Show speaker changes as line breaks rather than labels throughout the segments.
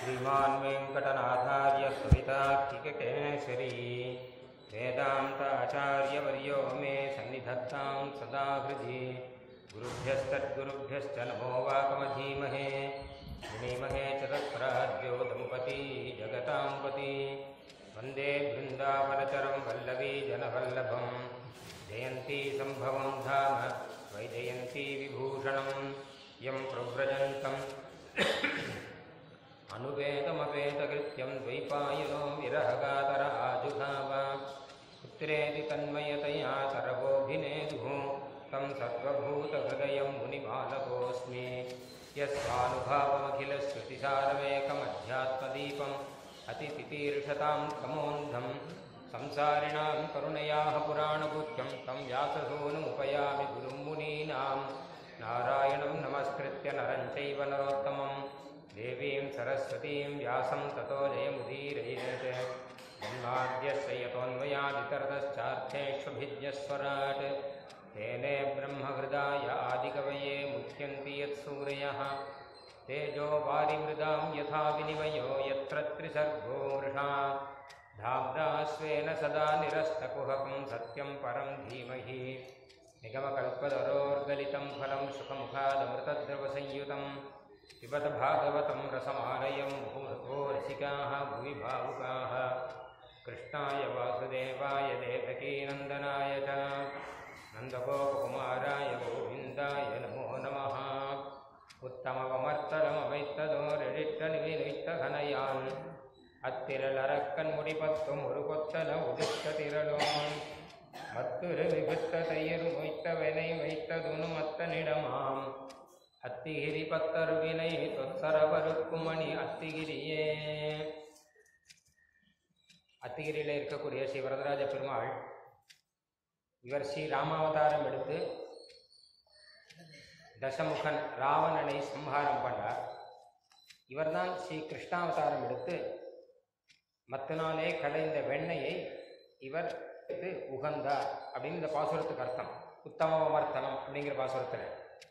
श्रीमान् वेङ्कटनाथार्य कवितार्किककेसरी वेदान्ताचार्यवर्यो मे सन्निधत्तां सदा हृदि गुरुभ्यस्तद्गुरुभ्यश्च नमो वाकमधीमहे धीमहे च तत्राद्यो दम्पती जगतां पति वन्दे बृन्दावनचरं वल्लवी जनवल्लभं जयन्ती सम्भवं धाम वैजयन्ती विभूषणं यं प्रव्रजन्तम् अनुवेदमवेदकृत्यं द्वैपायनो विरहगातर आजुधाव पुत्रेति तन्मयतया सर्वोऽभिनेदुः तं सर्वभूतहृदयं मुनिबालकोऽस्मि यस्वानुभावमखिलश्रुतिसारमेकमध्यात्मदीपम् अतितितीर्षतां तमोन्धं संसारिणां करुणयाः पुराणपुत्रं तं व्याससूनुमुपयामि गुरुं मुनीनां नारायणं नमस्कृत्य नरं चैव नरोत्तमं देवीं सरस्वतीं व्यासं ततो जयमुदीरयेत् जन्माद्यस्य यतोऽन्वयादितरतश्चार्थेष्वभिज्ञस्वराट् तेने ब्रह्महृदाय आदिकवये मुह्यन्ति यत्सूरयः तेजो वारिमृदां यथा विनिमयो यत्र त्रिसर्गो मृषा धाम्ना स्वेन सदा निरस्तकुहकं सत्यं परं धीमहि निगमकल्पतरोर्गलितं फलं सुखमुखादमृतद्रवसंयुतं पिबत भागवतं रसमालयं मुहुर्भो रसिकाः भुवि भावुकाः कृष्णाय वासुदेवाय देवकीनन्दनाय च नन्दगोपकुमाराय गोविन्दाय नमो नमः உத்தமவமர்த்தலமவைத்ததோரெழிட்டனிவினித்தகனையான் அத்திரளரக்கன் முடிபத்தும் ஒரு கொத்தல உதிர்த்த திரளோன் மத்துரு விபுத்த தையர் மொய்த்தவனை வைத்ததுனு மத்தனிடமாம் அத்திகிரி பத்தருவினை தொத்தரவருக்கும் மணி அத்திகிரியே அத்திகிரியில் இருக்கக்கூடிய ஸ்ரீ வரதராஜ பெருமாள் இவர் ஸ்ரீ ராமாவதாரம் எடுத்து தசமுகன் ராவணனை சம்ஹாரம் பண்ணார் இவர்தான் ஸ்ரீ கிருஷ்ணாவதாரம் எடுத்து மத்த நாளே கடைந்த வெண்ணையை இவர் எடுத்து உகந்தார் அப்படின்னு இந்த பாசுரத்துக்கு அர்த்தம் உத்தமவர்த்தனம் அப்படிங்கிற பாசுரத்தில்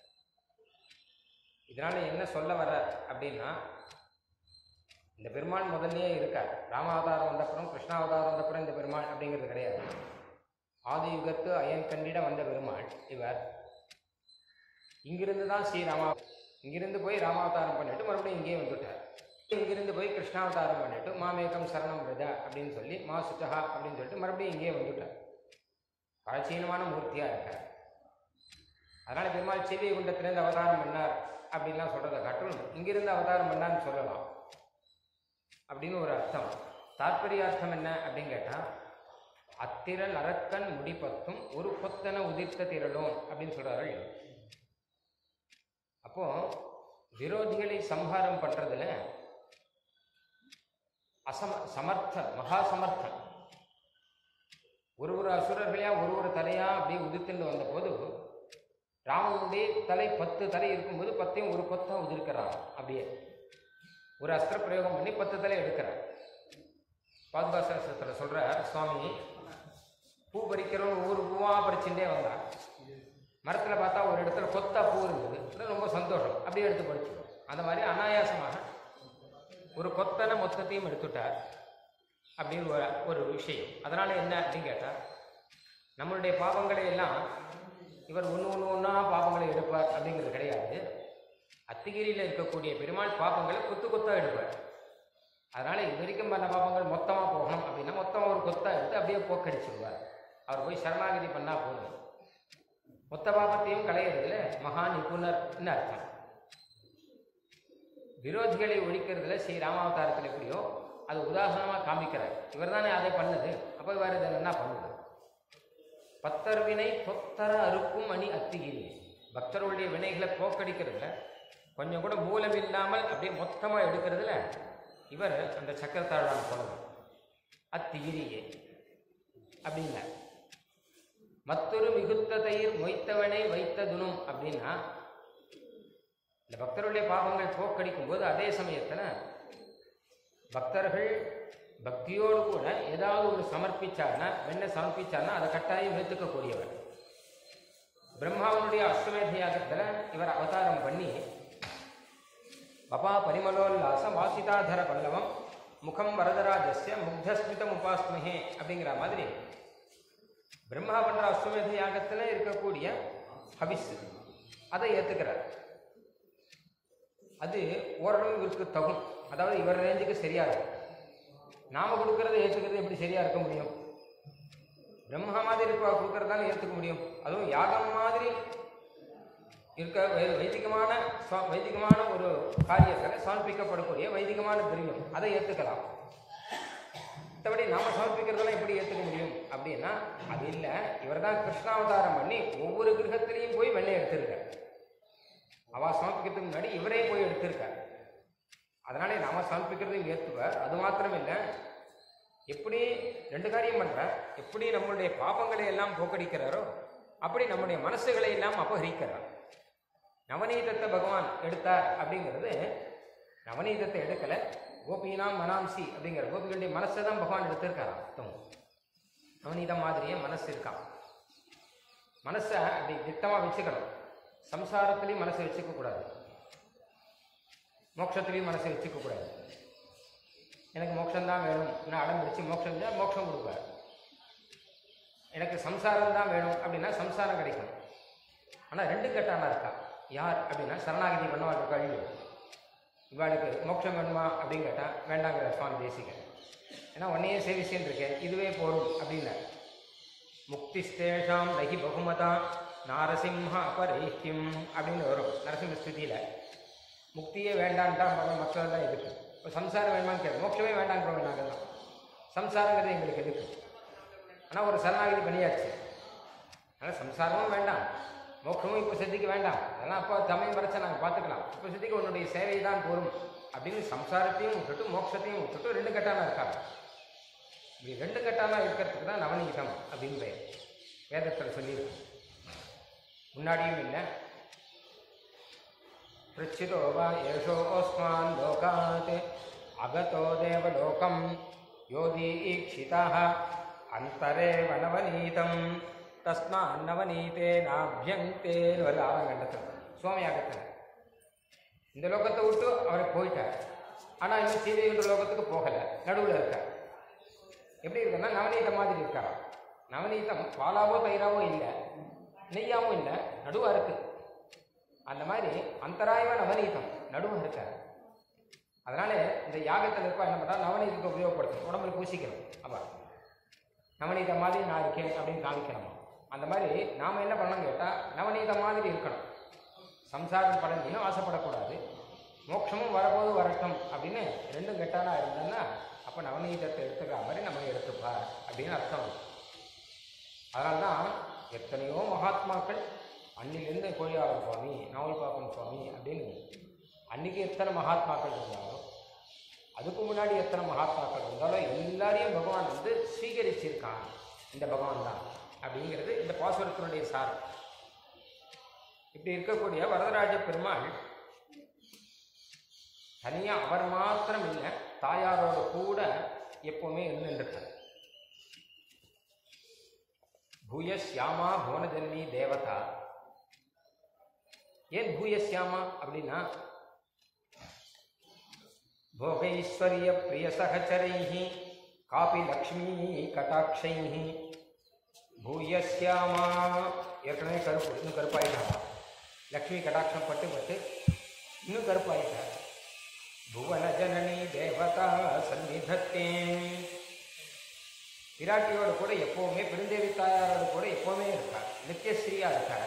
இதனால என்ன சொல்ல வர அப்படின்னா இந்த பெருமாள் முதல்லயே இருக்கார் ராமாவதாரம் வந்தப்புறம் கிருஷ்ணாவதாரம் வந்தப்புறம் இந்த பெருமாள் அப்படிங்கிறது கிடையாது ஆதி யுகத்து அயன் கண்டிட வந்த பெருமாள் இவர் இங்கிருந்து தான் ஸ்ரீராமா இங்கிருந்து போய் ராமாவதாரம் பண்ணிட்டு மறுபடியும் இங்கேயே வந்துட்டார் இங்கிருந்து போய் கிருஷ்ணாவதாரம் பண்ணிட்டு மாமேகம் சரணம் விரத அப்படின்னு சொல்லி மா சுச்சகா அப்படின்னு சொல்லிட்டு மறுபடியும் இங்கேயே வந்துட்டார் பிராச்சீனமான மூர்த்தியாக இருக்கார் அதனால பெருமாள் சீதை குண்டத்திலேருந்து அவதாரம் பண்ணார் அப்படின்லாம் சொல்றதை காட்டும் இங்கிருந்து அவதாரம் பண்ணார்னு சொல்லலாம் அப்படின்னு ஒரு அர்த்தம் தாற்பரிய அர்த்தம் என்ன அப்படின்னு கேட்டால் அத்திரல் அரக்கன் முடிப்பத்தும் ஒரு கொத்தன உதிர்த்த திரளும் அப்படின்னு சொல்றாரு அப்போ விரோதிகளை சம்ஹாரம் பண்றதுல அசம சமர்த்த மகா சமர்த்தன் ஒரு ஒரு அசுரர்களையா ஒரு ஒரு தலையா அப்படியே உதிர்த்துண்டு வந்தபோது ராமனுடைய தலை பத்து தலை இருக்கும்போது பத்தையும் ஒரு கொத்தா உதிர்க்கிறான் அப்படியே ஒரு அஸ்திர பிரயோகம் பண்ணி பத்து தலை எடுக்கிறார் பாதுகாசாஸ்திரத்தில் சொல்ற சுவாமி பூ பறிக்கிறவன் ஒவ்வொரு பூவா பறிச்சுட்டே வந்தான் மரத்தில் பார்த்தா ஒரு இடத்துல கொத்தா பூ இருந்தது அது ரொம்ப சந்தோஷம் அப்படியே எடுத்து பறிச்சிடும் அந்த மாதிரி அனாயாசமாக ஒரு கொத்தனை மொத்தத்தையும் எடுத்துட்டார் அப்படின்னு ஒரு ஒரு விஷயம் அதனால என்ன அப்படின்னு கேட்டால் நம்மளுடைய பாவங்களை எல்லாம் இவர் ஒன்று ஒன்று ஒன்றா பாவங்களை எடுப்பார் அப்படிங்கிறது கிடையாது அத்திகிரியில் இருக்கக்கூடிய பெருமாள் பாப்பங்களை கொத்து கொத்தா எடுப்பார் அதனால இது வரைக்கும் பண்ண பாப்பங்கள் மொத்தமாக போகணும் அப்படின்னா மொத்தமாக ஒரு கொத்தா எடுத்து அப்படியே போக்கடிச்சுடுவார் அவர் போய் சரணாகதி பண்ணா போதும் மொத்த பாபத்தையும் களையிறதுல மகா நிபுணர்னு அர்த்தம் விரோதிகளை ஒழிக்கிறதுல ஸ்ரீ ராமாவதாரத்தில் எப்படியோ அது உதாரணமாக காமிக்கிறார் இவர் தானே அதை பண்ணது அப்போ வேறு இதை என்ன பண்ணுது பத்தர் வினை தொத்தர அறுக்கும் அணி அத்திகிரி பக்தர்களுடைய வினைகளை போக்கடிக்கிறதுல கொஞ்சம் கூட மூலம் இல்லாமல் அப்படியே மொத்தமாக எடுக்கிறதுல இவர் அந்த சக்கரத்தாழ்வான் சொல்லணும் அத்திகிரியே அப்படின்னா மற்றொரு மிகுத்த தயிர் மொய்த்தவனை வைத்ததுனும் அப்படின்னா இந்த பக்தர்களுடைய பாவங்கள் போக்கடிக்கும் போது அதே சமயத்தில் பக்தர்கள் பக்தியோடு கூட ஏதாவது ஒரு சமர்ப்பிச்சார்னா வெண்ணை சமர்ப்பிச்சார்னா அதை கட்டாயம் ஏற்றுக்கக்கூடியவர் பிரம்மாவனுடைய அஸ்வமேத யாகத்தில் இவர் அவதாரம் பண்ணி பபா பரிமலோல்லாச வாசிதாதர பல்லவம் முகம் வரதராஜஸ்ய முக்தஸ்மிதம் உபாஸ்மஹே அப்படிங்கிற மாதிரி பிரம்மா பண்ற அஸ்வமேத யாகத்தில் இருக்கக்கூடிய ஹவிஸ் அதை ஏற்றுக்கிறார் அது ஓரளவு இவருக்கு தகும் அதாவது இவர் ரேஞ்சுக்கு சரியா இருக்கும் நாம கொடுக்கறத ஏற்றுக்கிறது எப்படி சரியா இருக்க முடியும் பிரம்மா மாதிரி இருக்க கொடுக்கறதால ஏற்றுக்க முடியும் அதுவும் யாகம் மாதிரி இருக்க வை- வைதிகமான சுவா- வைதிகமான ஒரு காரியத்தில் சமர்ப்பிக்கப்படக்கூடிய வைதிகமான திரவியம் அதை ஏற்றுக்கலாம் மற்றபடி நாம சமர்ப்பிக்கிறதெல்லாம் எப்படி ஏற்றுக்க முடியும் அப்படின்னா அது இல்லை இவர் தான் கிருஷ்ணாவதாரம் பண்ணி ஒவ்வொரு கிரகத்திலையும் போய் வெள்ளை எடுத்திருக்கார் அவ சமர்ப்பிக்கிறதுக்கு முன்னாடி இவரே போய் எடுத்திருக்கார் அதனாலே நாம சமர்ப்பிக்கிறதையும் ஏற்றுவார் அது மாத்திரம் இல்லை எப்படி ரெண்டு காரியம் பண்றார் எப்படி நம்மளுடைய பாபங்களை எல்லாம் போக்கடிக்கிறாரோ அப்படி நம்முடைய மனசுகளை எல்லாம் அபகரிக்கிறார் நவநீதத்தை பகவான் எடுத்தார் அப்படிங்கிறது நவநீதத்தை எடுக்கல கோபினாம் மனாம்சி அப்படிங்கிற கோபிகளுடைய மனசை தான் பகவான் எடுத்திருக்காராம் அர்த்தம் நவநீதம் மாதிரியே மனசு இருக்கான் மனசை அப்படி திட்டமாக வச்சுக்கணும் சம்சாரத்திலையும் மனசை வச்சுக்க கூடாது மோட்சத்திலையும் மனசை வச்சுக்க கூடாது எனக்கு மோட்சம்தான் வேணும் நான் அடம் பிடிச்சி மோட்சம் இருந்தால் மோட்சம் கொடுப்பார் எனக்கு சம்சாரம் தான் வேணும் அப்படின்னா சம்சாரம் கிடைக்கும் ஆனால் ரெண்டு கட்டானா இருக்கா யார் அப்படின்னா சரணாகதி பண்ணவாள் கழிவு இவாளுக்கு மோட்சம் வேணுமா அப்படின்னு கேட்டால் வேண்டாங்கிற சுவாமி தேசிக ஏன்னா உன்னையே சேவிச்சேன்னு இருக்கேன் இதுவே போரும் அப்படின்னார் முக்திஸ்தேஷாம் நகி பகுமதா நாரசிம்ஹ அபரைஹ்யம் அப்படின்னு வரும் நரசிம்ம ஸ்துதியில் முக்தியே வேண்டான்ட்டா மகன் மற்றதெல்லாம் எதுக்கு இப்போ சம்சாரம் வேணுமான்னு கேட்கும் மோட்சமே வேண்டாங்கிறவங்க நாங்கள் தான் சம்சாரங்கிறது எங்களுக்கு எதுக்கு ஆனால் ஒரு சரணாகதி பண்ணியாச்சு அதனால் சம்சாரமும் வேண்டாம் மோட்சமும் இப்போ சித்திக்கு வேண்டாம் அதெல்லாம் அப்போ சமயம் வரைச்சா நாங்கள் பார்த்துக்கலாம் இப்போ சித்திக்கு உன்னுடைய சேவை தான் போரும் அப்படின்னு சம்சாரத்தையும் விட்டுட்டு மோட்சத்தையும் விட்டுட்டு ரெண்டு கட்டானா இருக்காங்க இப்படி ரெண்டு கட்டானா இருக்கிறதுக்கு தான் நவநீதம் அப்படின்னு பெயர் வேதத்தில் சொல்லியிருக்கு முன்னாடியும் இல்லை पृच्छितो वा एषोऽस्मान् लोकात् अगतो देवलोकं योदीक्षितः अन्तरेव नवनीतं தஸ்மான்னவநீதேனாபியங்கே ஆரங்கண்டத்தில் சுவாமியாகத்தில் இந்த லோகத்தை விட்டு அவர் போயிட்டார் ஆனால் இன்னும் சீதைன்ற லோகத்துக்கு போகலை நடுவில் இருக்கார் எப்படி இருக்குன்னா நவநீதம் மாதிரி இருக்காராம் நவநீதம் பாலாவோ தயிராவோ இல்லை நெய்யாவும் இல்லை நடுவாக இருக்குது அந்த மாதிரி அந்தராயவ நவநீதம் நடுவும் இருக்காரு அதனால இந்த யாகத்தில் இருப்பா என்ன பண்ணா நவநீதத்தை உபயோகப்படுத்தணும் உடம்புல பூசிக்கணும் அப்ப நவநீதம் மாதிரி நான் இருக்கேன் அப்படின்னு காமிக்கணுமா அந்த மாதிரி நாம் என்ன பண்ணணும் கேட்டால் நவநீதம் மாதிரி இருக்கணும் சம்சாரம் படஞ்சினும் ஆசைப்படக்கூடாது மோட்சமும் வரபோது வரட்டும் அப்படின்னு ரெண்டும் கெட்டானா இருந்தோன்னா அப்போ நவநீதத்தை எடுத்துக்கிற மாதிரி நம்ம எடுத்துப்பார் அப்படின்னு அர்த்தம் வரும். அதனால தான் எத்தனையோ மகாத்மாக்கள் அன்னிலிருந்து கோழியாளர் சுவாமி நாவல்பாக்கம் சுவாமி அப்படின்னு அன்னைக்கு எத்தனை மகாத்மாக்கள் இருந்தாலும் அதுக்கு முன்னாடி எத்தனை மகாத்மாக்கள் இருந்தாலும் எல்லாரையும் பகவான் வந்து ஸ்வீகரிச்சிருக்கான் இந்த பகவான் தான் அப்படிங்கிறது இந்த பாசுரத்தினுடைய சாரம் இப்படி இருக்கக்கூடிய வரதராஜ பெருமாள் தனியா அவர் மாத்திரம் இல்லை தாயாரோட கூட எப்பவுமே இருந்துருக்கார் பூயஸ்யாமா புவனஜன்மி தேவதா ஏன் பூயஸ்யாமா அப்படின்னா போகைஸ்வரிய பிரிய சகச்சரைஹி காபி லக்ஷ்மி கட்டாட்சைஹி பூயஸ்யாமா ஏற்கனவே கருப்பு இன்னும் கருப்பாயிட்டாமா லக்ஷ்மி கடாட்சம் பட்டு பட்டு இன்னும் கருப்பாயிட்டா புவன ஜனனி தேவதா சந்நிதத்தே விராட்டியோட கூட எப்பவுமே பெருந்தேவி தாயாரோட கூட எப்பவுமே இருக்கார் நித்தியஸ்ரீயா இருக்கார்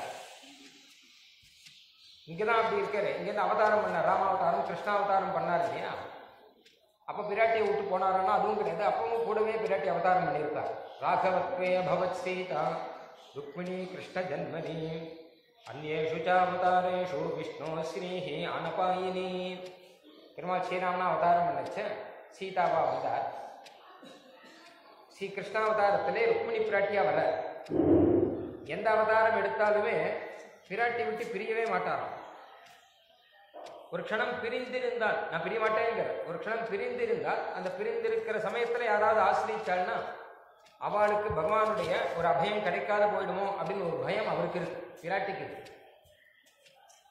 இங்கதான் அப்படி இருக்காரு இங்கேருந்து அவதாரம் பண்ணார் ராமாவதாரம் கிருஷ்ணாவதாரம் பண்ணார் இல்லையா அப்போ பிராட்டியை விட்டு போனாருன்னா அதுவும் கிடையாது அப்பவும் கூடவே பிராட்டி அவதாரம் பண்ணியிருக்கார் ராகவத்வே பவத் சீதா ருக்மிணி கிருஷ்ண ஜன்மனி அந்நேஷு சாவதாரேஷு விஷ்ணு ஸ்ரீஹி அனபாயினி பெருமாள் ஸ்ரீராமனா அவதாரம் பண்ணச்ச சீதாவா வந்தார் ஸ்ரீ கிருஷ்ணாவதாரத்திலே ருக்மிணி பிராட்டியா வர எந்த அவதாரம் எடுத்தாலுமே பிராட்டி விட்டு பிரியவே மாட்டாராம் ஒரு க்ஷணம் பிரிந்திருந்தால் நான் பிரிய மாட்டேங்கிற ஒரு க்ஷணம் பிரிந்திருந்தால் அந்த பிரிந்திருக்கிற சமயத்தில் யாராவது ஆசிரியிச்சாள்னா அவளுக்கு பகவானுடைய ஒரு அபயம் கிடைக்காத போயிடுமோ அப்படின்னு ஒரு பயம் அவருக்கு இருக்கு பிராட்டிக்கு இருக்கு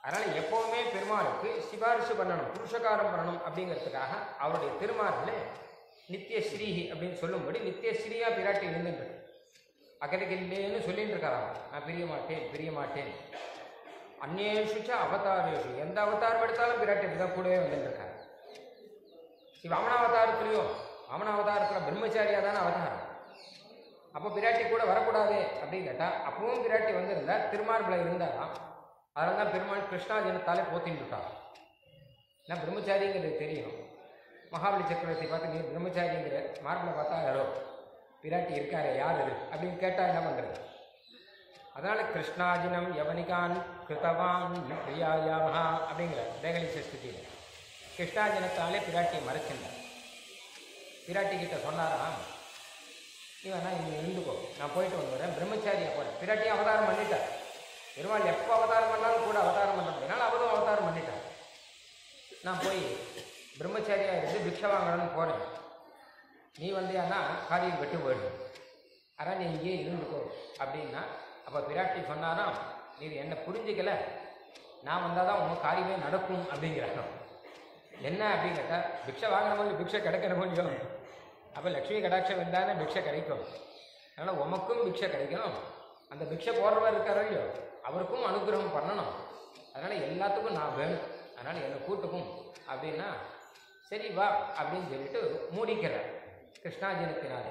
அதனால எப்பவுமே பெருமாளுக்கு சிபாரிசு பண்ணணும் புருஷகாரம் பண்ணணும் அப்படிங்கிறதுக்காக அவருடைய திருமாரில் நித்தியஸ்ரீஹி அப்படின்னு சொல்லும்படி நித்தியஸ்ரீயா பிராட்டி இருந்துட்டு அக்கறைக்கு இல்லைன்னு சொல்லிட்டு இருக்காராம் நான் பிரிய மாட்டேன் பிரிய மாட்டேன் அந்நேஷுச்ச அவதாரேஷு எந்த அவதாரம் எடுத்தாலும் பிராட்டி தான் கூடவே வந்துட்டு இருக்காரு ஸ்ரீ வாமனாவதாரத்துலையோ வாமனாவதாரத்தில் பிரம்மச்சாரியா தானே அவதாரம் அப்போ பிராட்டி கூட வரக்கூடாது அப்படின்னு கேட்டால் அப்பவும் பிராட்டி வந்திருந்தா திருமார்பில் இருந்தாராம் அதனால தான் பெருமாள் கிருஷ்ணா ஜனத்தாலே போத்தின்னு விட்டார் நான் பிரம்மச்சாரிங்கிறது தெரியும் மகாபலி சக்கரவர்த்தி பார்த்து நீ பிரம்மச்சாரிங்கிற மார்பில் பார்த்தா யாரோ பிராட்டி இருக்காரே யார் இது அப்படின்னு கேட்டால் என்ன பண்ணுறது அதனால கிருஷ்ணாஜினம் யவனிகான் கிருதவான் பிரியாயாமஹா அப்படிங்கிற தேகலி சஸ்தியில் கிருஷ்ணாஜனத்தாலே பிராட்டியை மறைச்சிருந்தார் பிராட்டி கிட்ட சொன்னாராம் நீ வேணா இங்கே இருந்துக்கோ நான் போயிட்டு வந்துடுறேன் பிரம்மச்சாரியா போகிறேன் பிராட்டி அவதாரம் பண்ணிட்டார் பெருமாள் எப்போ அவதாரம் பண்ணாலும் கூட அவதாரம் பண்ண முடியாது அவரும் அவதாரம் பண்ணிட்டார் நான் போய் பிரம்மச்சாரியா இருந்து பிக்ஷை வாங்கணும்னு போனேன் நீ வந்தியானா காரியம் வெட்டு போயிடும் ஆனால் நீ இங்கேயே இருந்துக்கோ அப்படின்னா அப்போ பிராட்டி சொன்னாராம் நீ என்னை புரிஞ்சுக்கல நான் வந்தால் தான் உன் காரியமே நடக்கும் அப்படிங்கிறாங்க என்ன அப்படின்னு கேட்டால் பிக்ஷை வாங்கணும் பிக்ஷை கிடைக்கணும் இல்லையோ அப்போ லக்ஷ்மி கடாட்சம் இருந்தானே பிக்ஷை கிடைக்கும் அதனால் உமக்கும் பிக்ஷை கிடைக்கணும் அந்த பிக்ஷை போடுறவர் இருக்காரோ இல்லையோ அவருக்கும் அனுகிரகம் பண்ணணும் அதனால் எல்லாத்துக்கும் நான் வேணும் அதனால் என்னை கூட்டுக்கும் அப்படின்னா சரி வா அப்படின்னு சொல்லிட்டு மூடிக்கிறார் கிருஷ்ணாஜனத்தினாலே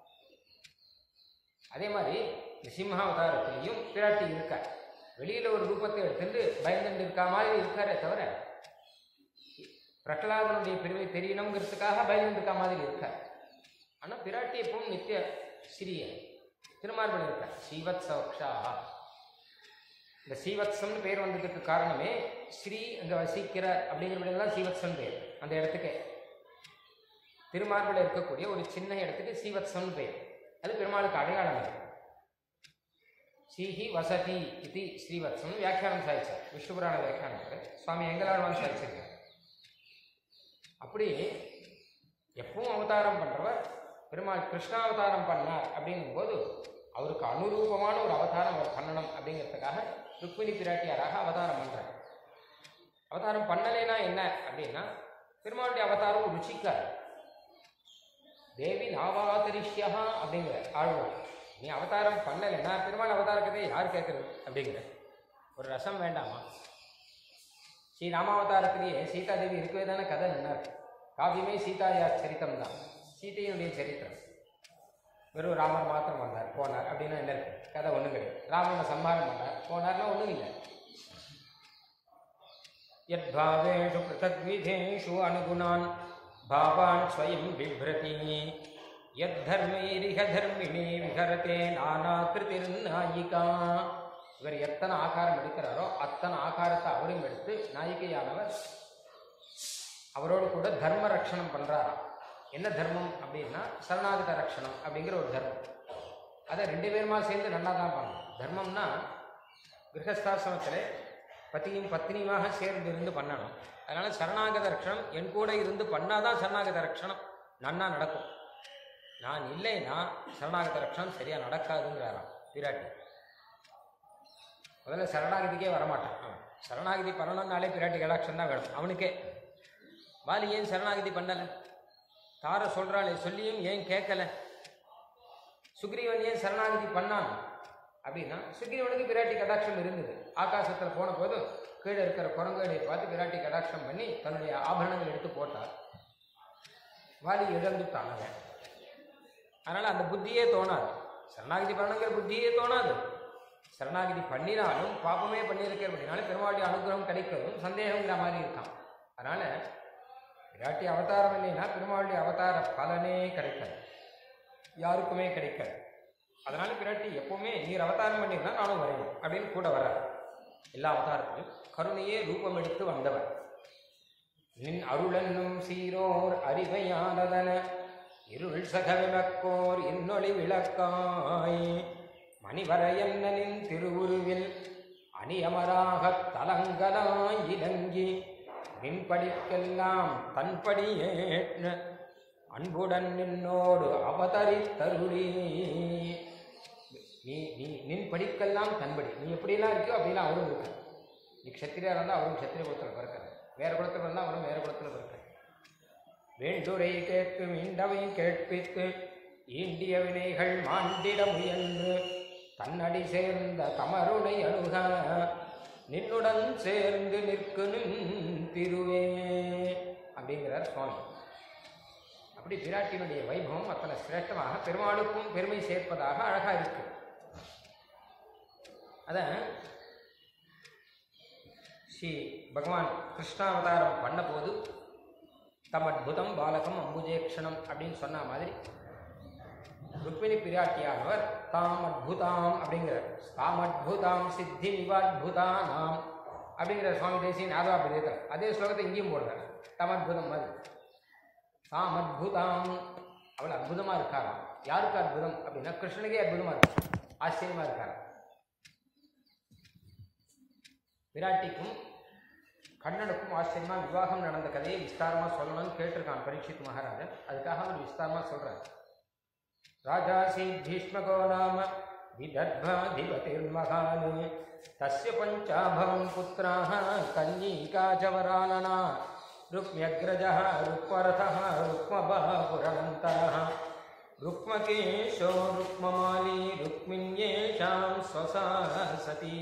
அதே மாதிரி இந்த சிம்ஹாவதாரத்திலையும் பிராட்டி இருக்கார் வெளியில் ஒரு ரூபத்தை எடுத்துட்டு பயந்துட்டு இருக்கா மாதிரி இருக்காரே தவிர பிரகலாதனுடைய பெருமை தெரியணுங்கிறதுக்காக பயந்துட்டு இருக்கா மாதிரி இருக்கார் ஆனால் பிராட்டி எப்பவும் நித்திய சிறிய திருமார்பல் இருக்கார் சீவத் சவக்ஷாஹா இந்த சீவத்சம்னு பேர் வந்ததுக்கு காரணமே ஸ்ரீ அங்கே வசிக்கிறார் அப்படிங்கிறபடியெல்லாம் சீவத்சம் பேர் அந்த இடத்துக்கு திருமார்பில் இருக்கக்கூடிய ஒரு சின்ன இடத்துக்கு சீவத்சம்னு பேர் அது பெருமாளுக்கு அடையாளம் அது ஸ்ரீஹி வசதி இது ஸ்ரீவத்சம் வியாக்கியானம் சாதிச்சார் விஷ்ணு புராண வியாக்கியானத்தில் சுவாமி எங்களாழ்வான் சாதிச்சிருக்கார் அப்படி எப்பவும் அவதாரம் பண்ணுறவர் பெருமாள் கிருஷ்ணாவதாரம் பண்ணார் அப்படிங்கும்போது அவருக்கு அனுரூபமான ஒரு அவதாரம் அவர் பண்ணணும் அப்படிங்கிறதுக்காக ருக்மிணி பிராட்டியாராக அவதாரம் பண்ணுறார் அவதாரம் பண்ணலைன்னா என்ன அப்படின்னா பெருமாளுடைய அவதாரம் ருச்சிக்கார் தேவி நாவாதரிஷ்யா அப்படிங்கிற ஆழ்வார் நீ அவதாரம் பண்ணலைன்னா பெருமாள் அவதார கதையை யார் கேட்கறது அப்படிங்கிற ஒரு ரசம் வேண்டாமா ஸ்ரீ ராமாவதாரத்திலேயே சீதாதேவி இருக்கவே தானே கதை என்ன காவியமே சீதாயா சரித்தம் தான் சீதையினுடைய சரித்திரம் வெறும் ராமர் மாத்திரம் வந்தார் போனார் அப்படின்னா என்ன இருக்கு கதை ஒன்றும் கிடையாது ராமனை சம்ஹாரம் பண்ணார் போனார்னா ஒன்றும் இல்லை யத்பாவேஷு பிருத்தக்விதேஷு அனுகுணான் பாவான் ஸ்வயம் பிப்ரதி யத்தர்மைரிக தர்மிணி விகரத்தே நானாக்கிருதிர்நாயிகா இவர் எத்தனை ஆகாரம் எடுக்கிறாரோ அத்தனை ஆகாரத்தை அவரும் எடுத்து நாயிகையானவர் அவரோடு கூட தர்ம ரட்சணம் பண்ணுறாராம் என்ன தர்மம் அப்படின்னா சரணாகத ரட்சணம் அப்படிங்கிற ஒரு தர்மம் அதை ரெண்டு பேருமா சேர்ந்து நல்லா தான் பண்ணணும் தர்மம்னா கிரகஸ்தாசிரமத்தில் பத்தியும் பத்னியுமாக சேர்ந்து இருந்து பண்ணணும் அதனால் சரணாகத ரட்சணம் என் கூட இருந்து பண்ணாதான் சரணாகத ரட்சணம் நன்னா நடக்கும் நான் இல்லைன்னா சரணாகத ரட்சணம் சரியாக நடக்காதுங்கிறாராம் பிராட்டி முதல்ல சரணாகதிக்கே வரமாட்டான் அவன் சரணாகதி பண்ணணும்னாலே பிராட்டி கடாட்சம் தான் வேணும் அவனுக்கே வாலி ஏன் சரணாகதி பண்ணலை தார சொல்கிறாளே சொல்லியும் ஏன் கேட்கல சுக்ரீவன் ஏன் சரணாகதி பண்ணான் அப்படின்னா சுக்ரீவனுக்கு பிராட்டி கடாட்சம் இருந்தது ஆகாசத்தில் போன போது கீழே இருக்கிற குரங்குகளை பார்த்து பிராட்டி கடாட்சம் பண்ணி தன்னுடைய ஆபரணங்கள் எடுத்து போட்டார் வாலி இழந்துட்டான் அவன் அதனால் அந்த புத்தியே தோணாது சரணாகதி பண்ணணுங்கிற புத்தியே தோணாது சரணாகதி பண்ணினாலும் பாப்பமே பண்ணியிருக்க அப்படின்னாலும் பெருமாளுடைய அனுகிரகம் கிடைக்கிறதும் சந்தேகங்கிற மாதிரி இருக்கான் அதனால் விராட்டி அவதாரம் இல்லைன்னா பெருமாளுடைய அவதார பலனே கிடைக்காது யாருக்குமே கிடைக்காது அதனால பிராட்டி எப்பவுமே நீர் அவதாரம் பண்ணியிருந்தா நானும் வரையணும் அப்படின்னு கூட வர்றார் எல்லா அவதாரத்திலும் கருணையே ரூபம் எடுத்து வந்தவர் நின் அருளன்னும் சீரோர் அறிவையானதன இருள் சகவிமக்கோர் இன்னொளி விளக்காய் மணிவரையன்னனின் திருவுருவில் அணியமராகத் தலங்கலாய் இலங்கி நின்படிக்கெல்லாம் தன்படியே அன்புடன் நின்னோடு அவதரித்தருளி நீ நீ நின் படிக்கெல்லாம் தன்படி நீ எப்படியெல்லாம் இருக்கியோ அப்படிலாம் அவரும் இருக்க நீ க்ஷத்திரியா இருந்தால் அவரும் க்ஷத்திரிய குலத்தில் பிறக்கிறார் வேற குலத்தில் இருந்தால் அவரும் வேற குலத்தில் பிறக்கிறார் வேண்டுரை கேட்கு மீண்டவை கேட்பித்து ஈண்டிய வினைகள் மாண்டிட முயன்று தன்னடி சேர்ந்த தமருனை அணுக நின்னுடன் சேர்ந்து நிற்கு நின் திருவே அப்படிங்கிறார் சுவாமி அப்படி பிராட்டியினுடைய வைபவம் அத்தனை சிரேஷ்டமாக பெருமாளுக்கும் பெருமை சேர்ப்பதாக அழகா இருக்கு அத ஸ்ரீ பகவான் கிருஷ்ணாவதாரம் பண்ண போது தம் அத்புதம் பாலகம் அம்புஜேக்ஷணம் அப்படின்னு சொன்ன மாதிரி ருக்மிணி பிராட்டியானவர் தாம் அத்புதாம் அப்படிங்கிறார் தாம் அத்புதாம் சித்தி நிவாத்புதா நாம் அப்படிங்கிற சுவாமி தேசியன் ஆதாபிதேத்தர் அதே ஸ்லோகத்தை இங்கேயும் போடுறார் தாம் அத்புதம் மாதிரி தாம் அத்புதாம் அவள் அற்புதமா இருக்காராம் யாருக்கு அற்புதம் அப்படின்னா கிருஷ்ணனுக்கே அற்புதமா இருக்கு ஆச்சரியமா இருக்காராம் விராட்டிக்கும் கண்ணனுக்கும் ஆச்சரியமா விவாகம் நடந்த கதையை விஸ்தாரமா சொல்லணும்னு கேட்டிருக்கான் பரீட்சித் மகாராஜன் அதுக்காக அவர் விஸ்தாரமா சொல்றார் ராஜாசி பீஷ்மகோ நாம விதர்பாதிபதிர்மகான் தஸ்ய பஞ்சாபவம் புத்திராः கன்யீகா च वरानना रुक्म्यग्रजः रुक्मरथः रुक्मबाहुरनन्तरः रुक्मकेशो रुक्ममाली रुक्मिण्येषां स्वसा सती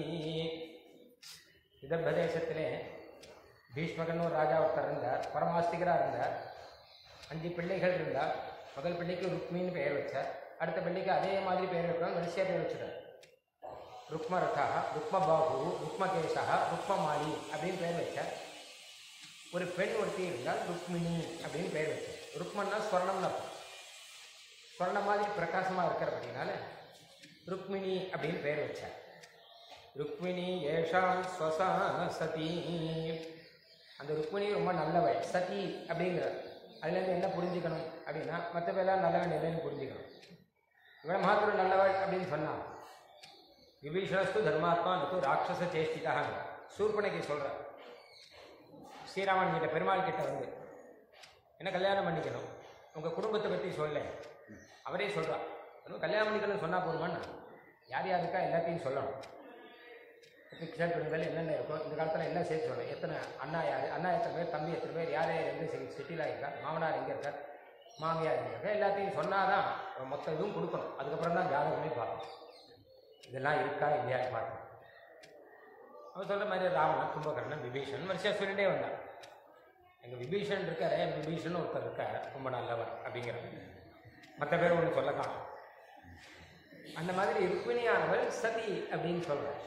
விதர்ப தேசத்திலே பீஷ்மகன் ஒரு ராஜா ஒருத்தர் இருந்தார் பரமாஸ்திகராக இருந்தார் அஞ்சு பிள்ளைகள் இருந்தார் முதல் பிள்ளைக்கு ருக்மின்னு பெயர் வச்சார் அடுத்த பிள்ளைக்கு அதே மாதிரி பெயர் வைக்கணும் வரிசையாக பெயர் வச்சுட்டார் ருக்மரதா ருக்மபாகு ருக்மகேசா ருக்மமாலி அப்படின்னு பெயர் வச்சார் ஒரு பெண் ஒருத்தி இருந்தால் ருக்மிணி அப்படின்னு பெயர் வச்சார் ருக்மன்னா ஸ்வர்ணம்னு அர்த்தம் ஸ்வர்ணம் மாதிரி பிரகாசமாக இருக்கிறபடினால ருக்மிணி அப்படின்னு பெயர் வச்சார் ருக்மிணி ஏஷாம் ஸ்வசா சதி அந்த ருக்மிணி ரொம்ப நல்லவள் சதி அப்படிங்கிறார் அதுலேருந்து என்ன புரிஞ்சுக்கணும் அப்படின்னா மற்ற பேர்லாம் நல்லவன் இல்லைன்னு புரிஞ்சுக்கணும் இவன் மாத்திரம் நல்லவள் அப்படின்னு சொன்னான் விபீஷணஸ்து தர்மாத்மா நது ராட்சச சேஷ்டிதாங்க சூர்பனைக்கு சொல்கிறார் ஸ்ரீராமன் கிட்ட பெருமாள் கிட்ட வந்து என்ன கல்யாணம் பண்ணிக்கணும் உங்கள் குடும்பத்தை பற்றி சொல்ல அவரே சொல்கிறார் இன்னும் கல்யாணம் பண்ணிக்கணும்னு சொன்னால் போதுமான்னு யார் யாருக்கா எல்லாத்தையும் சொல்லணும் பிக்சர் பெண்கள் என்னென்ன இருக்கோ இந்த காலத்தில் எல்லாம் சேர்த்து சொல்லணும் எத்தனை அண்ணா யார் அண்ணா எத்தனை பேர் தம்பி எத்தனை பேர் யார் யார் எங்கே செ செட்டில் ஆகிருக்கா மாமனார் எங்கே இருக்கார் மாமியார் எங்கே இருக்கா எல்லாத்தையும் சொன்னால் தான் மொத்த இதுவும் கொடுக்கணும் அதுக்கப்புறம் தான் ஜாதகமே பார்க்கணும் இதெல்லாம் இருக்கா இல்லையான்னு பார்க்கணும் அவன் சொல்கிற மாதிரி ராவணன் கும்பகர்ணன் விபீஷன் வரிசையாக சொல்லிட்டே வந்தான் எங்கள் விபீஷன் இருக்காரு என் விபீஷன் ஒருத்தர் இருக்கார் ரொம்ப நல்லவர் அப்படிங்கிறார் மற்ற பேர் ஒன்று சொல்லலாம் அந்த மாதிரி ருக்மிணியானவள் சதி அப்படின்னு சொல்கிறார்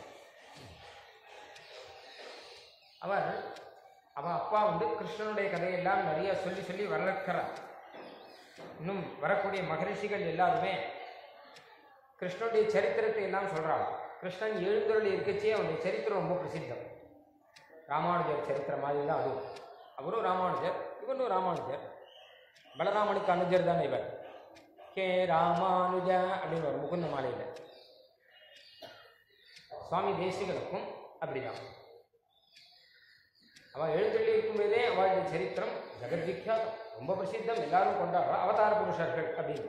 அவர் அவன் அப்பா வந்து கிருஷ்ணனுடைய கதையெல்லாம் நிறைய சொல்லி சொல்லி வளர்க்கிறார் இன்னும் வரக்கூடிய மகரிஷிகள் எல்லாருமே கிருஷ்ணனுடைய சரித்திரத்தை எல்லாம் சொல்றாங்க கிருஷ்ணன் எழுந்தருள் இருக்கச்சே அவனுடைய சரித்திரம் ரொம்ப பிரசித்தம் ராமானுஜர் சரித்திரம் மாதிரி தான் அதுவும் அவரும் ராமானுஜர் இவனும் ராமானுஜர் பலராமனுக்கு அனுஜர் தானே இவர் கே ராமானுஜ அப்படின்னு ஒரு முகுந்த மாலையில் சுவாமி தேசிகளுக்கும் அப்படிதான் அவள் எழுந்தள்ளி இருக்கும்போதே அவளுடைய சரித்திரம் ஜெகத்விக்யாதம் ரொம்ப பிரசித்தம் எல்லாரும் கொண்டாடுறா அவதார புருஷர்கள் அப்படின்னு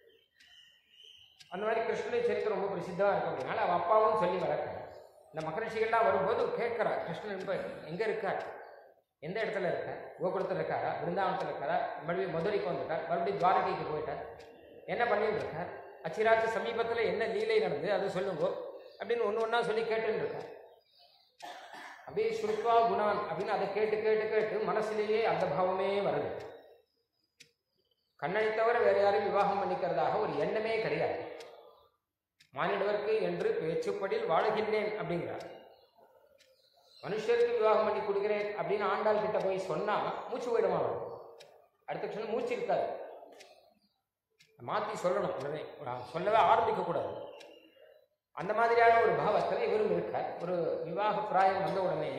அந்த மாதிரி கிருஷ்ணனுடைய சரித்திரம் ரொம்ப பிரசித்தமாக இருக்கும் அப்படின்னால அவள் அப்பாவும் சொல்லி வளர்க்குறான் இந்த மகரிஷிகள்லாம் வரும்போது கேட்குறா கிருஷ்ணன் இப்போ எங்கே இருக்கார் எந்த இடத்துல இருக்கார் கோகுலத்தில் இருக்காரா பிருந்தாவனத்தில் இருக்காரா மறுபடியும் மதுரைக்கு வந்துட்டார் மறுபடியும் துவாரகைக்கு போயிட்டார் என்ன பண்ணிட்டு இருக்கார் அச்சிராட்சி சமீபத்தில் என்ன லீலை நடந்து அதை சொல்லுங்கோ அப்படின்னு ஒன்று ஒன்றா சொல்லி கேட்டுன்னு இருக்கார் அப்படியே ஸ்ருத்வா குணான் அப்படின்னு அதை கேட்டு கேட்டு கேட்டு மனசுலேயே அந்த பாவமே வருது கண்ணனை தவிர வேற யாரையும் விவாகம் பண்ணிக்கிறதாக ஒரு எண்ணமே கிடையாது மானிடவர்க்கு என்று பேச்சுப்படில் வாழுகின்றேன் அப்படிங்கிறார் மனுஷருக்கு விவாகம் பண்ணி கொடுக்கிறேன் அப்படின்னு ஆண்டாள் கிட்ட போய் சொன்னா மூச்சு போயிடுமா அவன் அடுத்த க்ஷணம் மூச்சு இருக்காது மாற்றி சொல்லணும் உடனே நான் சொல்லவே ஆரம்பிக்க கூடாது அந்த மாதிரியான ஒரு பாவத்தில் இவரும் இருக்கார் ஒரு விவாக பிராயம் வந்த உடனே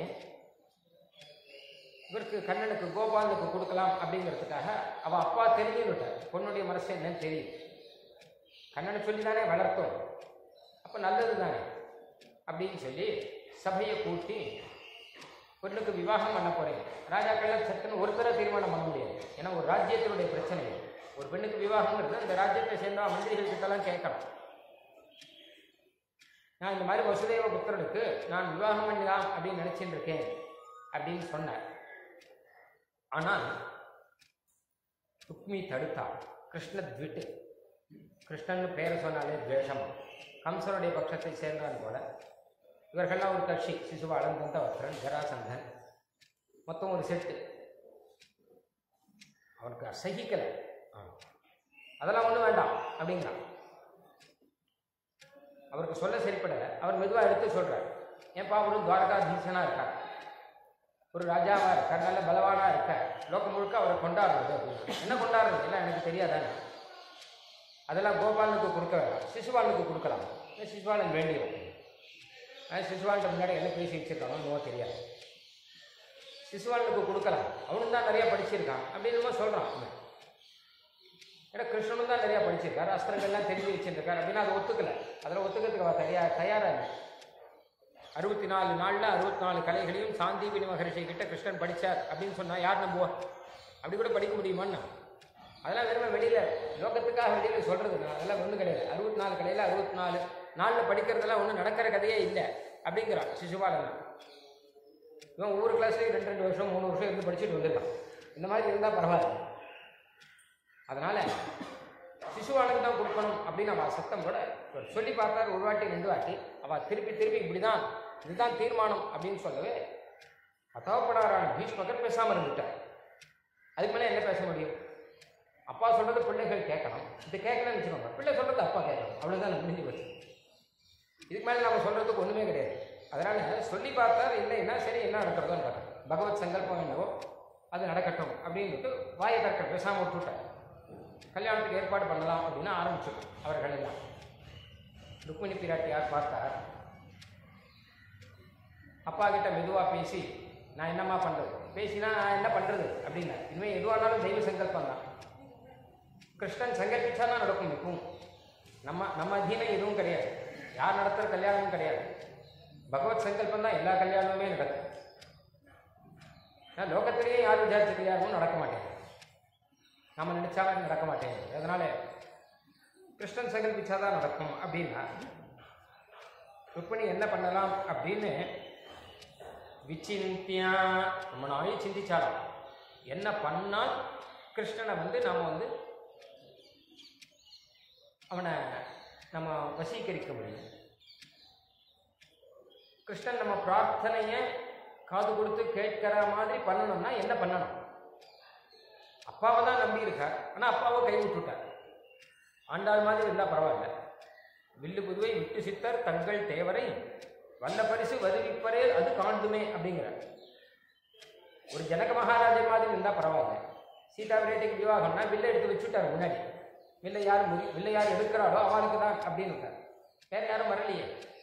இவருக்கு கண்ணனுக்கு கோபாலனுக்கு கொடுக்கலாம் அப்படிங்கிறதுக்காக அவ அப்பா தெரிஞ்சுட்டார் பொண்ணுடைய மனசு என்னன்னு தெரியும் கண்ணனை சொல்லி தானே வளர்த்தோம் அப்போ நல்லது தானே அப்படின்னு சொல்லி சபையை கூட்டி பொண்ணுக்கு விவாகம் பண்ண போறேன் ராஜாக்கள்லாம் சட்டுன்னு ஒருத்தர தீர்மானம் பண்ண முடியாது ஏன்னா ஒரு ராஜ்யத்தினுடைய பிரச்சனை இது. ஒரு பெண்ணுக்கு விவாகங்கிறது அந்த ராஜ்யத்தை சேர்ந்த மந்திரிகள் கிட்டலாம் கேட்கணும் நான் இந்த மாதிரி வசுதேவ புத்திரனுக்கு நான் விவாகம் பண்ணலாம் அப்படின்னு நினைச்சிட்டு இருக்கேன் அப்படின்னு சொன்னார் ஆனால் ருக்மி தடுத்தா கிருஷ்ண த்விட்டு கிருஷ்ணன் பேரை சொன்னாலே துவேஷம் கம்சனுடைய பட்சத்தை சேர்ந்தவன் போல இவர்கள்லாம் ஒரு கட்சி சிசுபாலன் குந்தவத்ரன் ஜராசந்தன் மொத்தம் ஒரு செட்டு அவனுக்கு அசகிக்கலை அதெல்லாம் ஒன்றும் வேண்டாம் அப்படிங்கிறான் அவருக்கு சொல்ல சரிப்படலை அவர் மெதுவாக எடுத்து சொல்கிறார் ஏன்பா அவரும் துவாரகாதீசனாக இருக்கார் ஒரு ராஜாவாக இருக்கார் நல்ல பலவானாக இருக்கார் லோகம் முழுக்க அவரை கொண்டாடுறது அப்படின்னு. என்ன கொண்டாடுறது எல்லாம் எனக்கு தெரியாதானே அதெல்லாம் கோபாலனுக்கு கொடுக்க வேண்டாம் சிசுபாலனுக்கு கொடுக்கலாம் ஏன் சிசுபாலன் வேண்டியவன் அது சிசுபாலனுக்கு முன்னாடி என்ன பேசி வச்சிருக்கானோ நோ தெரியாது சிசுபாலனுக்கு கொடுக்கலாம் அவனும் தான் நிறைய படிச்சிருக்கான் அப்படின்னு சொல்கிறான் அவன் ஏன்னா கிருஷ்ணனும் தான் நிறையா படிச்சிருக்காரு அஸ்திரங்கள்லாம் தெரிஞ்சு வச்சிருக்காரு அப்படின்னா அதை ஒத்துக்கல அதில் ஒத்துக்கிறதுக்கு அவ தனியா தயாராக இல்லை அறுபத்தி நாலு நாளில் அறுபத்தி நாலு கலைகளையும் சாந்தீபினி மகரிஷி கிட்ட கிருஷ்ணன் படித்தார் அப்படின்னு சொன்னால் யார் நம்புவா அப்படி கூட படிக்க முடியுமான்னு அதெல்லாம் வெறுமை வெளியில் லோகத்துக்காக வெளியில் சொல்கிறது அதெல்லாம் ஒன்றும் கிடையாது அறுபத்தி நாலு கலையில் அறுபத்தி நாலு நாளில் படிக்கிறதெல்லாம் ஒன்றும் நடக்கிற கதையே இல்லை அப்படிங்கிறான் சிசுபாலன் இவன் ஒவ்வொரு கிளாஸ்லேயும் ரெண்டு ரெண்டு வருஷம் மூணு வருஷம் இருந்து படிச்சுட்டு வந்திருக்கான் இந்த மாதிரி இருந்தால் பரவாயில்ல அதனால் சிசுவாளுக்கு தான் கொடுக்கணும் அப்படின்னு அவள் சத்தம் கூட இவர் சொல்லி பார்த்தார் ஒரு வாட்டி ரெண்டு வாட்டி அவள் திருப்பி திருப்பி இப்படி தான் இதுதான் தீர்மானம் அப்படின்னு சொல்லவே அத்தவப்படாரான பீஷ்மகர் பேசாமல் இருந்துட்டார் அதுக்கு மேலே என்ன பேச முடியும் அப்பா சொல்கிறது பிள்ளைகள் கேட்கணும் இது கேட்கலன்னு வச்சுக்கோங்க பிள்ளை சொல்கிறது அப்பா கேட்கணும் அவ்வளோதான் முடிஞ்சு போச்சு இதுக்கு மேலே நம்ம சொல்கிறதுக்கு ஒன்றுமே கிடையாது அதனால் சொல்லி பார்த்தார் இல்லைன்னா சரி என்ன நடக்கிறதோ நடக்கட்டும் பகவத் சங்கல்பம் என்னவோ அது நடக்கட்டும் அப்படின்ட்டு வாயை தர்க்க பேசாமல் விட்டுவிட்டார் கல்யாணத்துக்கு ஏற்பாடு பண்ணலாம் அப்படின்னு ஆரம்பிச்சிடும் அவர்கள் எல்லாம் ருக்மிணி பிராட்டியார் பார்த்தார் அப்பா கிட்ட மெதுவாக பேசி நான் என்னம்மா பண்ணுறது பேசினா நான் என்ன பண்ணுறது அப்படின்னா இனிமேல் எதுவானாலும் தெய்வ சங்கல்பம் தான் கிருஷ்ணன் சங்கல்பிச்சா தான் நடக்கும் இப்பவும் நம்ம நம்ம அधीனம் எதுவும் கிடையாது யார் நடத்துகிற கல்யாணமும் கிடையாது பகவத் சங்கல்பம் தான் எல்லா கல்யாணமுமே நடக்கும் ஆனால் லோகத்திலேயே யார் விசாரிச்ச கல்யாணமும் நடக்க மாட்டேங்குது நம்ம நினைச்சாலும் நடக்க மாட்டேங்குது அதனால கிருஷ்ணன் சங்கல்பிச்சாதான் நடக்கும் அப்படின்னா ருக்மிணி என்ன பண்ணலாம் அப்படின்னு விசிந்தியா ரொம்ப நாளே சிந்திச்சாலாம் என்ன பண்ணால் கிருஷ்ணனை வந்து நாம் வந்து அவனை நம்ம வசீகரிக்க முடியும் கிருஷ்ணன் நம்ம பிரார்த்தனையை காது கொடுத்து கேட்கிற மாதிரி பண்ணணும்னா என்ன பண்ணணும் அப்பாவை தான் நம்பி இருக்கார் ஆனால் அப்பாவை கை விட்டுட்டார் ஆண்டாள் மாதிரி இருந்தால் பரவாயில்ல வில்லு புதுவை விட்டு சித்தர் தங்கள் தேவரை வல்ல பரிசு வருவிப்பரே அது காண்டுமே அப்படிங்கிறார் ஒரு ஜனக மகாராஜன் மாதிரி இருந்தால் பரவாயில்ல சீதா விரேட்டைக்கு விவாகம்னா வில்லை எடுத்து வச்சுட்டார் முன்னாடி வில்லை யார் முடி வில்லை யார் எடுக்கிறாளோ அவளுக்கு தான் அப்படின்னு இருக்கார் வேற யாரும் வரலையே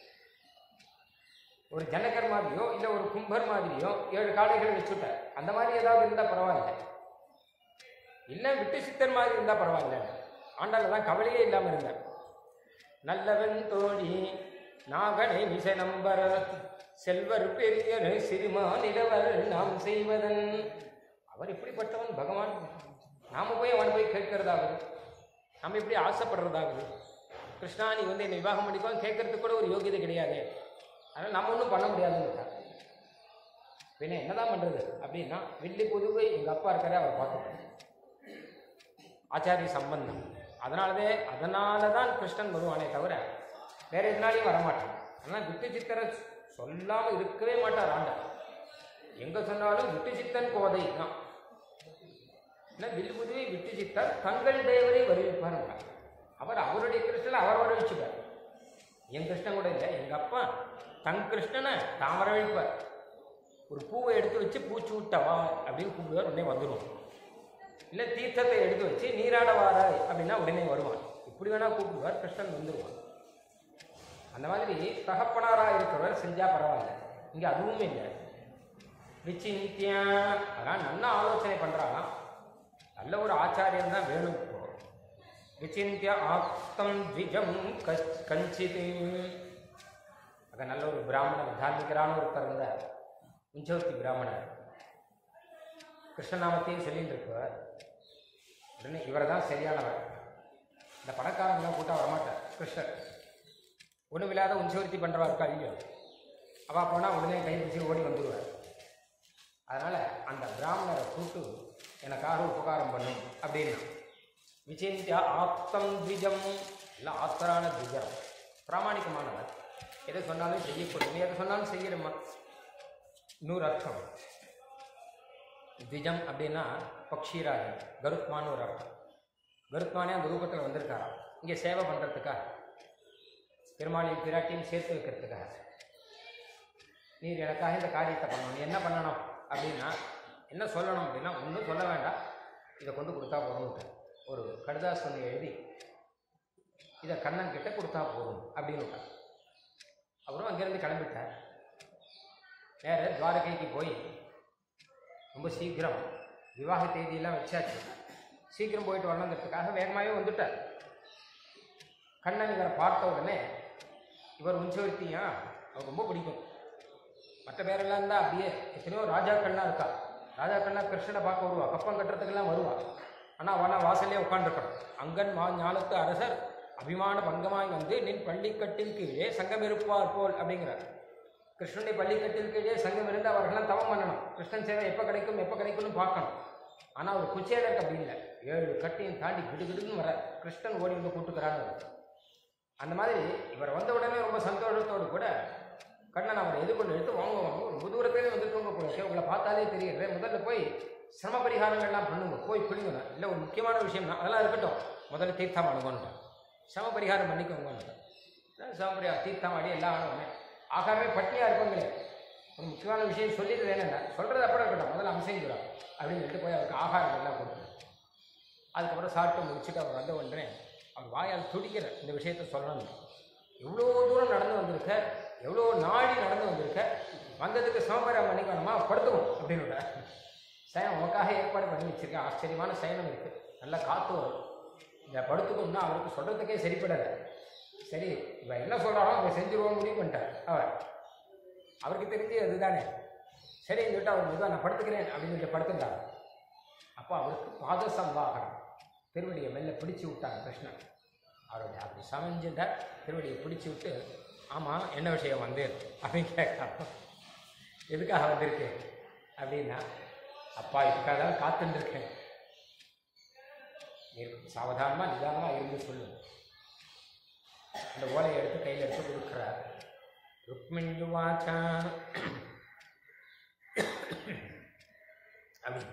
ஒரு ஜனகர் மாதிரியோ இல்லை ஒரு கும்பர் மாதிரியோ ஏழு காளைகள் வச்சுட்டார் அந்த மாதிரி ஏதாவது இருந்தால் பரவாயில்ல இல்லை விட்டு சித்தர் மாதிரி இருந்தால் பரவாயில்ல ஆண்டாள் தான் கவலையே இல்லாமல் இருந்தார் நல்லவன் தோழி நாகனை விசை நம்பர் செல்வர் பெரியனை சிறுமா நிலவர் நாம் செய்வதன் அவர் இப்படிப்பட்டவன் பகவான் நாம போய் அவனை போய் கேட்கறதாவது நம்ம இப்படி ஆசைப்படுறதாவது கிருஷ்ணா நீ வந்து என்னை விவாகம் பண்ணிக்கோ கேட்கறதுக்கு கூட ஒரு யோகியதை கிடையாது அதனால் நம்ம ஒன்றும் பண்ண முடியாதுன்னு பின்ன என்னதான் பண்ணுறது அப்படின்னா வில்லி புதுவை எங்கள் அப்பா இருக்காரே அவர் பார்த்துக்கணும் ஆச்சாரிய சம்பந்தம் அதனாலவே அதனால தான் கிருஷ்ணன் வருவானே தவிர வேற எதுனாலையும் வரமாட்டான் ஆனால் விட்டு சித்தரை சொல்லாமல் இருக்கவே மாட்டார் ஆண்டார் எங்கே சொன்னாலும் விட்டு சித்தன் கோதை தான் என்ன வில்புதுவை விட்டு சித்தர் தங்கள் தேவரை வருவிப்பாருங்க அவர் அவருடைய கிருஷ்ணனை அவர் வரவழைச்சுப்பார் என் கிருஷ்ணன் கூட இல்லை எங்கள் அப்பா தன் கிருஷ்ணனை தான் வரவழைப்பார் ஒரு பூவை எடுத்து வச்சு பூச்சி விட்டவா அப்படின்னு கூப்பிடுவார் உடனே வந்துடும் இல்லை தீர்த்தத்தை எடுத்து வச்சு நீராட வாராய் அப்படின்னா உடனே வருவான் இப்படி வேணா கூப்பிடுவார் கிருஷ்ணன் வந்துடுவான் அந்த மாதிரி தகப்பனாராக இருக்கிறவர் செஞ்சா பரவாயில்ல இங்கே அதுவும் இல்லை விசிந்தியா அதான் நல்ல ஆலோசனை பண்ணுறாங்களாம் நல்ல ஒரு ஆச்சாரியன் தான் வேணும் இப்போ விசிந்திய ஆப்தம் த்விஜம் கச் கஞ்சித் அங்கே நல்ல ஒரு பிராமணர் தார்மிகரான ஒருத்தர் இருந்தார் உஞ்சவத்தி பிராமணர் கிருஷ்ணநாமத்தையும் சொல்லிட்டு இருப்பார் உடனே இவர் தான் சரியானவர் இந்த பணக்காரங்களாம் கூட்டா வரமாட்டார் கிருஷ்ணர் ஒன்றும் இல்லாத உஞ்சவர்த்தி பண்ணுறவா இருக்கா இல்லையோ அவள் போனால் உடனே கை பிடிச்சி ஓடி வந்துடுவார் அதனால் அந்த பிராமணரை கூட்டு எனக்காக உபகாரம் பண்ணும் அப்படின்னா விசிந்தியா ஆப்தம் த்விஜம் எல்லாம் ஆத்தரான த்விஜம் பிராமணிகமானவர் எதை சொன்னாலும் செய்யக்கூடும் நீ எதை சொன்னாலும் செய்யணுமா இன்னொரு அர்த்தம் த்விஜம் அப்படின்னா பக்ஷீராகி கருத்மான்னு ஒரு அர்த்தம் கருத்மானே அந்த ரூபத்தில் வந்திருக்காராம் இங்கே சேவை பண்ணுறதுக்காக பெருமாளையும் பிராட்டியும் சேர்த்து வைக்கிறதுக்காக நீர் எனக்காக இந்த காரியத்தை பண்ணணும் நீ என்ன பண்ணணும் அப்படின்னா என்ன சொல்லணும் அப்படின்னா ஒன்றும் சொல்ல வேண்டாம் இதை கொண்டு கொடுத்தா போதும் ஒரு கடிதாஸ் ஒன்று எழுதி இதை கண்ணன் கிட்ட கொடுத்தா போதும் அப்படின்னு விட்டார் அப்புறம் அங்கேருந்து கிளம்பிட்டார் நேர துவாரகைக்கு போய் ரொம்ப சீக்கிரம் விவாக தேதியெல்லாம் வச்சாச்சு சீக்கிரம் போயிட்டு வரணுங்கிறதுக்காக வேகமாகவே வந்துட்டார் கண்ணன் இவரை பார்த்த உடனே இவர் உஞ்சவர்த்தியா அவர் ரொம்ப பிடிக்கும் மற்ற பேரெல்லாம் இருந்தால் அப்படியே எத்தனையோ ராஜாக்கள்லாம் இருக்கா ராஜாக்கள்லாம் கிருஷ்ணனை பார்க்க வருவா கப்பம் கட்டுறதுக்கெல்லாம் வருவா ஆனால் அவனா வாசல்லே உட்காந்துருக்கணும் அங்கன் மா ஞானத்து அரசர் அபிமான பங்கமாய் வந்து நின் பள்ளிக்கட்டில் கீழே சங்கம் இருப்பார் போல் அப்படிங்கிறார் கிருஷ்ணனுடைய பள்ளிக்கட்டில் கீழே சங்கம் இருந்து அவர்களெல்லாம் தவம் பண்ணணும் கிருஷ்ணன் சேவை எப்போ கிடைக்கும் எப்போ கிடைக்கும்னு பார்க்கணும் ஆனால் அவர் குச்சேலருக்கு அப்படி இல்லை ஏழு கட்டையும் தாண்டி கிடுகிடுன்னு வர கிருஷ்ணன் ஓடி வந்து கூட்டுக்கிறான்னு அந்த மாதிரி இவர் வந்த உடனே ரொம்ப சந்தோஷத்தோடு கூட கண்ணன் அவரை எதிர்கொண்டு எடுத்து வாங்க வாங்க ரொம்ப தூரத்திலே வந்துட்டு கூட உங்களை பார்த்தாலே தெரியுது முதல்ல போய் சிரம பரிகாரங்கள்லாம் பண்ணுங்க போய் பிடிங்க இல்லை ஒரு முக்கியமான விஷயம் தான் அதெல்லாம் இருக்கட்டும் முதல்ல தீர்த்தம் அணுகணும் சிரம பரிகாரம் பண்ணிக்கோங்க சிரம பரிகாரம் தீர்த்தம் அடி எல்லாம் ஆனவனே ஆகாரமே பட்டினியாக இருப்பாங்களே ஒரு முக்கியமான விஷயம் சொல்லிட்டு வேணும்னா சொல்கிறது அப்புறம் இருக்கட்டும் முதல்ல அம்சைஞ்சிடும் அப்படின்னு சொல்லிட்டு போய் அவருக்கு ஆகாரம் எல்லாம் கொடுக்கணும் அதுக்கப்புறம் சாப்பிட்டு முடிச்சுட்டு அவர் வந்த உடனே அவர் வாயால் துடிக்கிற இந்த விஷயத்த சொல்லணும் எவ்வளோ தூரம் நடந்து வந்திருக்க எவ்வளோ நாடி நடந்து வந்திருக்க வந்ததுக்கு சமபரம் பண்ணிக்கணுமா படுத்துக்கும் அப்படின்னு சயனம் உனக்காக ஏற்பாடு பண்ணி வச்சிருக்கேன் ஆச்சரியமான சயனம் இருக்குது நல்லா காற்று வரும் இந்த படுத்துக்கணும்னா அவருக்கு சொல்கிறதுக்கே சரிப்படலை சரி இவன் என்ன சொல்கிறானோ அவன் செஞ்சுருவோம் முடிவு பண்ணிட்டார் அவர் அவருக்கு தெரிஞ்சு அதுதானே சரின்னு சொல்லிட்டு அவர் மெதுவாக நான் படுத்துக்கிறேன் அப்படின்னு சொல்லிட்டு படுத்துட்டார் அப்போ அவருக்கு பாத சம்வாகனம் திருவடியை மெல்ல பிடிச்சு விட்டாங்க கிருஷ்ணன் அவருடைய அப்படி சமைஞ்சிட்ட திருவடியை பிடிச்சு விட்டு ஆமாம் என்ன விஷயம் வந்து அப்படின்னு கேட்கலாம் எதுக்காக வந்திருக்கு அப்படின்னா அப்பா இதுக்காக தான் காத்துட்டு இருக்கேன் நீர் சாவதானமாக நிதானமாக இருந்து சொல்லு அந்த ஓலையை எடுத்து கையில் எடுத்து கொடுக்குறார் ருக்மிண்யுவாச்சா அப்படின்னு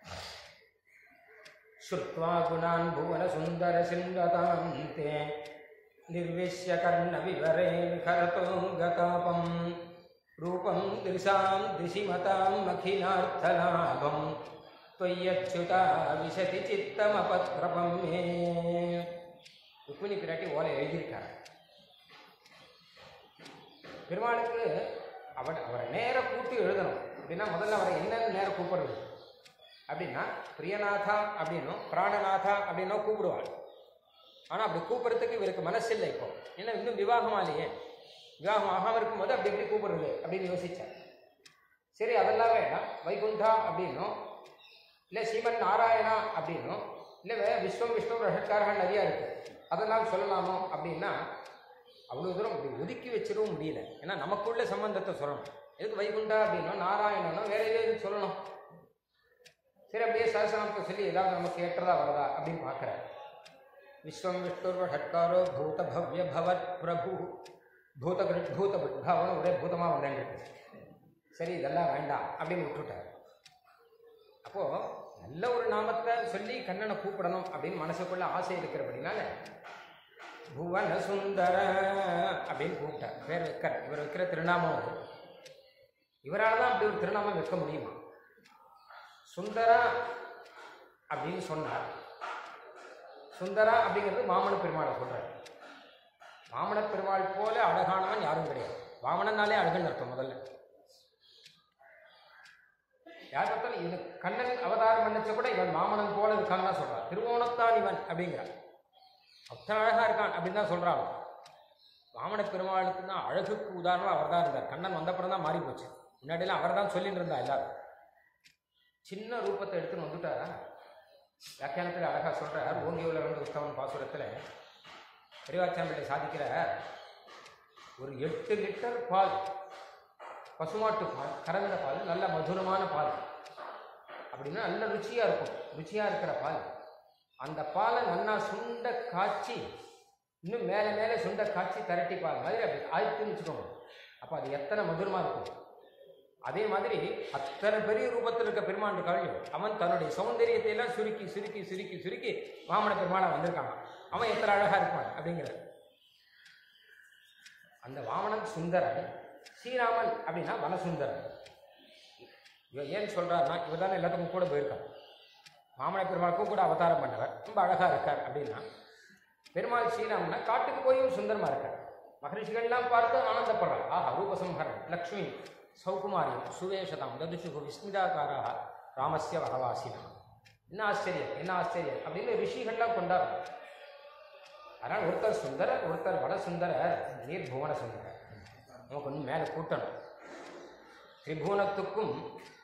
श्रुत्वा गुणान् भुवनसुन्दरसिंहतां ते निर्विश्य कर्णविवरे विहरतो गतापं रूपं दृशां दिशिमताम् अखिलार्थलाभं त्वय्यच्युता विशति चित्तमपत्रपं मे ருக்மிணி பிராட்டி ஓலை எழுதியிருக்காங்க பெருமாளுக்கு அவர் அவரை நேர கூட்டி எழுதணும் அப்படின்னா முதல்ல அவரை என்னன்னு நேரம் கூப்பிடுறது அப்படின்னா பிரியநாதா அப்படின்னும் பிராணநாதா அப்படின்னும் கூப்பிடுவாள் ஆனால் அப்படி கூப்பிட்றதுக்கு இவருக்கு மனசு இல்லை இப்போ ஏன்னா இன்னும் விவாகம் ஆலையே விவாகம் ஆகாமல் இருக்கும்போது அப்படி எப்படி கூப்பிடுறது அப்படின்னு யோசிச்சார் சரி அதெல்லாம் வேண்டாம் வைகுண்டா அப்படின்னும் இல்லை ஸ்ரீமன் நாராயணா அப்படின்னும் இல்லை வே விஸ்வம் விஷ்ணு ரஷக்காரர்கள் நிறையா இருக்குது அதெல்லாம் சொல்லலாமோ அப்படின்னா அவ்வளோ தூரம் அப்படி ஒதுக்கி வச்சிடவும் முடியல ஏன்னா நமக்குள்ள சம்பந்தத்தை சொல்லணும் எதுக்கு வைகுண்டா அப்படின்னும் நாராயணனோ வேற எதாவது சொல்லணும் சரி அப்படியே சரசனத்தை சொல்லி ஏதாவது நமக்கு ஏற்றதா வரதா அப்படின்னு பார்க்குறாரு விஸ்வம் விஷ்ணுர்வ ஷட்காரோ பூத பவ்ய பவத் பிரபு பூத கிருத் பூத புத்தாவனும் ஒரே பூதமாக வந்தேங்க சரி இதெல்லாம் வேண்டாம் அப்படின்னு விட்டுட்டார் அப்போது நல்ல ஒரு நாமத்தை சொல்லி கண்ணனை கூப்பிடணும் அப்படின்னு மனசுக்குள்ள ஆசை இருக்கிறபடினால புவன சுந்தர அப்படின்னு கூப்பிட்டார் பேர் வைக்கிற இவர் வைக்கிற திருநாமம் அது இவரால் தான் அப்படி ஒரு திருநாமம் வைக்க முடியுமா சுந்தரா அப்படின்னு சொன்னார் சுந்தரா அப்படிங்கிறது மாமன பெருமாளை சொல்றாரு வாமன பெருமாள் போல அழகானவன் யாரும் கிடையாது வாமனனாலே அழகுன்னு அர்த்தம் முதல்ல யார் பார்த்தாலும் இவன் கண்ணன் அவதாரம் பண்ணச்ச கூட இவன் மாமனன் போல இருக்கான்னு தான் சொல்றான் திருவோணத்தான் இவன் அப்படிங்கிறான் அத்தனை அழகா இருக்கான் அப்படின்னு தான் சொல்றான் வாமன பெருமாளுக்கு தான் அழகுக்கு உதாரணம் அவர் தான் இருந்தார் கண்ணன் வந்தப்பறம் தான் மாறி போச்சு முன்னாடியெல்லாம் அவர் தான் சொல்லிட்டு இருந்தா எல்லாரும் சின்ன ரூபத்தை எடுத்துன்னு வந்துட்டாரா வியாக்கியானத்தில் அழகாக சொல்கிறார் ஓங்கி உள்ள வந்து உத்தவன் பாசுரத்தில் பெரியவாச்சாம்பிள்ளை சாதிக்கிற ஒரு எட்டு லிட்டர் பால் பசுமாட்டு பால் கறந்த பால் நல்ல மதுரமான பால் அப்படின்னா நல்ல ருச்சியாக இருக்கும் ருச்சியாக இருக்கிற பால் அந்த பாலை நல்லா சுண்ட காய்ச்சி இன்னும் மேலே மேலே சுண்ட காய்ச்சி திரட்டி பால் மாதிரி அப்படி ஆயிடுச்சுன்னு வச்சுக்கோங்க அப்போ அது எத்தனை மதுரமாக இருக்கும் அதே மாதிரி அத்தனை பெரிய ரூபத்தில் இருக்க பெருமாண்டு கவிஞன் அவன் தன்னுடைய சௌந்தரியத்தை எல்லாம் சுருக்கி சுருக்கி சுருக்கி சுருக்கி வாமன பெருமாளா வந்திருக்கான் அவன் எத்தனை அழகா இருப்பான் அப்படிங்கிற அந்த வாமனன் சுந்தரன் ஸ்ரீராமன் அப்படின்னா வனசுந்தரன் இவன் ஏன் சொல்றாருன்னா இவர் தானே எல்லாத்துக்கும் கூட போயிருக்கான் வாமன பெருமாளுக்கும் கூட அவதாரம் பண்ணவர் ரொம்ப அழகா இருக்கார் அப்படின்னா பெருமாள் ஸ்ரீராமனா காட்டுக்கு போயும் சுந்தரமா இருக்கார் மகரிஷிகள்லாம் பார்த்து ஆனந்தப்படுறார் ஆஹா ரூபசம்ஹரன் லக்ஷ்மி சௌகுமாரி சுவேஷதாம் ததுஷுகு விஸ்மிதாகாராக ராமஸ்ய வனவாசினா என்ன ஆச்சரியம் என்ன ஆச்சரியம் அப்படின்னு ரிஷிகள்லாம் கொண்டாடுறாங்க அதனால் ஒருத்தர் சுந்தரர் ஒருத்தர் வடசுந்தரர் நீர் புவன சுந்தரர் நமக்கு ஒன்றும் மேலே கூட்டணும் திரிபுவனத்துக்கும்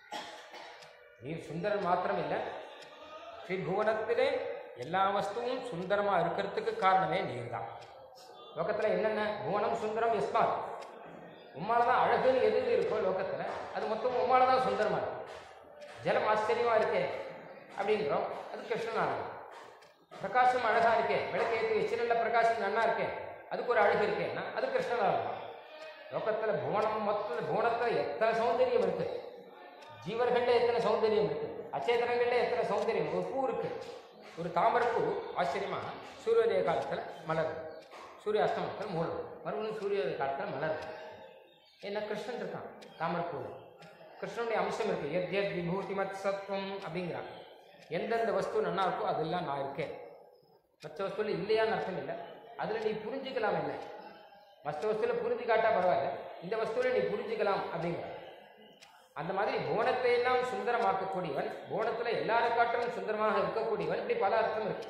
நீர் சுந்தரன் மாத்திரம் இல்லை திரிபுவனத்திலே எல்லா வஸ்துவும் சுந்தரமாக இருக்கிறதுக்கு காரணமே நீர் தான் லோகத்தில் என்னென்ன புவனம் சுந்தரம் எஸ்மாத் உம்மால தான் அழகுன்னு எது எது இருக்கோ லோகத்தில் அது மொத்தம் உம்மால தான் சுந்தரமாக இருக்கும் ஜலம் ஆச்சரியமாக இருக்கே அப்படிங்கிறோம் அது கிருஷ்ணனானது பிரகாசம் அழகா இருக்கே விளக்கேற்றி வச்சு நல்ல பிரகாசம் நன்னா இருக்கே அதுக்கு ஒரு அழகு இருக்கேன்னா அது கிருஷ்ணனானது லோகத்தில் புவனம் மொத்தத்தில் புவனத்தில் எத்தனை சௌந்தரியம் இருக்கு ஜீவர்கள்ல எத்தனை சௌந்தரியம் இருக்கு அச்சேதனங்கள்ல எத்தனை சௌந்தரியம் ஒரு பூ இருக்கு ஒரு தாமரைப்பூ ஆச்சரியமா சூரியோதய காலத்தில் மலரும் சூரிய அஸ்தமனத்தில் மூடும் மறுபடியும் சூரியோதய காலத்தில் மலரும் என்ன கிருஷ்ணன் இருக்கான் தாமரைப்பூ கிருஷ்ணனுடைய அம்சம் இருக்கு எத் எத் விபூதி மத் சத்வம் அப்படிங்கிறான் எந்தெந்த வஸ்து நன்னா இருக்கோ அதெல்லாம் நான் இருக்கேன் மற்ற வஸ்துவில் இல்லையான்னு அர்த்தம் இல்லை அதில் நீ புரிஞ்சுக்கலாம் என்ன மற்ற வஸ்துவில் புரிஞ்சு காட்டா பரவாயில்ல இந்த வஸ்துவில் நீ புரிஞ்சுக்கலாம் அப்படிங்கிற அந்த மாதிரி புவனத்தை எல்லாம் சுந்தரமாக்கக்கூடியவன் புவனத்தில் எல்லாரை காட்டிலும் சுந்தரமாக இருக்கக்கூடியவன் இப்படி பல அர்த்தம் இருக்கு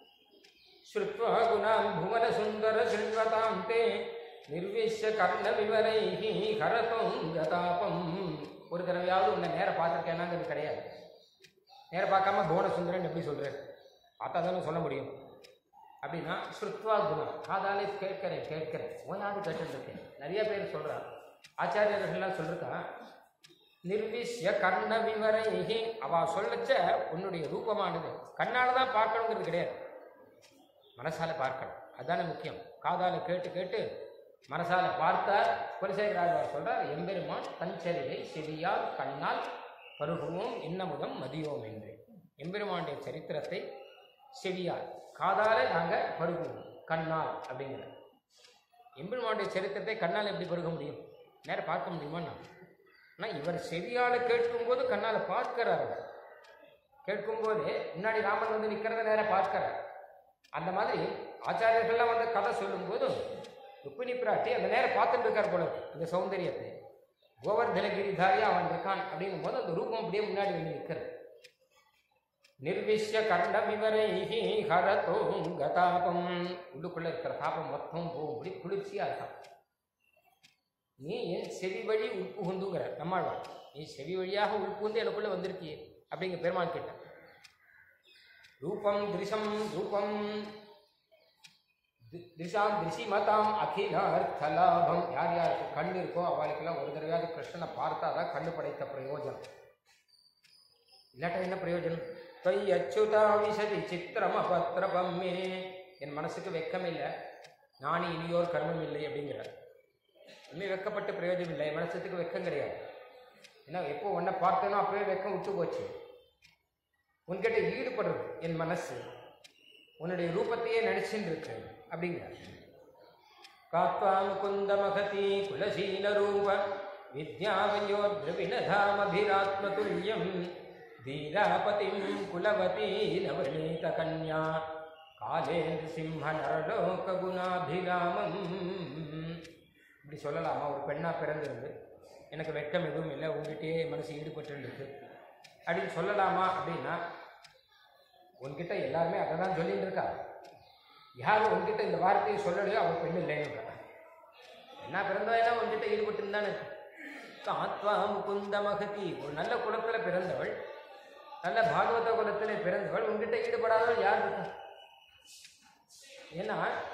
ஸ்ருத்வா குணாம் புவன சுந்தர சில்வதாம் தே நிர்விஷ்ய கர்ண விவரைஹி ஹரதம் கதாபம் ஒரு தடவையாவது உன்னை நேர பார்த்துருக்கேனாங்கிறது கிடையாது நேர பார்க்காம புவன சுந்தரன் எப்படி சொல்கிறேன் பார்த்தா தானே சொல்ல முடியும் அப்படின்னா ஸ்ருத்வா குணம் காதாலே கேட்கிறேன் கேட்கிறேன் ஓயாது கேட்டுருக்கேன் நிறைய பேர் சொல்கிறான் ஆச்சாரியர்கள்லாம் சொல்லிருக்கான் நிர்விஷ்ய கர்ண விவரைஹி அவ சொல்லச்ச உன்னுடைய ரூபமானது கண்ணால தான் பார்க்கணுங்கிறது கிடையாது மனசால பார்க்கணும் அதுதானே முக்கியம் காதால கேட்டு கேட்டு மனசால பார்த்தார் குலசேகராஜார் சொல்றார் எம்பெருமான் தஞ்சரியை செவியால் கண்ணால் பருகுவோம் இன்னமுதம் மதியோம் என்று எம்பெருமானுடைய சரித்திரத்தை செவியால் காதால நாங்க பருகுவோம் கண்ணால் அப்படிங்கிற எம்பெருமானுடைய சரித்திரத்தை கண்ணால் எப்படி பருக முடியும் நேரம் பார்க்க முடியுமா நான் ஆனால் இவர் செவியால் கேட்கும்போது கண்ணால் பார்க்கிறார் அவர் கேட்கும்போது முன்னாடி ராமன் வந்து நிற்கிறத நேரம் பார்க்கிறார் அந்த மாதிரி ஆச்சாரியர்கள்லாம் வந்து கதை சொல்லும்போது ருக்மிணி பிராட்டி அந்த நேரம் பார்த்துட்டு இருக்கார் போல இருக்கு, இந்த சௌந்தரியத்தை கோவர்தனகிரிதாரியா அவன் இருக்கான் அப்படிங்கும் போது அந்த ரூபம் அப்படியே முன்னாடி வந்து நிற்கிறது நிர்விஷ்ய கண்ட விவரைஹி ஹரதோம் கதாபம் உள்ளுக்குள்ள இருக்கிற தாபம் மொத்தம் போகும்படி குளிர்ச்சியா இருக்கான் நீ என் செவி வழி உட்புகுந்துங்கிற நம்மாழ்வான் நீ செவி வழியாக உட்புகுந்து எனக்குள்ள வந்திருக்கியே அப்படிங்கிற பெருமாள் கேட்ட ரூபம் திருஷம் ரூபம் தி- திருஷாம் திருஷிமதாம் அகிலார்த்தலாபம் யார் யாருக்கு கண் இருக்கோ அவளுக்கெல்லாம் ஒரு தடவையாவது கிருஷ்ணனை பார்த்தாதான் கண்ணு படைத்த பிரயோஜனம் இல்லாட்டா என்ன பிரயோஜனம் தொய் அச்சுதா விசதி சித்திரம் அபத்திரபம் மே என் மனசுக்கு வெக்கம் இல்லை நானே இனியோர் கர்மம் இல்லை அப்படிங்கிறார் இனிமே வெக்கப்பட்டு பிரயோஜனம் இல்லை என் மனசுக்கு வெக்கம் கிடையாது ஏன்னா எப்போ உன்னை பார்த்தேனோ அப்பவே வெக்கம் விட்டு போச்சு உன்கிட்ட ஈடுபடுறது என் மனசு உன்னுடைய ரூபத்தையே நினைச்சுட்டு இருக்கு அப்படிங்கிறார் காத்வா முகுந்த மகதி குலசீல ரூப வித்யாவயோ திரவிணதாமபிராத்மதுல்யம் தீராபதிம் குலவதி நவநீத கன்யா காலேந்து சிம்ம நரலோக குணாபிராமம் இப்படி சொல்லலாமா ஒரு பெண்ணா பிறந்திருந்து எனக்கு வெட்கம் எதுவும் இல்லை உங்ககிட்டயே மனசு ஈடுபட்டு இருக்கு அப்படின்னு சொல்லலாமா அப்படின்னா உன்கிட்ட எல்லாருமே அதை தான் சொல்லிட்டு இருக்கா யார் உன்கிட்ட இந்த வார்த்தையை சொல்லலையோ அவள் பெண் இல்லைன்னு என்ன பிறந்தவனா உன்கிட்ட ஈடுபட்டு இருந்தானே ஆத்வா முகுந்த மகதி ஒரு நல்ல குலத்துல பிறந்தவள் நல்ல பாகவத குலத்திலே பிறந்தவள் உன்கிட்ட ஈடுபடாதவள் யார் இருக்கா ஏன்னா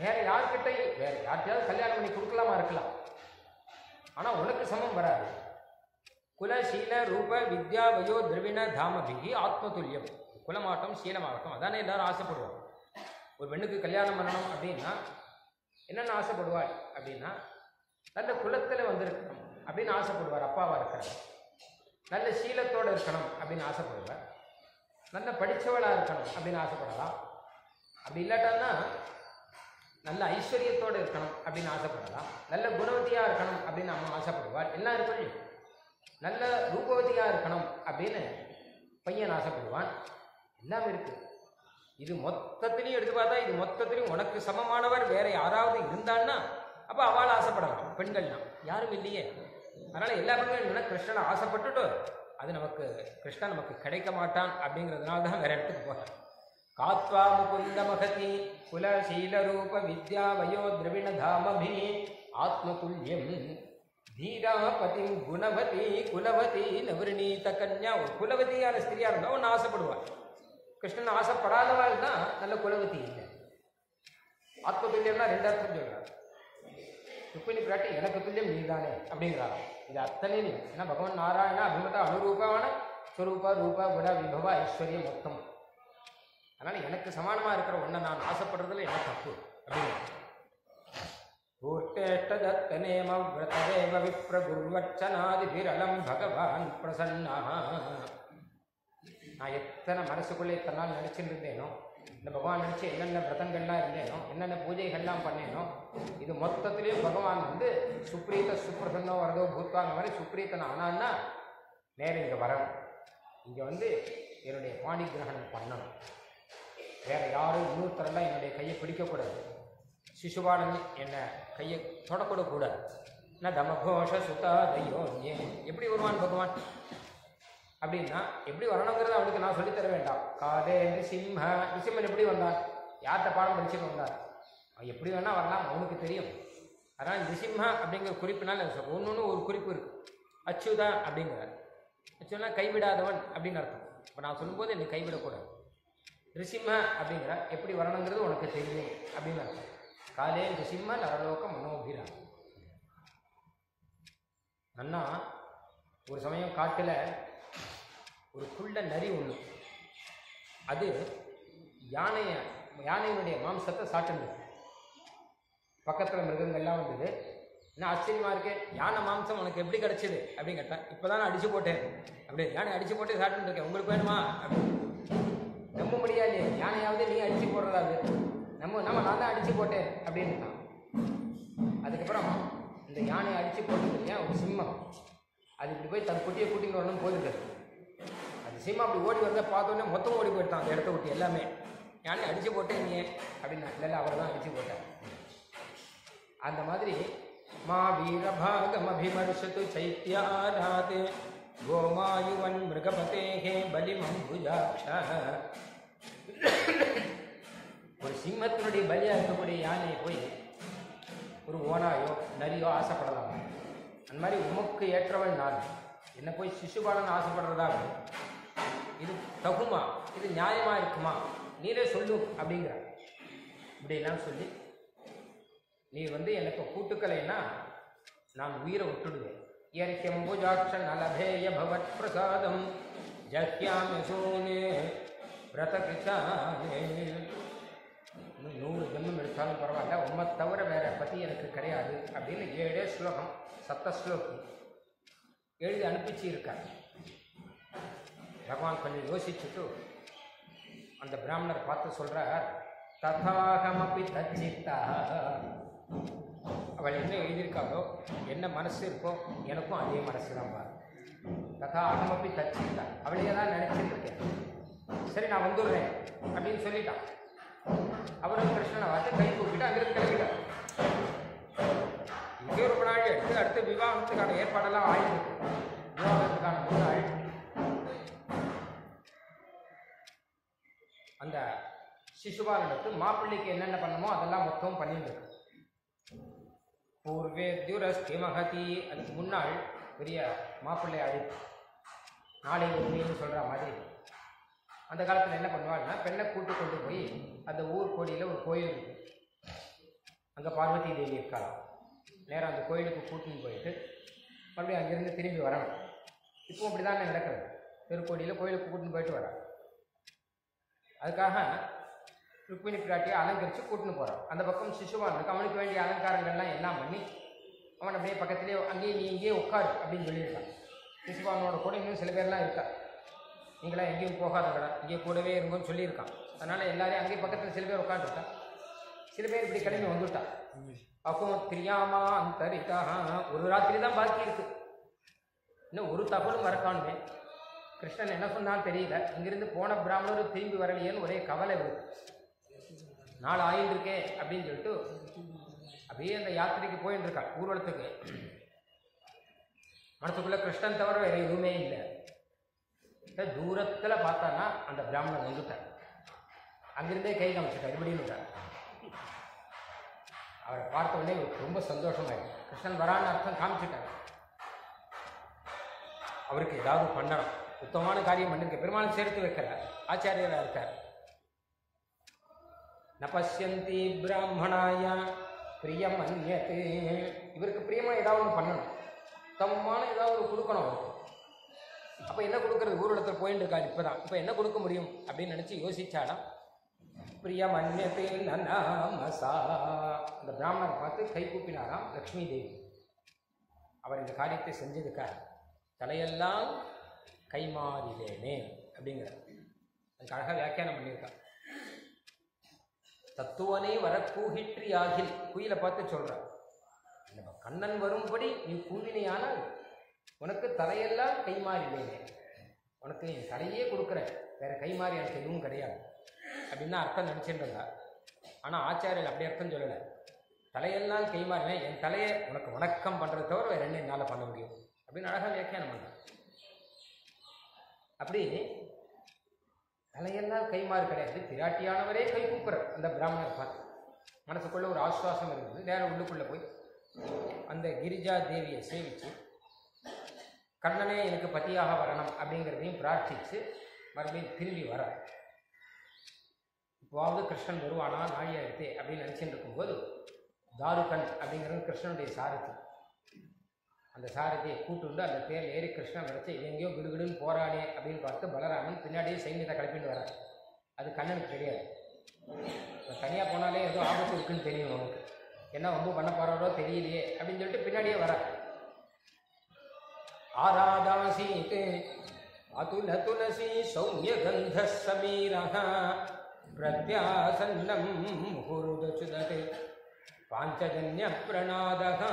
வேற யார்கிட்டையும் வேற யார்கிட்டயாவது கல்யாணம் பண்ணி கொடுக்கலாமா இருக்கலாம் ஆனா உனக்கு சமம் வராது குல சீல ரூப வித்யா வயோ திரவிண தாமபிகி ஆத்மதுல்யம் குலமாகட்டும் சீலமாகட்டும் அதானே எல்லாரும் ஆசைப்படுவாங்க ஒரு பெண்ணுக்கு கல்யாணம் பண்ணணும் அப்படின்னா என்னென்ன ஆசைப்படுவாள் அப்படின்னா நல்ல குலத்தில் வந்திருக்கணும் அப்படின்னு ஆசைப்படுவார் அப்பாவா இருக்கிறார் நல்ல சீலத்தோடு இருக்கணும் அப்படின்னு ஆசைப்படுவார் நல்ல படித்தவளாக இருக்கணும் அப்படின்னு ஆசைப்படலாம் அப்படி இல்லாட்டான்னா நல்ல ஐஸ்வர்யத்தோடு இருக்கணும் அப்படின்னு ஆசைப்படலாம் நல்ல குணவதியாக இருக்கணும் அப்படின்னு அம்மா ஆசைப்படுவார் எல்லாம் இருக்கணும் நல்ல ரூபவதியாக இருக்கணும் அப்படின்னு பையன் ஆசைப்படுவான் எல்லாம் இருக்கு இது மொத்தத்திலையும் எடுத்து பார்த்தா இது மொத்தத்திலையும் உனக்கு சமமானவர் வேற யாராவது இருந்தான்னா அப்போ அவள் ஆசைப்படலாம் பெண்கள்லாம் யாரும் இல்லையே அதனால எல்லா பெண்களும் என்ன கிருஷ்ணனை ஆசைப்பட்டுட்டு அது நமக்கு கிருஷ்ணன் நமக்கு கிடைக்க மாட்டான் அப்படிங்கிறதுனால தான் வேற இடத்துக்கு போகிறேன் காத்வா முகுந்த மகதி குல சீல ரூப வித்யா வயோ திரவிண தாமபி ஆத்மதுல்யம் தீராபதி குணவதி குலவதி நவருணீத கன்யா ஒரு குலவதியான ஸ்திரியா இருந்தால் ஒன்று ஆசைப்படுவாள் கிருஷ்ணன் ஆசைப்படாதவாள் தான் நல்ல குலவதி இல்லை ஆத்மதுல்யம்னா ரெண்டு அர்த்தம் சொல்றாரு ருக்மிணி பிராட்டி எனக்கு துல்லியம் நீதானே அப்படிங்கிறாங்க இது அத்தனையும் ஏன்னா பகவான் நாராயண அபிமத அனுரூபமான ஸ்வரூப ரூப குண விபவ ஐஸ்வர்யம் மொத்தம் அதனால எனக்கு சமானமா இருக்கிற ஒன்றை நான் ஆசைப்படுறதுல எனக்கு தப்பு அப்படிங்கிறாங்க பூர்த்தேஷ்டதத்தனேம விரததேவ விப்ரகுர்வச்சனாதிபிரலம் பகவான் பிரசன்னா நான் எத்தனை மனசுக்குள்ளே இத்தனை நாள் நடிச்சுட்டு இருந்தேனோ இந்த பகவான் நினச்சி என்னென்ன விரதங்கள்லாம் இருந்தேனோ என்னென்ன பூஜைகள்லாம் பண்ணேனோ இது மொத்தத்திலையும் பகவான் வந்து சுப்ரீத சுப்பிரசன்னோ வரதோ பூத்வாங்க மாதிரி சுப்ரீத்தன் ஆனான்னா நேரம் இங்கே வரணும் இங்கே வந்து என்னுடைய பாணி கிரகணம் பண்ணணும் வேற யாரும் இன்னொருத்தரெல்லாம் என்னுடைய கையை பிடிக்கக்கூடாது சிசுபாலன் என்ன கையை தொடக்கூட கூடாது நான் தமகோஷ சுதா தையோ ஏன் எப்படி வருவான் பகவான் அப்படின்னா எப்படி வரணுங்கிறத அவனுக்கு நான் சொல்லித் தர வேண்டாம் காதே நிசிம்ம நிசிம்மன் எப்படி வந்தான் யார்கிட்ட பாடம் படிச்சுட்டு வந்தார் அவன் எப்படி வேணா வரலாம் அவனுக்கு தெரியும் அதனால் நிசிம்ம அப்படிங்கிற குறிப்பினால் ஒன்று ஒரு குறிப்பு இருக்கு அச்சுதா அப்படிங்கிறார் அச்சுனா கைவிடாதவன் அப்படின்னு அர்த்தம் இப்போ நான் சொல்லும்போது என்னை கைவிடக்கூடாது ரிசிம்ம அப்படிங்கிற எப்படி வரணுங்கிறது உனக்கு தெரியும் அப்படின்னு அர்த்தம் காலே ரிசிம்ம நரலோக மனோபிரா அண்ணா ஒரு சமயம் காட்டில் ஒரு குள்ள நரி ஒன்று அது யானையை யானையினுடைய மாம்சத்தை சாப்பிட்டுருந்தது பக்கத்தில் மிருகங்கள்லாம் வந்தது என்ன ஆச்சரியமா இருக்கு யானை மாம்சம் உனக்கு எப்படி கிடைச்சது அப்படின்னு கேட்டேன் இப்போ தான் அடிச்சு போட்டேன் அப்படி யானை அடிச்சு போட்டு சாப்பிட்டுட்டு இருக்கேன் உங்களுக்கு வேணுமா அப்படின்னு நம்ப முடியாது யானையாவது நீ அடிச்சு போடுறதாது நம்ம நம்ம நான் தான் அடிச்சு போட்டேன் அப்படின்ட்டான் அதுக்கப்புறம் இந்த யானையை அடிச்சு போட்டது இல்லையா ஒரு சிம்மம் அது இப்படி போய் தன் குட்டியை கூட்டிட்டு வரணும் போகுது அது சிம்மம் அப்படி ஓடி வரத பார்த்தோன்னே மொத்தம் ஓடி போயிட்டான் அந்த இடத்த விட்டு எல்லாமே யானை அடிச்சு போட்டேன் நீ அப்படின்னா இல்லை இல்லை அவர் தான் அடிச்சு போட்டார் அந்த மாதிரி மா வீரபாகம் அபிமர்ஷத்து சைத்தியாராத் கோமாயுவன் மிருகபதேகே பலிமம்புஜாட்ச ஒரு சிம்மத்தினுடைய பலியா இருக்கக்கூடிய யானையை போய் ஒரு ஓனாயோ நரியோ ஆசைப்படலாம் அந்த மாதிரி உமக்கு ஏற்றவன் நான் என்ன போய் சிசுபாலன் ஆசைப்படுறதாக இது தகுமா இது நியாயமா இருக்குமா நீரே சொல்லு அப்படிங்கிற இப்படிலாம் சொல்லி நீ வந்து எனக்கு கூட்டுக்கலைன்னா நான் உயிரை விட்டுடுவேன் இயற்கம்புஜாட்ச நலபேய பவத் பிரசாதம் ஜஹ்யாமி சூனே விரத கிருஷானே இன்னும் நூறு ஜென்மம் எடுத்தாலும் பரவாயில்ல உம்மை தவிர வேற பற்றி எனக்கு கிடையாது அப்படின்னு ஏழே ஸ்லோகம் சத்த ஸ்லோகி எழுதி அனுப்பிச்சு இருக்கார் பகவான் கொஞ்சம் யோசிச்சுட்டு அந்த பிராமணர் பார்த்து சொல்றார் ததாகமபி தச்சித்தா அவள் என்ன எழுதியிருக்காளோ என்ன மனசு இருக்கோ எனக்கும் அதே மனசு தான் பாரு ததா அகமப்பி தச்சித்தா அவளையே தான் நினைச்சிட்டு இருக்கேன் சரி நான் வந்துடுறேன் அப்படின்னு சொல்லிட்டான் அவரும் கிருஷ்ணனை பார்த்து கை கூப்பிட்டு அங்கிருந்து கிளம்பிட்டார் இங்கே ரொம்ப நாள் எடுத்து அடுத்து விவாகத்துக்கான ஏற்பாடெல்லாம் ஆயிருக்கு விவாகத்துக்கான முதல் அந்த சிசுபாலனுக்கு மாப்பிள்ளைக்கு என்னென்ன பண்ணணுமோ அதெல்லாம் மொத்தம் பண்ணிட்டு இருக்கு பூர்வே தியுரஸ்தி மகதி அதுக்கு முன்னாள் பெரிய மாப்பிள்ளை அழைப்பு நாளை உண்மைன்னு சொல்கிற மாதிரி அந்த காலத்தில் என்ன பண்ணுவாங்கன்னா பெண்ணை கூட்டு கொண்டு போய் அந்த ஊர் கோடியில் ஒரு கோயில் இருக்கு அங்கே பார்வதி தேவி இருக்கலாம் நேராக அந்த கோயிலுக்கு கூட்டின்னு போயிட்டு மறுபடியும் அங்கேருந்து திரும்பி வரணும் இப்போ அப்படி தான் நடக்கிறது திருக்கோடியில் கோயிலுக்கு கூட்டின்னு போயிட்டு வர அதுக்காக ருக்மிணி பிராட்டியை அலங்கரித்து கூட்டின்னு போகிறான் அந்த பக்கம் சிசுவான் இருக்கு அவனுக்கு வேண்டிய அலங்காரங்கள்லாம் எல்லாம் பண்ணி அவன் அப்படியே பக்கத்துலேயே அங்கேயே நீ இங்கேயே உட்காரு அப்படின்னு சொல்லியிருக்கான் சிசுபானோட கூட இன்னும் சில பேர்லாம் இருக்கா நீங்களாம் எங்கேயும் போகாதவடா இங்கே கூடவே இருங்கன்னு சொல்லியிருக்கான் அதனால் எல்லாரையும் அங்கேயே பக்கத்தில் சில பேர் உட்காந்துருக்கா சில பேர் இப்படி கிளம்பி வந்துட்டா அப்போ திரியாமா அந்தரிதா ஒரு ராத்திரி தான் பாக்கி இருக்கு இன்னும் ஒரு தகவலும் வரக்கானுமே கிருஷ்ணன் என்ன சொன்னான்னு தெரியல இங்கிருந்து போன பிராமணர் திரும்பி வரலையேன்னு ஒரே கவலை இருக்கு நாள் ஆயிண்டிருக்கே அப்படின்னு சொல்லிட்டு அப்படியே அந்த யாத்திரைக்கு போயின்னு இருக்கா ஊர்வலத்துக்கு மனசுக்குள்ள கிருஷ்ணன் தவிர வேற எதுவுமே இல்லை தூரத்தில் பார்த்தானா அந்த பிராமணன் வந்துட்டார் அங்கிருந்தே கை காமிச்சிட்டார் இப்படின்னு விட்டார் அவரை பார்த்த உடனே இவருக்கு ரொம்ப சந்தோஷமாயிடும் கிருஷ்ணன் வரான்னு அர்த்தம் காமிச்சிட்டார் அவருக்கு ஏதாவது பண்ணணும் உத்தமமான காரியம் பண்ணிருக்க பெருமாள் சேர்த்து வைக்கிறார் ஆச்சாரியராக இருக்கார் ந பசியந்தி பிராமணாய பிரியம் அந்நியத்து இவருக்கு பிரியமா ஏதாவது ஒன்று பண்ணணும் உத்தமமான ஏதாவது ஒரு கொடுக்கணும் அவருக்கு அப்போ என்ன கொடுக்கறது ஊரிடத்தில் போயிட்டு இருக்காரு இப்போதான் இப்போ என்ன கொடுக்க முடியும் அப்படின்னு நினச்சி யோசிச்சாலாம் பிரியம் அந்நியத்தை நன்னாமசா அந்த பிராமணரை பார்த்து கை கூப்பினாராம் லக்ஷ்மி தேவி அவர் இந்த காரியத்தை செஞ்சதுக்காக தலையெல்லாம் கைமாறிலேனே அப்படிங்கிறார் அதுக்கு அழகாக வியாக்கியானம் பண்ணியிருக்கார் தத்துவனே வர கூகிற்றி ஆகில் குயிலை பார்த்து சொல்கிறார் நம்ம கண்ணன் வரும்படி நீ கூவினையானால் உனக்கு தலையெல்லாம் கைமாறிலேனே உனக்கு நீ தலையே கொடுக்குறேன் வேற கைமாறி எனக்கு எதுவும் கிடையாது அப்படின்னு அர்த்தம் நினச்சிட்டு இருந்தார் ஆனால் ஆச்சாரியர் அப்படி அர்த்தம் சொல்லலை தலையெல்லாம் கைமாறினேன் என் தலையை உனக்கு வணக்கம் பண்ணுறத தவிர வேற என்ன என்னால் பண்ண முடியும் அப்படின்னு அழகாக வியாக்கியானம் பண்ணார் அப்படி தலையெல்லாம் கைமாறு கிடையாது பிராட்டியானவரே கை கூப்புறார் அந்த பிராமணரை பார்த்து மனசுக்குள்ள ஒரு ஆசுவாசம் இருந்தது நேரம் உள்ளுக்குள்ளே போய் அந்த கிரிஜா தேவியை சேவிச்சு கண்ணனே எனக்கு பத்தியாக வரணும் அப்படிங்கிறதையும் பிரார்த்திச்சு மறுபடியும் திரும்பி வர இப்போவாவது கிருஷ்ணன் வருவானா நாழியாயிடுத்தே அப்படின்னு நினச்சிட்டு இருக்கும்போது தாருகன் அப்படிங்கிறது கிருஷ்ணனுடைய சாரதி அந்த சாரதியை கூட்டுண்டு அந்த தேர் ஏறி கிருஷ்ணன் வரைச்சு எங்கேயோ கிடுகிடுன்னு போறானே அப்படின்னு பார்த்து பலராமன் பின்னாடியே சைன்யத்தை கிளப்பிட்டு வரான் அது கண்ணனுக்கு தெரியாது தனியாக போனாலே ஏதோ ஆபத்து இருக்குன்னு தெரியும் அவனுக்கு என்ன ரொம்ப பண்ண போறாரோ தெரியலையே அப்படின்னு சொல்லிட்டு பின்னாடியே வர ஆராதாசீத் அதுல துளசி சௌமிய கந்த சமீரः பிரத்யாசன்னம் முகுருதச்சுதத் பாஞ்சஜன்ய பிரணாதக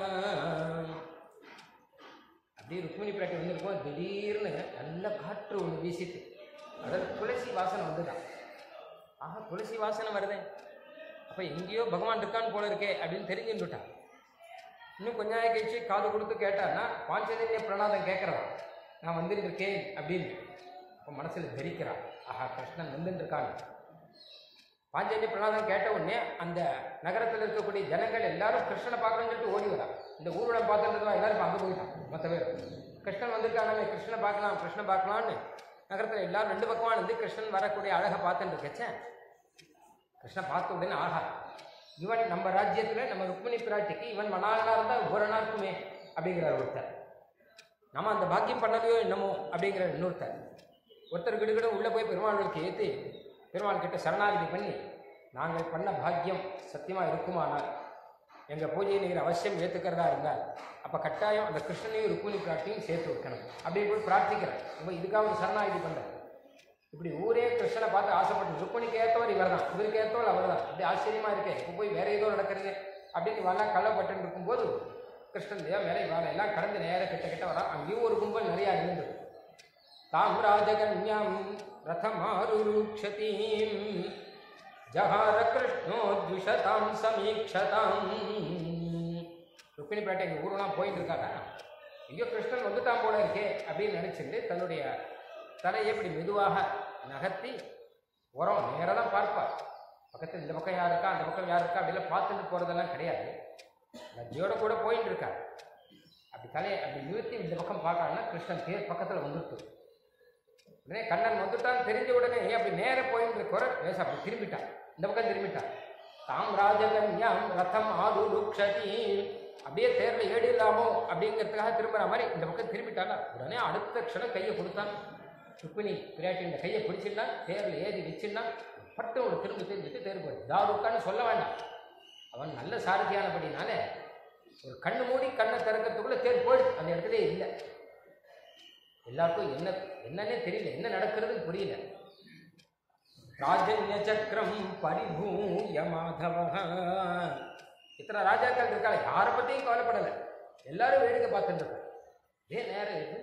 அப்படியே ருக்மிணி பிராட்டி வந்திருக்கோம் திடீர்னு நல்ல காற்று ஒன்று வீசிட்டு அதில் துளசி வாசனை வந்துதான் ஆஹா துளசி வாசனை வருதே அப்போ எங்கேயோ பகவான் இருக்கான்னு போல இருக்கே அப்படின்னு தெரிஞ்சுட்டான் இன்னும் கொஞ்ச நாள் கழிச்சு காது கொடுத்து கேட்டான்னா பாஞ்சஜன்ய பிரணாதம் கேட்குறவன் நான் வந்துட்டு இருக்கேன் அப்படின்னு அப்போ மனசில் தரிக்கிறான் ஆஹா கிருஷ்ணன் வந்துட்டு இருக்கான் பாஞ்சஜன்ய பிரணாதம் கேட்ட உடனே அந்த நகரத்தில் இருக்கக்கூடிய ஜனங்கள் எல்லாரும் கிருஷ்ணனை பார்க்கணும்னு சொல்லிட்டு ஓடி வரா இந்த ஊர்வலம் பார்த்துட்டு எல்லாரும் இப்போ அங்கே போயிட்டான் மற்ற பேர் கிருஷ்ணன் வந்திருக்கானே கிருஷ்ணனை பார்க்கலாம் கிருஷ்ணனை பார்க்கலாம்னு நகரத்தில் எல்லாரும் ரெண்டு பக்கமாக இருந்து கிருஷ்ணன் வரக்கூடிய அழகை பார்த்துட்டு இருக்கச்சேன் கிருஷ்ணன் பார்த்த உடனே ஆஹா இவன் நம்ம ராஜ்யத்தில் நம்ம ருக்மிணி பிராட்டிக்கு இவன் மணாளனாக இருந்தால் ஊரனா இருக்குமே அப்படிங்கிறார் ஒருத்தர் நம்ம அந்த பாக்கியம் பண்ணதையோ என்னமோ அப்படிங்கிற இன்னொருத்தர் ஒருத்தர் கிடுகிட உள்ளே போய் பெருமாளுக்கு ஏற்றி பெருமாள் கிட்ட சரணாகதி பண்ணி நாங்கள் பண்ண பாக்கியம் சத்தியமாக இருக்குமானால் எங்கள் பூஜையை நீங்கள் அவசியம் ஏற்றுக்கிறதா இருந்தால் அப்போ கட்டாயம் அந்த கிருஷ்ணனையும் ருக்மிணி பிராட்டியும் சேர்த்து வைக்கணும் அப்படின்னு போய் பிரார்த்திக்கிறேன் இப்போ இதுக்காக ஒரு சரணாகதி பண்ணுறேன் இப்படி ஊரே கிருஷ்ணனை பார்த்து ஆசைப்பட்டு ருக்மிணிக்கு ஏற்றவர் இவர் தான் இவருக்கு ஏற்றவர் அவர் தான் இப்படி ஆச்சரியமா இருக்கே இப்போ போய் வேற ஏதோ நடக்கிறது அப்படின்னு வரலாம் கள்ளப்பட்டு இருக்கும்போது கிருஷ்ணன் தேவ மேலே இவாளை எல்லாம் கடந்து நேர கிட்ட கிட்ட வரா அங்கேயும் ஒரு கும்பல் நிறையா இருந்தது தாம் ராஜகன்யாம் ரதமாருருக்ஷதீம் ஜஹார கிருஷ்ணோ த்விஷதாம் சமீக்ஷதாம் ருக்மிணி பேட்டை எங்கள் ஊரெல்லாம் போயிட்டு இருக்காங்க ஐயோ கிருஷ்ணன் வந்துட்டான் போல இருக்கே அப்படின்னு நினச்சிட்டு தன்னுடைய தலையை இப்படி மெதுவாக நகர்த்தி உரம் நேராக தான் பார்ப்பார் பக்கத்தில் இந்த பக்கம் யார் இருக்கா அந்த பக்கம் யார் இருக்கா அப்படிலாம் பார்த்துட்டு போகிறதெல்லாம் கிடையாது லஜ்ஜியோட கூட போயிட்டு இருக்கார் அப்படி தலையை அப்படி நிறுத்தி இந்த பக்கம் பார்க்கறாங்கன்னா கிருஷ்ணன் தேர் பக்கத்தில் வந்துட்டு உடனே கண்ணன் வந்துட்டான் தெரிஞ்ச உடனே ஏன் அப்படி நேராக போயிட்டு இருக்கிற பேச அப்படி திரும்பிட்டான் இந்த பக்கம் திரும்பிட்டான் தாம் ராஜகன்யாம் ரதம் ஆது ருக்ஷதி அப்படியே தேர்ல ஏடிடலாமோ அப்படிங்கிறதுக்காக திரும்புற மாதிரி இந்த பக்கம் திரும்பிட்டாளா உடனே அடுத்த க்ஷணம் கையை கொடுத்தான் ருக்மிணி பிராட்டி இந்த கையை பிடிச்சிருந்தா தேர்ல ஏறி வச்சிருந்தா பட்டு ஒரு திரும்ப திரும்பிட்டு தேர் போயிடு தாருக்கான்னு சொல்ல வேண்டாம் அவன் நல்ல சாரதியானபடினால ஒரு கண்ணு மூடி கண்ணை திறக்கிறதுக்குள்ள தேர் போயிடுது அந்த இடத்துல இல்லை எல்லாருக்கும் என்ன என்னன்னே தெரியல என்ன நடக்கிறதுன்னு புரியல ராஜன்ய சக்கரம் பரிபூய மாதவ இத்தனை ராஜாக்கள் இருக்காங்க யாரை பற்றியும் கவலைப்படலை எல்லாரும் வேடிக்கை பார்த்துட்டு இருக்காங்க ஏன் நேரம் இது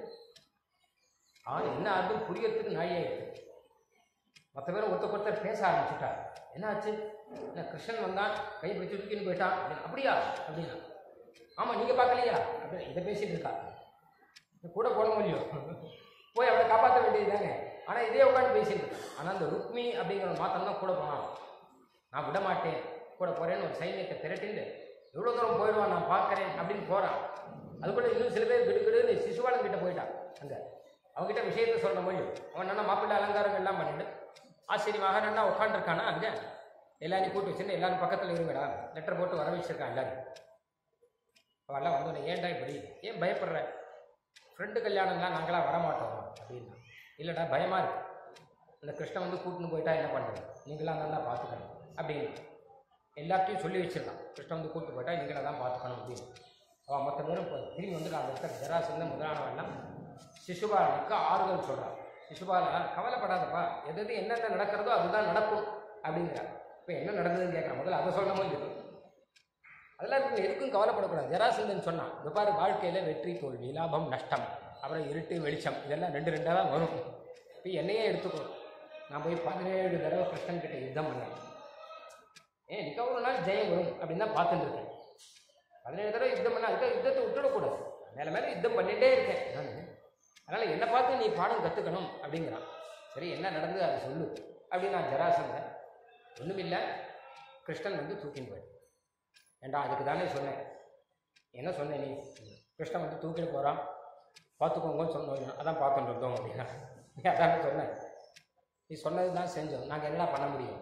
ஆ என்ன ஆகுதுன்னு புரியறதுக்கு நாழியாயிடுது மற்ற பேரும் ஒருத்தர் ஒருத்தர் பேச ஆரம்பிச்சுட்டா என்ன ஆச்சு என்ன கிருஷ்ணன் வந்தான் கை பிடிச்சு தூக்கின்னு போயிட்டான் அப்படின்னு, அப்படியா அப்படின்னா ஆமாம் நீங்கள் பார்க்கலையா அப்படி இதை பேசிட்டு இருக்கா இது கூட போட முடியும் போய் அவளை காப்பாற்ற வேண்டியதுதாங்க ஆனால் இதே உட்காந்து பேசிட்டு இருக்கா ஆனால் அந்த ருக்மி அப்படிங்கிற மாத்திரம் தான் கூட போனான் நான் விட மாட்டேன் கூட போகிறேன்னு ஒரு சைன்யத்தை திரட்டிண்டு எவ்வளோ தூரம் போயிடுவான் நான் பார்க்குறேன் அப்படின்னு போகிறான் அதுக்குள்ள இன்னும் சில பேர் கிடுகிடுன்னு சிசுபாலன் கிட்ட போயிட்டான் அங்கே அவன்கிட்ட விஷயத்த சொல்ற மொழியும் அவன் நல்லா மாப்பிள்ளை அலங்காரம் எல்லாம் பண்ணிட்டு ஆச்சரியமாக நல்லா உட்காந்துருக்கானா அங்கே எல்லாரையும் கூட்டி வச்சுட்டு எல்லாரும் பக்கத்தில் இருங்கடா லெட்டர் போட்டு வர வச்சிருக்கான் எல்லாரும் அவெல்லாம் வந்தோடனே ஏன்டா இப்படி ஏன் பயப்படுற ஃப்ரெண்டு கல்யாணம்லாம் நாங்களாம் வரமாட்டோம் அப்படின்னா இல்லைடா பயமாக இருக்கு அந்த கிருஷ்ணன் வந்து கூட்டின்னு போயிட்டா என்ன பண்ணுறது நீங்களாம் நல்லா பார்த்துக்கணும் அப்படின்னு எல்லாத்தையும் சொல்லி வச்சிருக்கான் கிருஷ்ணன் வந்து கூட்டிட்டு போயிட்டா நீங்களா தான் பார்த்துக்கணும் அப்படின்னு அவன் மொத்த பேரும் இப்போ திரும்பி வந்து அந்த இடத்துல ஜராசந்த முதலானவெல்லாம் சிசுபாலனுக்கு ஆறுதல் சொல்கிறான் சிசுபாலா கவலைப்படாதப்பா எது எது என்னென்ன நடக்கிறதோ அதுதான் நடக்கும் அப்படிங்கிறார் இப்போ என்ன நடந்ததுன்னு கேட்குறான் முதல்ல அதை சொல்ல முடியும் அதெல்லாம் இருக்கு எதுக்கும் கவலைப்படக்கூடாது ஜராசந்தன் சொன்னான் இந்த பாரு வாழ்க்கையில் வெற்றி தோல்வி லாபம் நஷ்டம் அப்புறம் இருட்டு வெளிச்சம் இதெல்லாம் ரெண்டு ரெண்டாக தான் வரும் இப்போ என்னையே எடுத்துக்கோ நான் போய் பதினேழு தடவை கிருஷ்ணன் கிட்ட யுத்தம் பண்ணேன் ஏன் நிக்க ஒரு நாள் ஜெயம் வரும் அப்படின்னு தான் பார்த்துட்டு இருக்கேன் பதினேழு தடவை யுத்தம் பண்ண அதுக்காக யுத்தத்தை விட்டுடக்கூடாது மேலே மேலே யுத்தம் பண்ணிகிட்டே இருக்கேன் நான் அதனால் என்னை பார்த்து நீ பாடம் கற்றுக்கணும் அப்படிங்கிறான் சரி என்ன நடந்தது அதை சொல்லு அப்படின்னு நான் ஜராசந்தன் ஒன்றுமில்லை கிருஷ்ணன் வந்து தூக்கின்னு போயிட்டு ஏண்டா அதுக்கு தானே சொன்னேன் என்ன சொன்னேன் நீ கிருஷ்ணன் வந்து தூக்கிட்டு போகிறான் பார்த்துக்கோங்கன்னு சொன்னோம் அதான் பார்த்துட்டு இருந்தோம் அப்படின்னா நீ அதானே சொன்னேன் நீ சொன்னது தான் செஞ்சோம் நாங்கள் என்னடா பண்ண முடியும்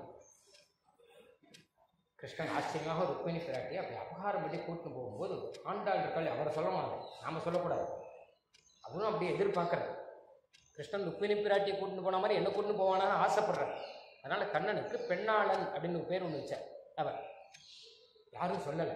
கிருஷ்ணன் ஆச்சரியமாக ருக்மிணி பிராட்டி அப்படி அபகாரம் பண்ணி கூட்டின்னு போகும்போது ஆண்டாள் இருக்காள் அவரை சொல்ல மாட்டோம் நாம சொல்லக்கூடாது அவரும் அப்படியே எதிர்பார்க்குறாரு கிருஷ்ணன் ருக்மிணி பிராட்டியை கூட்டின்னு போன மாதிரி என்ன கூட்டின்னு போவானான்னு ஆசைப்படுறாரு அதனால கண்ணனுக்கு பெண்ணாளன் அப்படின்னு ஒரு பேர் ஒன்று வச்சார் அவர் யாரும் சொல்லலை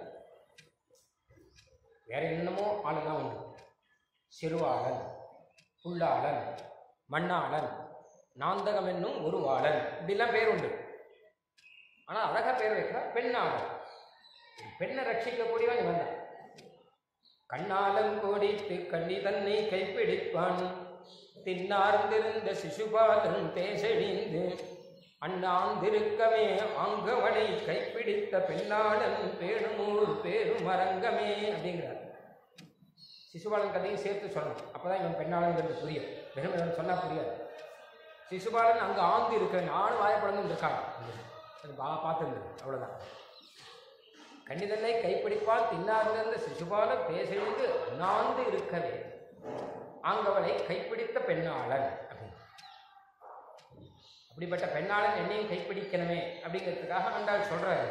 வேற என்னமோ ஆளுதான் உண்டு சிறுவாளன் புல்லாளன் மண்ணாளன் நாந்தகம் என்னும் ஒருவாளன் இப்படிலாம் பேர் உண்டு ஆனால் அழகா பேர் வைக்கிறா பெண்ணாளன் பெண்ணை ரட்சிக்கக்கூடியவன் இவன் தான் கண்ணாலம் கோடித்து கண்ணி தன்னை கைப்பிடிப்பான் தின்னார்ந்திருந்த சிசுபாலன் தேசெழிந்து அண்ணாந்திருக்கமே ஆங்கவனை கைப்பிடித்த பெண்ணாளன் பேணுமூர் பேருமரங்கமே அப்படிங்கிறார் சிசுபாலன் கதையும் சேர்த்து சொல்லணும் அப்பதான் இவன் பெண்ணாளங்கிறது புரியும் வெறும் இவன் சொன்னா புரியாது சிசுபாலன் அங்கே ஆந்து இருக்க நானும் வாயப்படணும் இருக்காங்க அது பா பார்த்துருந்தது அவ்வளோதான் கண்ணிதனை கைப்பிடிப்பால் தின்னார்ந்திருந்த சிசுபாலன் பேசெழுந்து அண்ணாந்து இருக்கவே ஆங்கவனை கைப்பிடித்த பெண்ணாளன் அப்படின்னு அப்படிப்பட்ட பெண்ணாளன் என்னையும் கைப்பிடிக்கணுமே அப்படிங்கிறதுக்காக ஆண்டாள் சொல்றாரு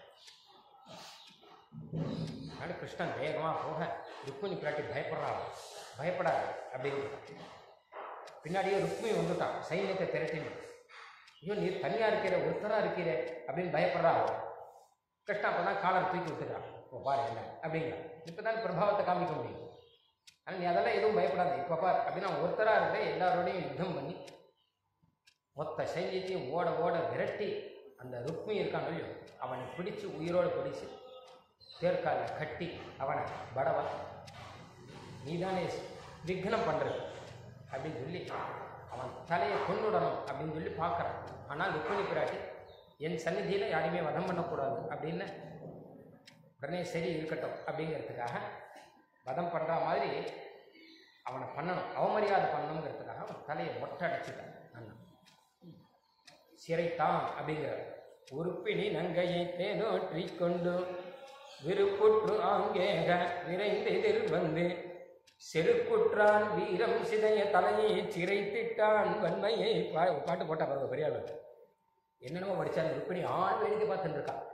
அதனால கிருஷ்ணன் வேகமாக போக ருக்மிணி பிராட்டி பயப்படுறா பயப்படாது அப்படின்னு பின்னாடியே ருக்மிணி வந்துட்டான் சைன்யத்தை திரட்டினு ஐயோ நீ தனியாக இருக்கிற ஒருத்தராக இருக்கிற அப்படின்னு பயப்படுறா அவ. கிருஷ்ணா அப்போ தான் காலர் தூக்கி விட்டுக்கிறான் ஓ பாரு என்ன அப்படிங்கிறான் இப்போ தான் பிரபாவத்தை காமிக்க முடியும் ஆனால் நீ அதெல்லாம் எதுவும் பயப்படாத இப்போ பார் அப்படின்னு அவன் ஒருத்தராக இருந்த எல்லாரோடையும் யுத்தம் பண்ணி மொத்த சைன்யத்தையும் ஓட ஓட விரட்டி அந்த ருக்மி இருக்கான் இல்லையோ அவனை பிடிச்சு உயிரோடு பிடிச்சு தேர்க்கால கட்டி அவனை படவா நீதானே விக்னம் பண்ணுறது அப்படின்னு சொல்லி அவன் தலையை கொண்டுடணும் அப்படின்னு சொல்லி பார்க்குறான் ஆனால் ருக்மிணி பிராட்டி என் சந்நிதியில் யாரையுமே வதம் பண்ணக்கூடாது அப்படின்னு உடனே சரி இருக்கட்டும் அப்படிங்கிறதுக்காக வதம் பண்ணுற மாதிரி அவனை பண்ணணும் அவமரியாதை பண்ணணுங்கிறதுக்காக அவன் தலையை மொட்டை அடிச்சுட்டான் அண்ணன் சிறைத்தான் அப்படிங்கிறார் உறுப்பினி நங்கையை தேனோற்றி கொண்டு விருப்புற்று ஆங்கேக விரைந்து எதிர் வந்து செருக்குற்றான் வீரம் சிதைய தலையை சிறைத்திட்டான் வன்மையை பா பாட்டு போட்டா பாருங்க பெரியாள் என்னென்னமோ படிச்சாங்க ருப்பினி ஆள் வேடிக்கை பார்த்துட்டு இருக்கான்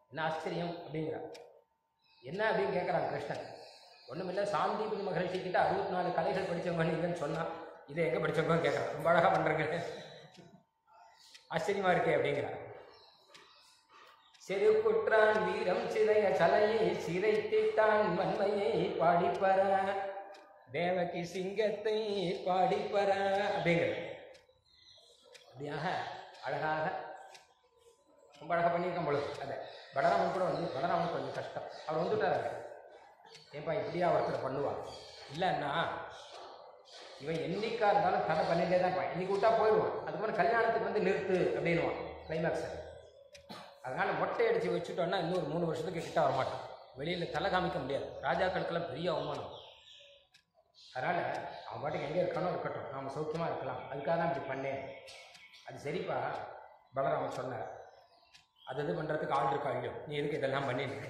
என்ன ஆச்சரியம் அப்படிங்கிறான் என்ன அப்படின்னு கேட்குறான் கிருஷ்ணன் ஒன்றுமில்லை சாந்தீபதி மகரிஷி கிட்ட அறுபத்தி நாலு கலைகள் படித்தவங்க நீங்கன்னு சொன்னால் இதை எங்கே படித்தவங்க கேட்குறான் ரொம்ப அழகாக பண்ணுறீங்க ஆச்சரியமா இருக்கே அப்படிங்கிறான் செருக்குற்றான் வீரம் சிறைய சலையை சிறைத்திட்டான் மண்மையை பாடிப்பற தேவகி சிங்கத்தை பாடிப்பற அப்படிங்கிற அப்படியாக அழகாக ரொம்ப அழகாக பண்ணியிருக்கேன் பொழுது அதை பலராமன் கூட வந்து பலராமன் கொஞ்சம் கஷ்டம் அவர் வந்துட்டாரு ஏன்பா இப்படியா ஒருத்தர் பண்ணுவான் இல்லைன்னா இவன் என்னைக்கா இருந்தாலும் தடை பண்ணிட்டே தான் இருப்பான் இன்னைக்கு விட்டா போயிடுவான் அதுக்கப்புறம் கல்யாணத்துக்கு வந்து நிறுத்து அப்படின்னுவான் கிளைமேக்ஸை அதனால் மொட்டை அடித்து வச்சுட்டோன்னா இன்னும் ஒரு மூணு வருஷத்துக்கு கிட்ட வரமாட்டான் வெளியில் தலை காமிக்க முடியாது ராஜாக்களுக்கெல்லாம் பெரிய அவமானம் அதனால் அவன் பாட்டுக்கு எங்கே இருக்கானோ இருக்கட்டும் நாம் சௌக்கியமாக இருக்கலாம் அதுக்காக தான் இப்படி பண்ணேன் அது சரிப்பா பலராமன் சொன்னார் அது இது பண்ணுறதுக்கு ஆள் இருக்கா இல்லையோ நீ எதுக்கு இதெல்லாம் பண்ணிட்டு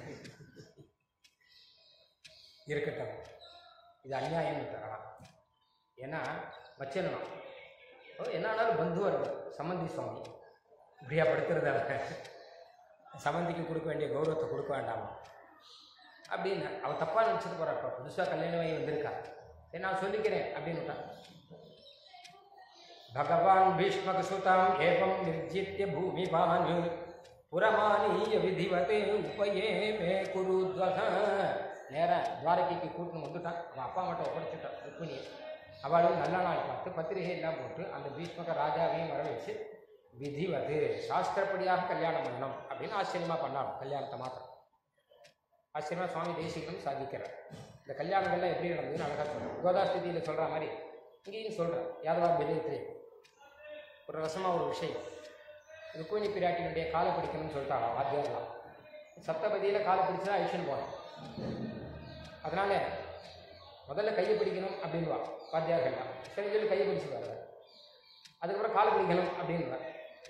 இருக்கட்டும் இது அநியாயம்னு தரலாம் ஏன்னா வச்சிடலாம் ஓ என்ன ஆனாலும் பந்து வரவர் சம்மந்தி சுவாமி இப்படியா படுத்துறதால சம்மந்திக்கு கொடுக்க வேண்டிய கௌரவத்தை கொடுக்க வேண்டாமா அப்படின்னு அவள் தப்பாக நினச்சிட்டு போகிறாப்பா புதுசாக கல்யாணமாகி வந்திருக்கா சரி நான் சொல்லிக்கிறேன் அப்படின்னு பகவான் பீஷ்மகசுதாம் ஏவம் நிர்ஜித்ய பூமிபான் புறமானீய விதிவதே உபயே மே குருத்வக நேராக துவாரகைக்கு கூட்டின்னு வந்துட்டான் அவன் அப்பா மட்டும் ஒப்படைச்சிட்டான் ருக்மிணியை அவளும் நல்ல நாள் பார்த்து பத்திரிகை எல்லாம் போட்டு அந்த பீஷ்மக ராஜாவையும் வர வச்சு விதிவது சாஸ்திரப்படியாக கல்யாணம் பண்ணணும் அப்படின்னு ஆச்சரியமாக பண்ணாலும் கல்யாணத்தை மாத்திரம் ஆச்சரியமாக சுவாமி தேசிகனும் சாதிக்கிறார் இந்த கல்யாணங்கள்லாம் எப்படி நடந்ததுன்னு அழகாக சொல்கிறேன் கோதாஸ்திதியில் சொல்கிற மாதிரி இங்கேயும் சொல்கிறேன் யாதவா விதயத்திலே ஒரு ரசமாக ஒரு விஷயம் ருக்மிணி பிராட்டியினுடைய காலை பிடிக்கணும்னு சொல்லிட்டாங்க வாத்தியாரெலாம் சப்தபதியில் காலை பிடிச்சா அழிச்சுன்னு போனோம் அதனால் முதல்ல கையை பிடிக்கணும் அப்படின்வா வாத்தியார்கள்லாம் சரி சொல்லி கையை பிடிச்சிருவாரு அதுக்கப்புறம் காலை பிடிக்கணும் அப்படின்வா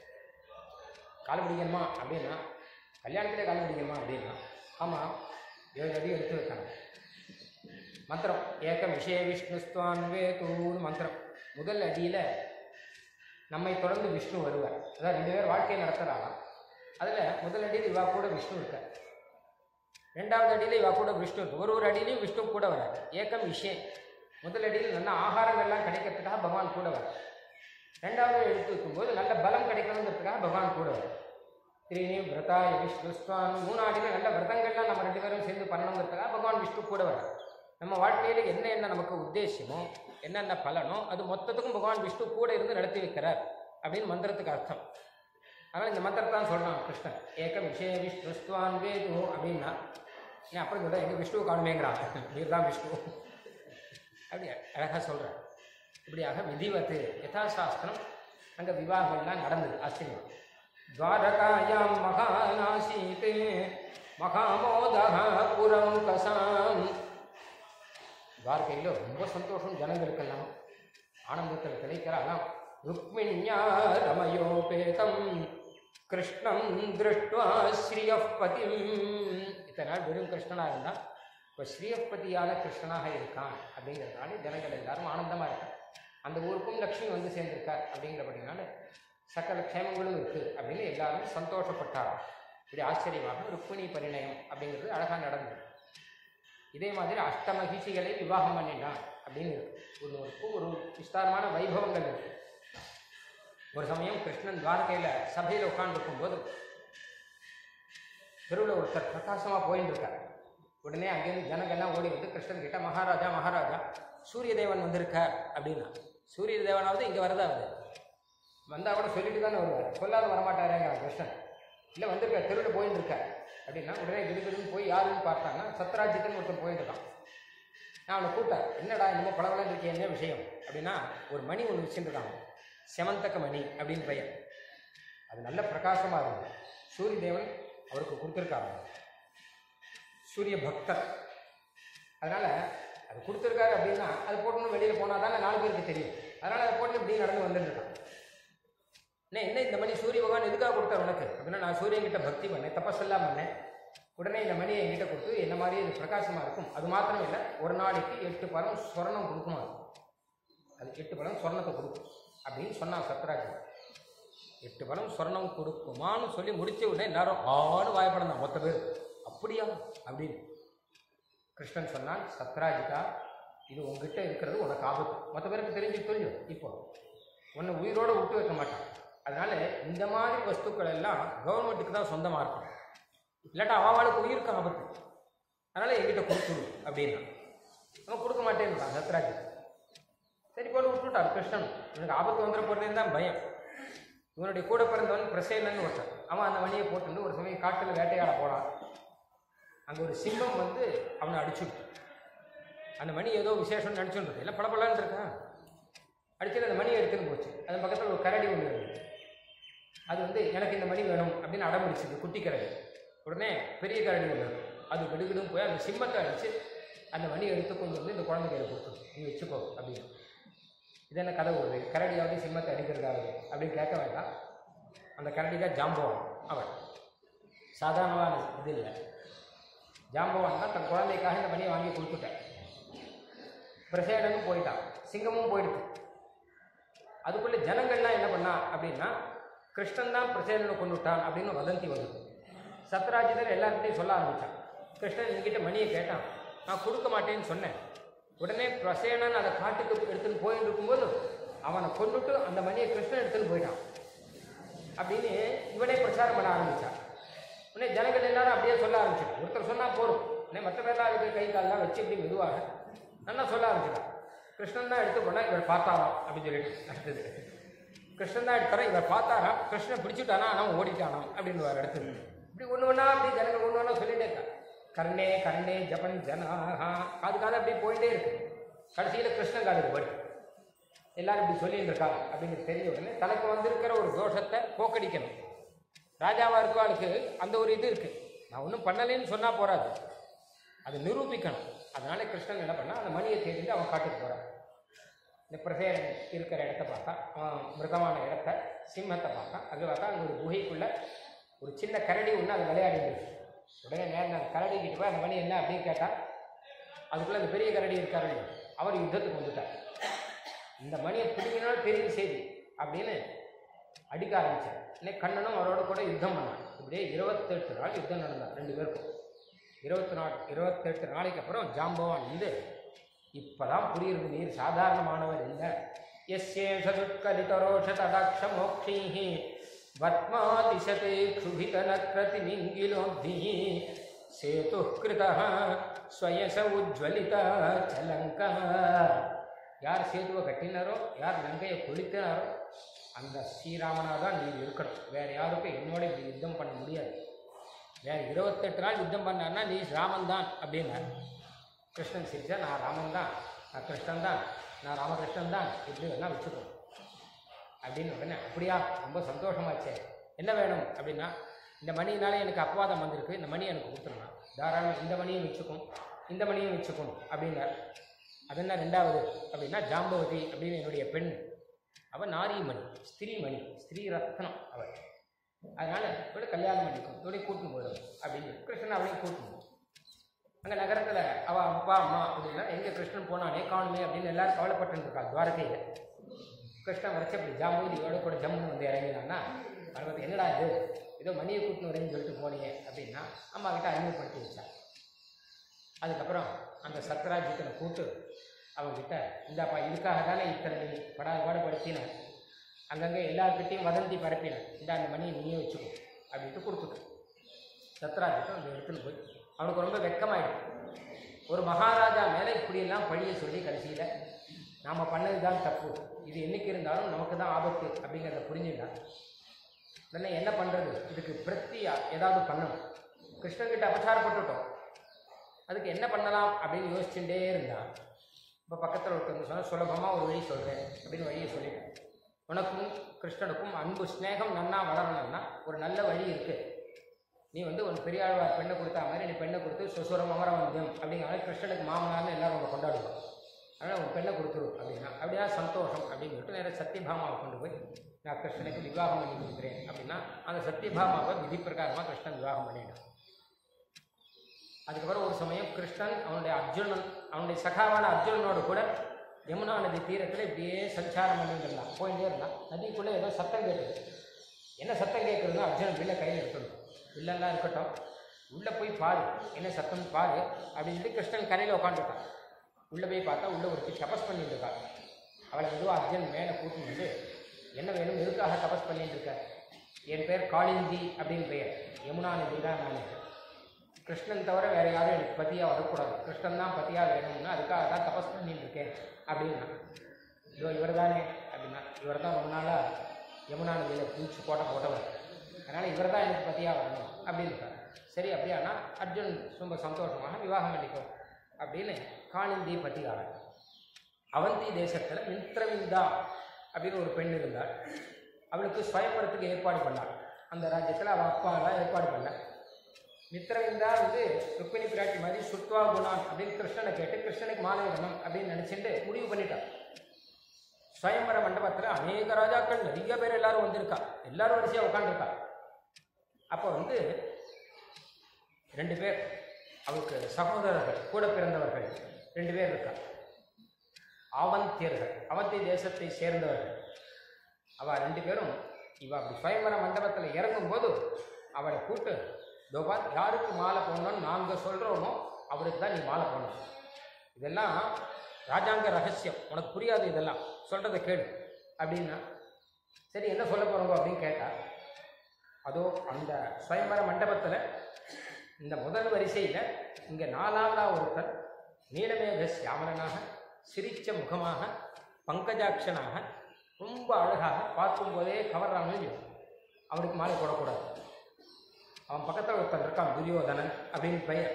காலை பிடிக்கணுமா அப்படின்னா கல்யாணத்திலே காலை பிடிக்கணுமா அப்படின்னா ஆமாம் ஏழு அடி எடுத்து வைக்கணும் மந்திரம் ஏகம் விஷய விஷ்ணுஸ்துவான் வேதூன்னு மந்திரம் முதல் அடியில் நம்மை தொடர்ந்து விஷ்ணு வருவார் அதாவது ரெண்டு பேர் வாழ்க்கையை நடத்துகிறாராம் அதில் முதல் அடியில் இவா கூட விஷ்ணு இருக்கார் ரெண்டாவது அடியில் இவா கூட விஷ்ணு இருக்கு ஒரு ஒரு அடியிலையும் விஷ்ணு கூட வரார் ஏக்கம் விஷயம் முதல் அடியில் நல்ல ஆகாரங்கள்லாம் கிடைக்கிறதுக்காக பகவான் கூட வரார் ரெண்டாவது எடுத்து வைக்கும்போது நல்ல பலம் கிடைக்கணுங்கிறதுக்காக பகவான் கூட வரார் திரீனி விரதாய விஷ்ணுஸ்வான் மூணாடியில் நல்ல விரதங்கள்லாம் நம்ம ரெண்டு பேரும் சேர்ந்து பண்ணணுங்கிறதுக்காக பகவான் விஷ்ணு கூட வரார் நம்ம வாழ்க்கையில் என்ன என்ன நமக்கு உத்தேசமோ என்னென்ன பலனோ அது மொத்தத்துக்கும் பகவான் விஷ்ணு கூட இருந்து நடத்தி வைக்கிறார் அப்படின்னு மந்திரத்துக்கு அர்த்தம் அதனால் இந்த மந்திரத்தை தான் சொல்கிறான் கிருஷ்ணன் ஏக விஷய விஷ்ணுஸ்துவான் வேது அப்படின்னா ஏன் அப்புறம் சொல்ல எங்கள் விஷ்ணுவை காணுமேங்கிறான் நீர் தான் விஷ்ணு அப்படி அழகாக சொல்கிறேன் இப்படியாக விதிவத்து யதாசாஸ்திரம் அங்கே விவாகம்லாம் நடந்தது ஆச்சரியம் துவாரகாயாம் மகாநாசீத் மகாமோதா புரம் கசாம் துவாரகையில் ரொம்ப சந்தோஷம் ஜனங்களுக்கெல்லாம் ஆனந்தத்தில் கிடைக்கிறாராம் ருக்மிணியா ரமயோபேதம் கிருஷ்ணம் திருஷ்டுவா ஸ்ரீயப்பதிம் இத்தனை நாள் வெறும் கிருஷ்ணனாக இருந்தால் இப்போ ஸ்ரீயப்பதியான கிருஷ்ணனாக இருக்கான் அப்படிங்கிறதுனால ஜனங்கள் எல்லாரும் ஆனந்தமாக இருக்காங்க அந்த ஊருக்கும் லக்ஷ்மி வந்து சேர்ந்திருக்கார் அப்படிங்கிறபடினால சகல க்ஷேமங்களும் இருக்குது அப்படின்னு எல்லாரும் சந்தோஷப்பட்டாராம் இப்படி ஆச்சரியமாக ருக்மிணி பரிணயம் அப்படிங்கிறது அழகாக நடந்தது இதே மாதிரி அஷ்டமகிஷிகளை விவாகம் பண்ணினான் அப்படின்னு இருக்கு ஒரு ஒரு ஒரு விஸ்தாரமான வைபவங்கள் இருக்கு ஒரு சமயம் கிருஷ்ணன் துவாரகையில் சபையில் உட்காந்துருக்கும் போது தெருவில் ஒருத்தர் பிரகாசமாக போயின்னு இருக்கார் உடனே அங்கேருந்து ஜனங்கள்லாம் ஓடி வந்து கிருஷ்ணன் கிட்ட மகாராஜா மகாராஜா சூரிய தேவன் வந்திருக்கார் அப்படின்னா சூரிய தேவனாவது இங்கே வரதாவது வந்தால் கூட சொல்லிட்டு தானே வருவார் சொல்லாத வரமாட்டாரேங்க கிருஷ்ணன் இல்லை வந்திருக்கார் தெருவில் போயின்னு இருக்கார் அப்படின்னா உடனே கிடுகிடுன்னு போய் யாருன்னு பார்த்தாங்கன்னா சத்ராஜித்துன்னு ஒருத்தன் போயிட்டு இருக்கான் நான் அவனை கூப்பிட்டேன் என்னடா என்னமோ பளபளன்னு இருக்கே என்ன விஷயம் அப்படின்னா ஒரு மணி ஒன்று வச்சுருக்காங்க செமந்தக்க மணி அப்படின்னு பெயர் அது நல்ல பிரகாசமாக இருந்தது சூரிய தேவன் அவருக்கு கொடுத்துருக்காரு சூரிய பக்தர் அதனால் அது கொடுத்துருக்காரு அப்படின்னா அது போட்டுன்னு வெளியில் போனால் தானே நாலு பேருக்கு தெரியும் அதனால் அதை போட்டு இப்படி நடந்து வந்துட்டுருக்கான் என்ன என்ன இந்த மணி சூரிய பகவான் எதுக்காக கொடுத்தார் உனக்கு அப்படின்னா நான் சூரியன் கிட்ட பக்தி பண்ணேன் தபஸெல்லாம் பண்ணேன் உடனே இந்த மணியை என்கிட்ட கொடுத்து என்ன மாதிரி இது பிரகாசமாக இருக்கும் அது மாத்திரம் இல்லை ஒரு நாளைக்கு எட்டு பழம் சொர்ணம் கொடுக்குமா அது அது எட்டு பழம் சொர்ணத்தை கொடுக்கும் அப்படின்னு சொன்னான் சத்ராஜன் எட்டு பலம் சொர்ணம் கொடுக்குமான்னு சொல்லி முடிச்ச உடனே எல்லாரும் ஆடு வாயப்படம் மொத்த பேர் அப்படியா அப்படின்னு கிருஷ்ணன் சொன்னான் சத்ராஜிதா இது உங்ககிட்ட இருக்கிறது உனக்கு ஆபத்து மற்ற பேருக்கு தெரிஞ்சு தெரியும் இப்போ உன்னை உயிரோட விட்டு வைக்க மாட்டான் அதனால இந்த மாதிரி வஸ்துக்கள் எல்லாம் கவர்மெண்ட்டுக்கு தான் சொந்தமாக இருக்கும் இல்லாட்டா அவளுக்கு உயிருக்கு ஆபத்து அதனால என்கிட்ட கொடுத்துடு அப்படின்னா அவன் கொடுக்க மாட்டேன்னுட்டான் சத்ராஜி சரி போட்டு விட்டுட்டான் கிருஷ்ணன் இவனுக்கு ஆபத்து வந்துட போகிறதே தான் பயம் இவனுடைய கூட பிறந்தவன் பிரசேனன் ஒருத்தன் அவன் அந்த மணியை போட்டு ஒரு சமயம் காட்டில் வேட்டையாட போனான் அங்கே ஒரு சிங்கம் வந்து அவனை அடிச்சுட்டு அந்த மணி ஏதோ விசேஷம்னு நினச்சுட்டு எல்லாம் பளபளன்னு இருக்கான் அடிச்சுட்டு அந்த மணியை எடுத்துன்னு போச்சு அது பக்கத்தில் ஒரு கரடி ஒன்று இருந்தது அது வந்து எனக்கு இந்த மணி வேணும் அப்படின்னு அடம் பிடிச்சது குட்டி கரடி உடனே பெரிய கரடி ஒன்று இருக்கு. அது கிடுகிடும் போய் அந்த சிம்மத்தை அடித்து அந்த மணியை எடுத்து கொண்டு வந்து இந்த குழந்தை கையில் கொடுத்து நீ வச்சுக்கோ அப்படின்னு இது என்ன கதை வருது கரடியாவது சிம்மத்தை அடிக்கிறதாவது அப்படின்னு கேட்க வேண்டாம் அந்த கரடி தான் ஜாம்பவான் அவன் சாதாரணமான இது இல்லை ஜாம்பவான் தான் தன் குழந்தைக்காக இந்த மணியை வாங்கி கொடுத்துட்டேன் பிரசேடனும் போயிட்டான் சிங்கமும் போயிடுச்சு அதுக்குள்ளே ஜனங்கள்லாம் என்ன பண்ணா அப்படின்னா கிருஷ்ணன் தான் பிரசேடனை கொண்டுட்டான் அப்படின்னு வதந்தி வந்தது சத்ராஜிதர் எல்லார்கிட்டையும் சொல்ல ஆரம்பித்தான் கிருஷ்ணன் என்கிட்ட மணியை கேட்டான் நான் கொடுக்க மாட்டேன்னு சொன்னேன் உடனே பிரசேனன் அதை காட்டுக்கு எடுத்துன்னு போயிட்டு இருக்கும்போது அவனை கொண்டுட்டு அந்த மணியை கிருஷ்ணன் எடுத்துன்னு போயிட்டான் அப்படின்னு இவனே பிரச்சாரம் பண்ண ஆரம்பித்தான் உடனே ஜனங்கள் எல்லாரும் அப்படியே சொல்ல ஆரம்பிச்சிட்டான் ஒருத்தர் சொன்னால் போதும் உடனே மற்ற பேர்லாம் அதுக்கு கை கால்லாம் வச்சு இப்படி மெதுவாக நல்லா சொல்ல ஆரம்பிச்சிட்டான் கிருஷ்ணன் தான் எடுத்து போனால் இவர் பார்த்தாராம் அப்படின்னு சொல்லிட்டு அடுத்தது கிருஷ்ணன் தான் எடுத்தாரா இவர் பார்த்தாராம் கிருஷ்ணன் பிடிச்சிட்டானா ஆனால் ஓடிட்டானாம் அப்படின்னு வர அடுத்தது இப்படி ஒன்று ஒன்றா அப்படி ஜனங்கள் ஒன்று ஒன்றா சொல்லிட்டே இருக்கா கர்ணே கர்ணே ஜபன் ஜனாஹா காது காது அப்படியே போயிட்டே இருக்கு கடைசியில் கிருஷ்ணன் காதுக்கு படி எல்லாரும் இப்படி சொல்லிட்டு இருக்காங்க அப்படிங்கிறது தெரிஞ்ச உடனே தனக்கு வந்திருக்கிற ஒரு தோஷத்தை போக்கடிக்கணும் ராஜாவா இருக்கவாளுக்கு அந்த ஒரு இது இருக்கு நான் ஒன்றும் பண்ணலைன்னு சொன்னா போறாது அதை நிரூபிக்கணும் அதனால கிருஷ்ணன் என்ன பண்ணா அந்த மணியை தேடிட்டு அவன் காட்டுக்கு போறான் இந்த பிரசேரன் இருக்கிற இடத்த பார்த்தா அவன் மிருகமான இடத்த சிம்மத்தை பார்த்தான் அங்கே பார்த்தா அங்கே ஒரு குகைக்குள்ள ஒரு சின்ன கரடி ஒன்று அது விளையாடிட்டு இருக்கு உடனே நேரம் அந்த கரடி கிட்ட போய் அந்த மணி என்ன அப்படின்னு கேட்டா அதுக்குள்ள அந்த பெரிய கரடி இருக்காரு இல்லையா, அவர் யுத்தத்துக்கு வந்துட்டார் இந்த மணியை பிடிக்கணும் தெரியும் செய்தி அப்படின்னு அடிக்க ஆரம்பிச்சார் இன்னைக்கு கண்ணனும் அவரோட கூட யுத்தம் பண்ணான் இப்படியே இருபத்தெட்டு நாள் யுத்தம் நடந்தார் ரெண்டு பேருக்கும் இருபத்தி நாள் இருபத்தெட்டு நாளைக்கு அப்புறம் ஜாம்பவான் வந்து இப்பதான் புரியுறது நீர் சாதாரணமானவர் இல்லை எஸ்யேஷதுட்கலிதரோஷ தடாட்ச மோக்ஷீஹி வத்மாதிசதே க்ஷுபிதனக்ரதிமிங்கிலோப்திः சேதுः கிருதः ஸ்வயச உஜ்வலிதா சலங்கா யார் சேதுவை கட்டினாரோ யார் லங்கையை கொளுத்தினாரோ அந்த ஸ்ரீராமனாக தான் நீர் இருக்கணும் வேற யாருக்கும் என்னோட இப்படி யுத்தம் பண்ண முடியாது வேற இருபத்தெட்டு நாள் யுத்தம் பண்ணார்னா நீ ராமன் தான் அப்படின்னார் கிருஷ்ணன் சிரிச்சா நான் ராமன் தான் நான் கிருஷ்ணன் தான் நான் ராமகிருஷ்ணன் தான் இப்படி வேணா வச்சுக்கோ அப்படின்னு உடனே அப்படியா ரொம்ப சந்தோஷமாச்சே என்ன வேணும் அப்படின்னா இந்த மணியினாலே எனக்கு அபவாதம் வந்திருக்கு இந்த மணி எனக்கு கொடுத்துருலாம் தாராளம் இந்த மணியும் வச்சுக்கும் இந்த மணியும் வச்சுக்கணும் அப்படின்னார் அது என்ன ரெண்டாவது அப்படின்னா ஜாம்பவதி அப்படின்னு என்னுடைய பெண் அவள் நாரிமணி ஸ்திரீமணி ஸ்திரீ ரத்னம் அவள் அதனால இவளை கல்யாணம் பண்ணிக்கும் இவளையும் கூட்டின்னு போயிடும் அப்படின்னு கிருஷ்ணன் அவளையும் கூட்டின்னு போகும் அங்கே நகரத்தில் அவள் அப்பா அம்மா அப்படின்னா எங்கே கிருஷ்ணன் போனானே காணுமே அப்படின்னு எல்லாரும் கவலைப்பட்டு இருக்கா துவாரகையில் கிருஷ்ணன் வரைச்ச இப்படி ஜாம்பூதி இவளை கூட ஜம்முன்னு வந்து இறங்கினான்னா பரவத்து என்னடா இது ஏதோ மணியை கூட்டின்னு வரேன்னு சொல்லிட்டு போனீங்க அப்படின்னா அம்மா கிட்ட அறிமுகப்படுத்தி வச்சா அதுக்கப்புறம் அந்த சத்ராஜித்தனை கூட்டு அவங்ககிட்ட இந்தாப்பா இதுக்காக தானே இத்தனை நீ படாத பாடுபடுத்தின அங்கங்கே எல்லார்கிட்டையும் வதந்தி பரப்பின இந்த அந்த மணியை நீயே வச்சுக்கோ அப்படின்ட்டு கொடுத்துட்டு சத்ராஜித்தன் அந்த இடத்துல போய் அவனுக்கு ரொம்ப வெக்கமாயிடும் ஒரு மகாராஜா மேலே இப்படியெல்லாம் பழிய சொல்லி கடைசியில் நாம் பண்ணது தான் தப்பு இது என்னைக்கு இருந்தாலும் நமக்கு தான் ஆபத்து அப்படிங்கிறத புரிஞ்சுட்டான் உடனே என்ன பண்ணுறது இதுக்கு பிரத்தியா ஏதாவது பண்ணணும் கிருஷ்ணன்கிட்ட அபச்சாரப்பட்டுட்டோம் அதுக்கு என்ன பண்ணலாம் அப்படின்னு யோசிச்சுட்டே இருந்தான் இப்போ பக்கத்தில் ஒருத்தவங்க சொன்னால் சுலபமாக ஒரு வழி சொல்கிறேன் அப்படின்னு வழியை சொல்லிட்டேன் உனக்கும் கிருஷ்ணனுக்கும் அன்பு ஸ்நேகம் நன்னா வளரணும்னா ஒரு நல்ல வழி இருக்குது நீ வந்து ஒரு பெரியாழ்வார் பெண்ணை கொடுத்தா மாதிரி நீ பெண்ணை கொடுத்து சுசுரம் அமரவந்தியம் அப்படிங்கிற மாதிரி கிருஷ்ணனுக்கு மாமனார்னு எல்லாரும் அவங்க கொண்டாடுவோம் அதனால் உன் பெண்ணை கொடுத்துரு அப்படின்னா அப்படியா சந்தோஷம் அப்படின்னு சொல்லிட்டு நேராக சத்யபாமாவை கொண்டு போய் நான் கிருஷ்ணனுக்கு விவாகம் பண்ணி கொடுக்குறேன் அப்படின்னா அந்த சத்யபாமாவை விதி பிரகாரமாக கிருஷ்ணன் விவாகம் பண்ணிட்டான் அதுக்கப்புறம் ஒரு சமயம் கிருஷ்ணன் அவனுடைய அர்ஜுனன் அவனுடைய சகாவான அர்ஜுனனோடு கூட யமுனா நதி தீரத்தில் இப்படியே சஞ்சாரம் பண்ணிட்டு இருந்தான் போயிட்டே இருந்தான் நதிக்குள்ளே ஏதோ சத்தம் கேட்டது என்ன சத்தம் கேட்குறதுன்னு அர்ஜுனன் வில்ல கையில் எடுக்கணும் வில்லெல்லாம் இருக்கட்டும் உள்ளே போய் பாரு என்ன சத்தம் பாரு அப்படின்னு சொல்லி கிருஷ்ணன் கரையில் உட்காந்துட்டான் உள்ளே போய் பார்த்தா உள்ளே ஒருத்தி தபஸ் பண்ணிட்டு இருக்கா அவளை மெதுவாக அர்ஜுன் மேலே கூட்டி வந்து என்ன வேணும் எதுக்காக தபஸ் பண்ணிட்டு இருக்க என் பேர் காளிந்தி அப்படின்னு பெயர் யமுனா நதி தான் நான் கிருஷ்ணன் தவிர வேற யாரும் எனக்கு பத்தியாக வரக்கூடாது கிருஷ்ணன் தான் பத்தியாக வேணும்னு அதுக்காக தான் தபஸ் பண்ணிட்டு இருக்கேன் அப்படின்னா இதோ இவர் தானே அப்படின்னா இவர் தான் ரொம்ப நாளாக யமுனா நதியில் குளிச்சு கோட்டை போட்டவர் அதனால் இவர் தான் எனக்கு பத்தியாக வரணும் அப்படின்னு சரி அப்படியானா அர்ஜுன் ரொம்ப சந்தோஷமாக விவாகம் பண்ணிக்கோ அப்படின்னு காளிந்தி பத்திகாரன் அவந்தி தேசத்தில் மித்ரவிந்தா அப்படின்னு ஒரு பெண் இருந்தாள் அவளுக்கு ஸ்வயம்பரத்துக்கு ஏற்பாடு பண்ணாள் அந்த ராஜ்யத்தில் அவள் அப்பாலாம் ஏற்பாடு பண்ணாள் மித்ரவிந்தா வந்து ருக்மிணி பிராட்டி மாதிரி சுத்வா குணான் அப்படின்னு கிருஷ்ணனை கேட்டு கிருஷ்ணனுக்கு மாலை விடணும் அப்படின்னு நினச்சிட்டு முடிவு பண்ணிட்டான் ஸ்வயம்பர மண்டபத்தில் அநேக ராஜாக்கள் நிறைய பேர் எல்லாரும் வந்திருக்கா எல்லாரும் வரிசையாக உட்காந்துருக்கா அப்போ வந்து ரெண்டு பேர் அவளுக்கு சகோதரர்கள் கூட பிறந்தவர்கள் ரெண்டு பேர் இருக்கா ஆவந்தியர்கள் அவந்தி தேசத்தை சேர்ந்தவர்கள் அவள் ரெண்டு பேரும் இவ அப்படி சுயம்பர மண்டபத்தில் இறங்கும்போது அவளை கூட்டு தோபா யாருக்கு மாலை போடணும்னு நாங்கள் சொல்கிறோமோ அவருக்கு தான் நீ மாலை போடணும் இதெல்லாம் ராஜாங்க ரகசியம் உனக்கு புரியாது இதெல்லாம் சொல்கிறத கேளு அப்படின்னா சரி என்ன சொல்ல போகிறோங்க அப்படின்னு கேட்டா அதோ அந்த சுயம்பர மண்டபத்தில் இந்த முதல் வரிசையில் இங்கே நாலாவதாக ஒருத்தர் நீலமேக சியாமலனாக சிரிச்ச முகமாக பங்கஜாட்சனாக ரொம்ப அழகாக பார்க்கும்போதே கவர்றாங்க அவனுக்கு மாலை போடக்கூடாது அவன் பக்கத்தில் ஒருத்தன் இருக்கான் துரியோதனன் அப்படின்னு பெயர்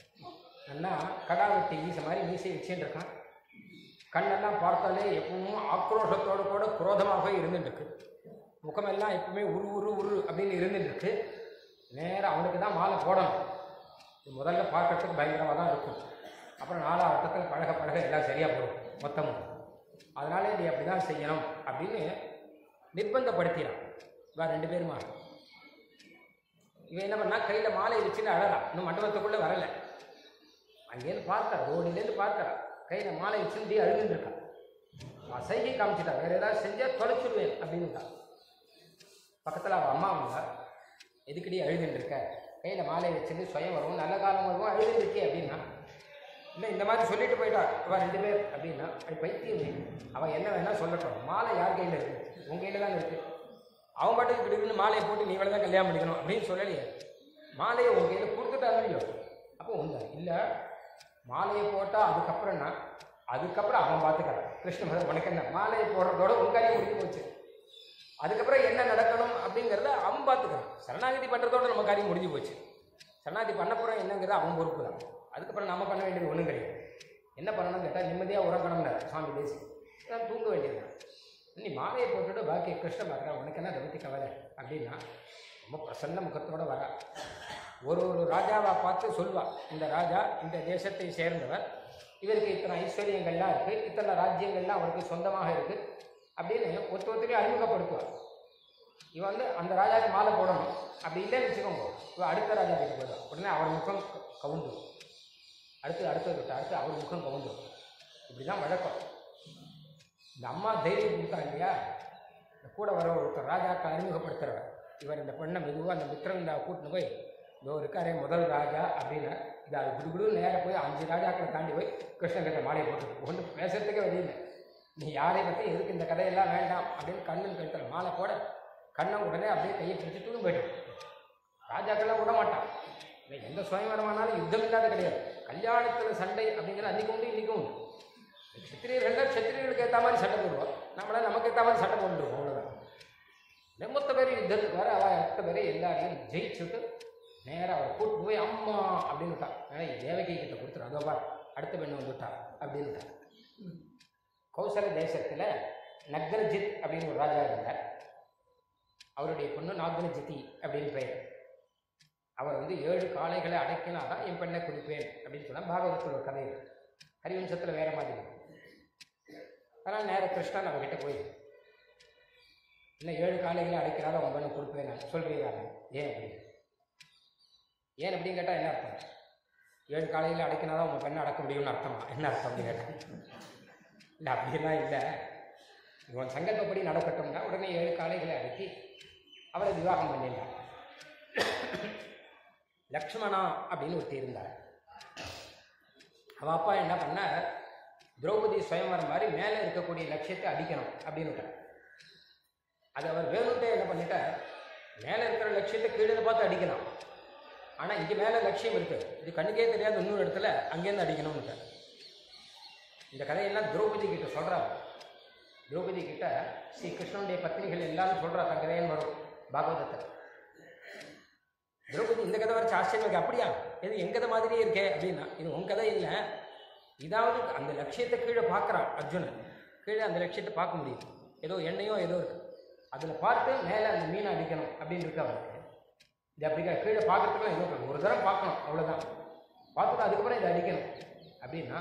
நல்லா கடா வெட்டி வீச மாதிரி மீசை வச்சுட்டு இருக்கான் கண்ணெல்லாம் பார்த்தாலே எப்பவும் ஆக்ரோஷத்தோடு கூட குரோதமாக இருந்துட்டு இருக்கு முகமெல்லாம் எப்பவுமே உரு உரு உரு அப்படின்னு இருந்துட்டு இருக்கு நேராக அவனுக்கு தான் மாலை போடணும் இது முதல்ல பார்க்கறதுக்கு பயங்கரமாக தான் இருக்கும் அப்புறம் நாலாவது அர்த்தத்தில் பழக பழக எல்லாம் சரியாக போடும் மொத்தமும் அதனால நீ அப்படி தான் செய்யணும் அப்படின்னு நிர்பந்தப்படுத்தினான் இவா ரெண்டு பேருமா இவன் என்ன பண்ணா கையில் மாலையை வச்சுட்டு அழறான் இன்னும் மண்டபத்துக்குள்ளே வரலை அங்கேருந்து பார்த்தா ரோடிலேருந்து பார்த்தா கையில் மாலை வச்சுட்டு இப்படி அழுதுன்னு இருக்கான் அவன் சைகை காமிச்சிட்டா வேறு ஏதாவது செஞ்சால் தொலைச்சிடுவேன் அப்படின்னுட்டான் பக்கத்தில் அவள் அம்மா அவங்க எதுக்கடி அழுதுன்னு இருக்க கையில் மாலை வச்சுட்டு சுயம் வரும் நல்ல காலம் வரும் அழுதுன்னு இருக்கே அப்படின்னா இல்லை இந்த மாதிரி சொல்லிட்டு போயிட்டா அவள் ரெண்டு பேர் அப்படின்னா அது பைத்தியம் அவன் என்ன வேணா சொல்லட்டும் மாலை யார் கையில் இருக்கு உன் கையில் தான் இருக்கு அவன் பாட்டுக்கு இப்படி இருந்து மாலையை போட்டு நீ தான் கல்யாணம் பண்ணிக்கணும் அப்படின்னு சொல்லலையே மாலையை உன் கையில் கொடுத்துட்டாங்க இல்லையோ அப்போ உண்மை இல்லை மாலையை போட்டால் அதுக்கப்புறம்னா அதுக்கப்புறம் அவன் பார்த்துக்கிறான் கிருஷ்ண பகவான் உனக்கு என்ன மாலையை போடுறதோட உன் காரியம் முடிஞ்சு போச்சு அதுக்கப்புறம் என்ன நடக்கணும் அப்படிங்கிறத அவன் பார்த்துக்கிறான் சரணாகதி பண்ணுறதோட நம்ம காரியம் முடிஞ்சு போச்சு சரணாகதி பண்ண போகிறோம் என்னங்கிறது அவன் பொறுப்பு தான் அதுக்கப்புறம் நம்ம பண்ண வேண்டியது ஒன்றும் கிடையாது என்ன பண்ணணும்னு கேட்டால் நிம்மதியாக உறங்கணும்னார் சுவாமி தேசி நான் தூங்க வேண்டியது நீ மாலையை போட்டுட்டு பாக்கி கிருஷ்ண பார்க்குறா உனக்கு என்ன அதை பற்றி கவலை அப்படின்னா ரொம்ப பிரசன்ன முகத்தோட வரா ஒரு ஒரு ராஜாவை பார்த்து சொல்வா இந்த ராஜா இந்த தேசத்தை சேர்ந்தவர் இவருக்கு இத்தனை ஐஸ்வர்யங்கள்லாம் இருக்குது இத்தனை ராஜ்யங்கள்லாம் அவருக்கு சொந்தமாக இருக்குது அப்படின்னு ஒருத்த ஒருத்தரையும் அறிமுகப்படுத்துவார் இவன் வந்து அந்த ராஜாவுக்கு மாலை போடணும் அப்படி இல்லைன்னு வச்சுக்கோங்க இவன் அடுத்த ராஜா கிட்ட போயிடுவான் உடனே அவர் முகம் கவுந்துடும் அடுத்து அடுத்தது விட்டு அடுத்து அவர் முகம் கவுந்துடும் இப்படி தான் வழக்கம் இந்த அம்மா தைரியம் கொடுத்தா இல்லையா இந்த கூட வர ஒருத்தர் ராஜாக்கு அறிமுகப்படுத்துறவர் இவர் இந்த பெண்ணை மெதுவாக அந்த மித்திரவிந்தாவை கூட்டின்னு போய் இதோ இருக்காரே முதல் ராஜா அப்படின்னு இது அது குடுகுடு நேராக போய் அஞ்சு ராஜாக்களை தாண்டி போய் கிருஷ்ணன் கிட்ட மாலையை போட்டு ஒன்று பேசுறதுக்கே வழியில்லை நீ யாரை பற்றி எதுக்கு இந்த கதையெல்லாம் வேண்டாம் அப்படின்னு கண்ணன் கழுத்தில் மாலை போட கண்ணன் உடனே அப்படியே கையை பிடிச்சி தூங்க போயிட்டான் ராஜாக்கெல்லாம் விட மாட்டான் இவன் எந்த சுயம்பரமானாலும் யுத்தம் இல்லாத கிடையாது கல்யாணத்தில் சண்டை அப்படிங்கிற அன்றைக்கும் உண்டு இன்றைக்கும் உண்டு க்ஷத்திரியர்கள்னா க்ஷத்திரியர்களுக்கு ஏற்ற மாதிரி சண்டை போடுவோம் நம்மளாம் நமக்கு ஏற்ற மாதிரி சண்டை போட்டுருவோம் அவ்வளோதான் மொத்த பேர் யுத்தத்துக்கு வர அவள் எத்த பேர் எல்லாரையும் ஜெயிச்சுட்டு நேராக அவள் கூட்டு போய் அம்மா அப்படின்னுட்டா ஏய் தேவகி கிட்ட கொடுத்துரு அதோ பார் அடுத்த பெண்ணு வந்துட்டா அப்படின்னுட்டா கௌசல தேசத்தில் நக்ரஜித் அப்படின்னு ஒரு ராஜா இருந்தார் அவருடைய பொண்ணு நாகனஜிதி அப்படின்னு பெயர் அவர் வந்து ஏழு காளைகளை அடக்கினாதான் என் பெண்ணை குடிப்பேன் அப்படின்னு சொன்னால் பாகவதத்தில் ஒரு கதை இருக்கு ஹரிவம்சத்தில் வேற மாதிரி இருக்கு. அதனால் நேர கிருஷ்ணன் அவர்கிட்ட போய் இல்லை ஏழு காளைகளை அடைக்கிறாத உன் பெண்ணை கொடுப்பேன் நான் சொல்கிறீங்க ஏன் அப்படி ஏன் அப்படின்னு கேட்டால் என்ன அர்த்தம் ஏழு காலையில் அடைக்கினாதான் உங்கள் பெண்ணை அடக்க முடியும்னு அர்த்தமா என்ன அர்த்தம் அப்படின்னு கேட்டேன் இல்லை அப்படிலாம் இல்லை இவன் சங்கல்பப்படி நடக்கட்டும்னா உடனே ஏழு காளைகளை அடக்கி அவளை விவாகம் பண்ணிட்டான் லக்ஷ்மணா அப்படின்னு ஒருத்தி இருந்தார் அவள் அப்பா என்ன பண்ணார் திரௌபதி சுயம்பரம் மாதிரி மேலே இருக்கக்கூடிய லட்சியத்தை அடிக்கணும் அப்படின்னு விட்டார் அது அவர் வேணும்ட்டே என்ன பண்ணிட்டார் மேலே இருக்கிற லட்சியத்தை கீழே பார்த்து அடிக்கலாம் ஆனால் இங்கே மேலே லட்சியம் இருக்குது இது கண்ணுக்கே தெரியாத இன்னொரு இடத்துல அங்கேருந்து அடிக்கணும்னு இந்த கதையெல்லாம் திரௌபதி கிட்ட சொல்கிறாங்க திரௌபதி கிட்ட ஸ்ரீ கிருஷ்ணனுடைய பத்திரிகள் எல்லாரும் சொல்கிறா தன் கதையன்னு வரும் பாகவதத்தை திரௌபதி இந்த கதை வரைச்சு ஆச்சரியம் இருக்கு அப்படியா இது என் கதை மாதிரியே இருக்கே அப்படின்னா இது உன் கதை இல்லை இதாவது அந்த லட்சியத்தை கீழே பார்க்குறான் அர்ஜுனன் கீழே அந்த லட்சியத்தை பார்க்க முடியுது ஏதோ எண்ணெயோ ஏதோ இருக்கு அதில் பார்த்து மேலே அந்த மீனை அடிக்கணும் அப்படின்னு இருக்கு அவருக்கு இது அப்படிக்கா கீழே பார்க்கறதுக்குலாம் ஏதோ இருக்கு. ஒரு தடவை பார்க்கணும் அவ்வளோதான் பார்த்துட்டு அதுக்கப்புறம் இதை அடிக்கணும் அப்படின்னா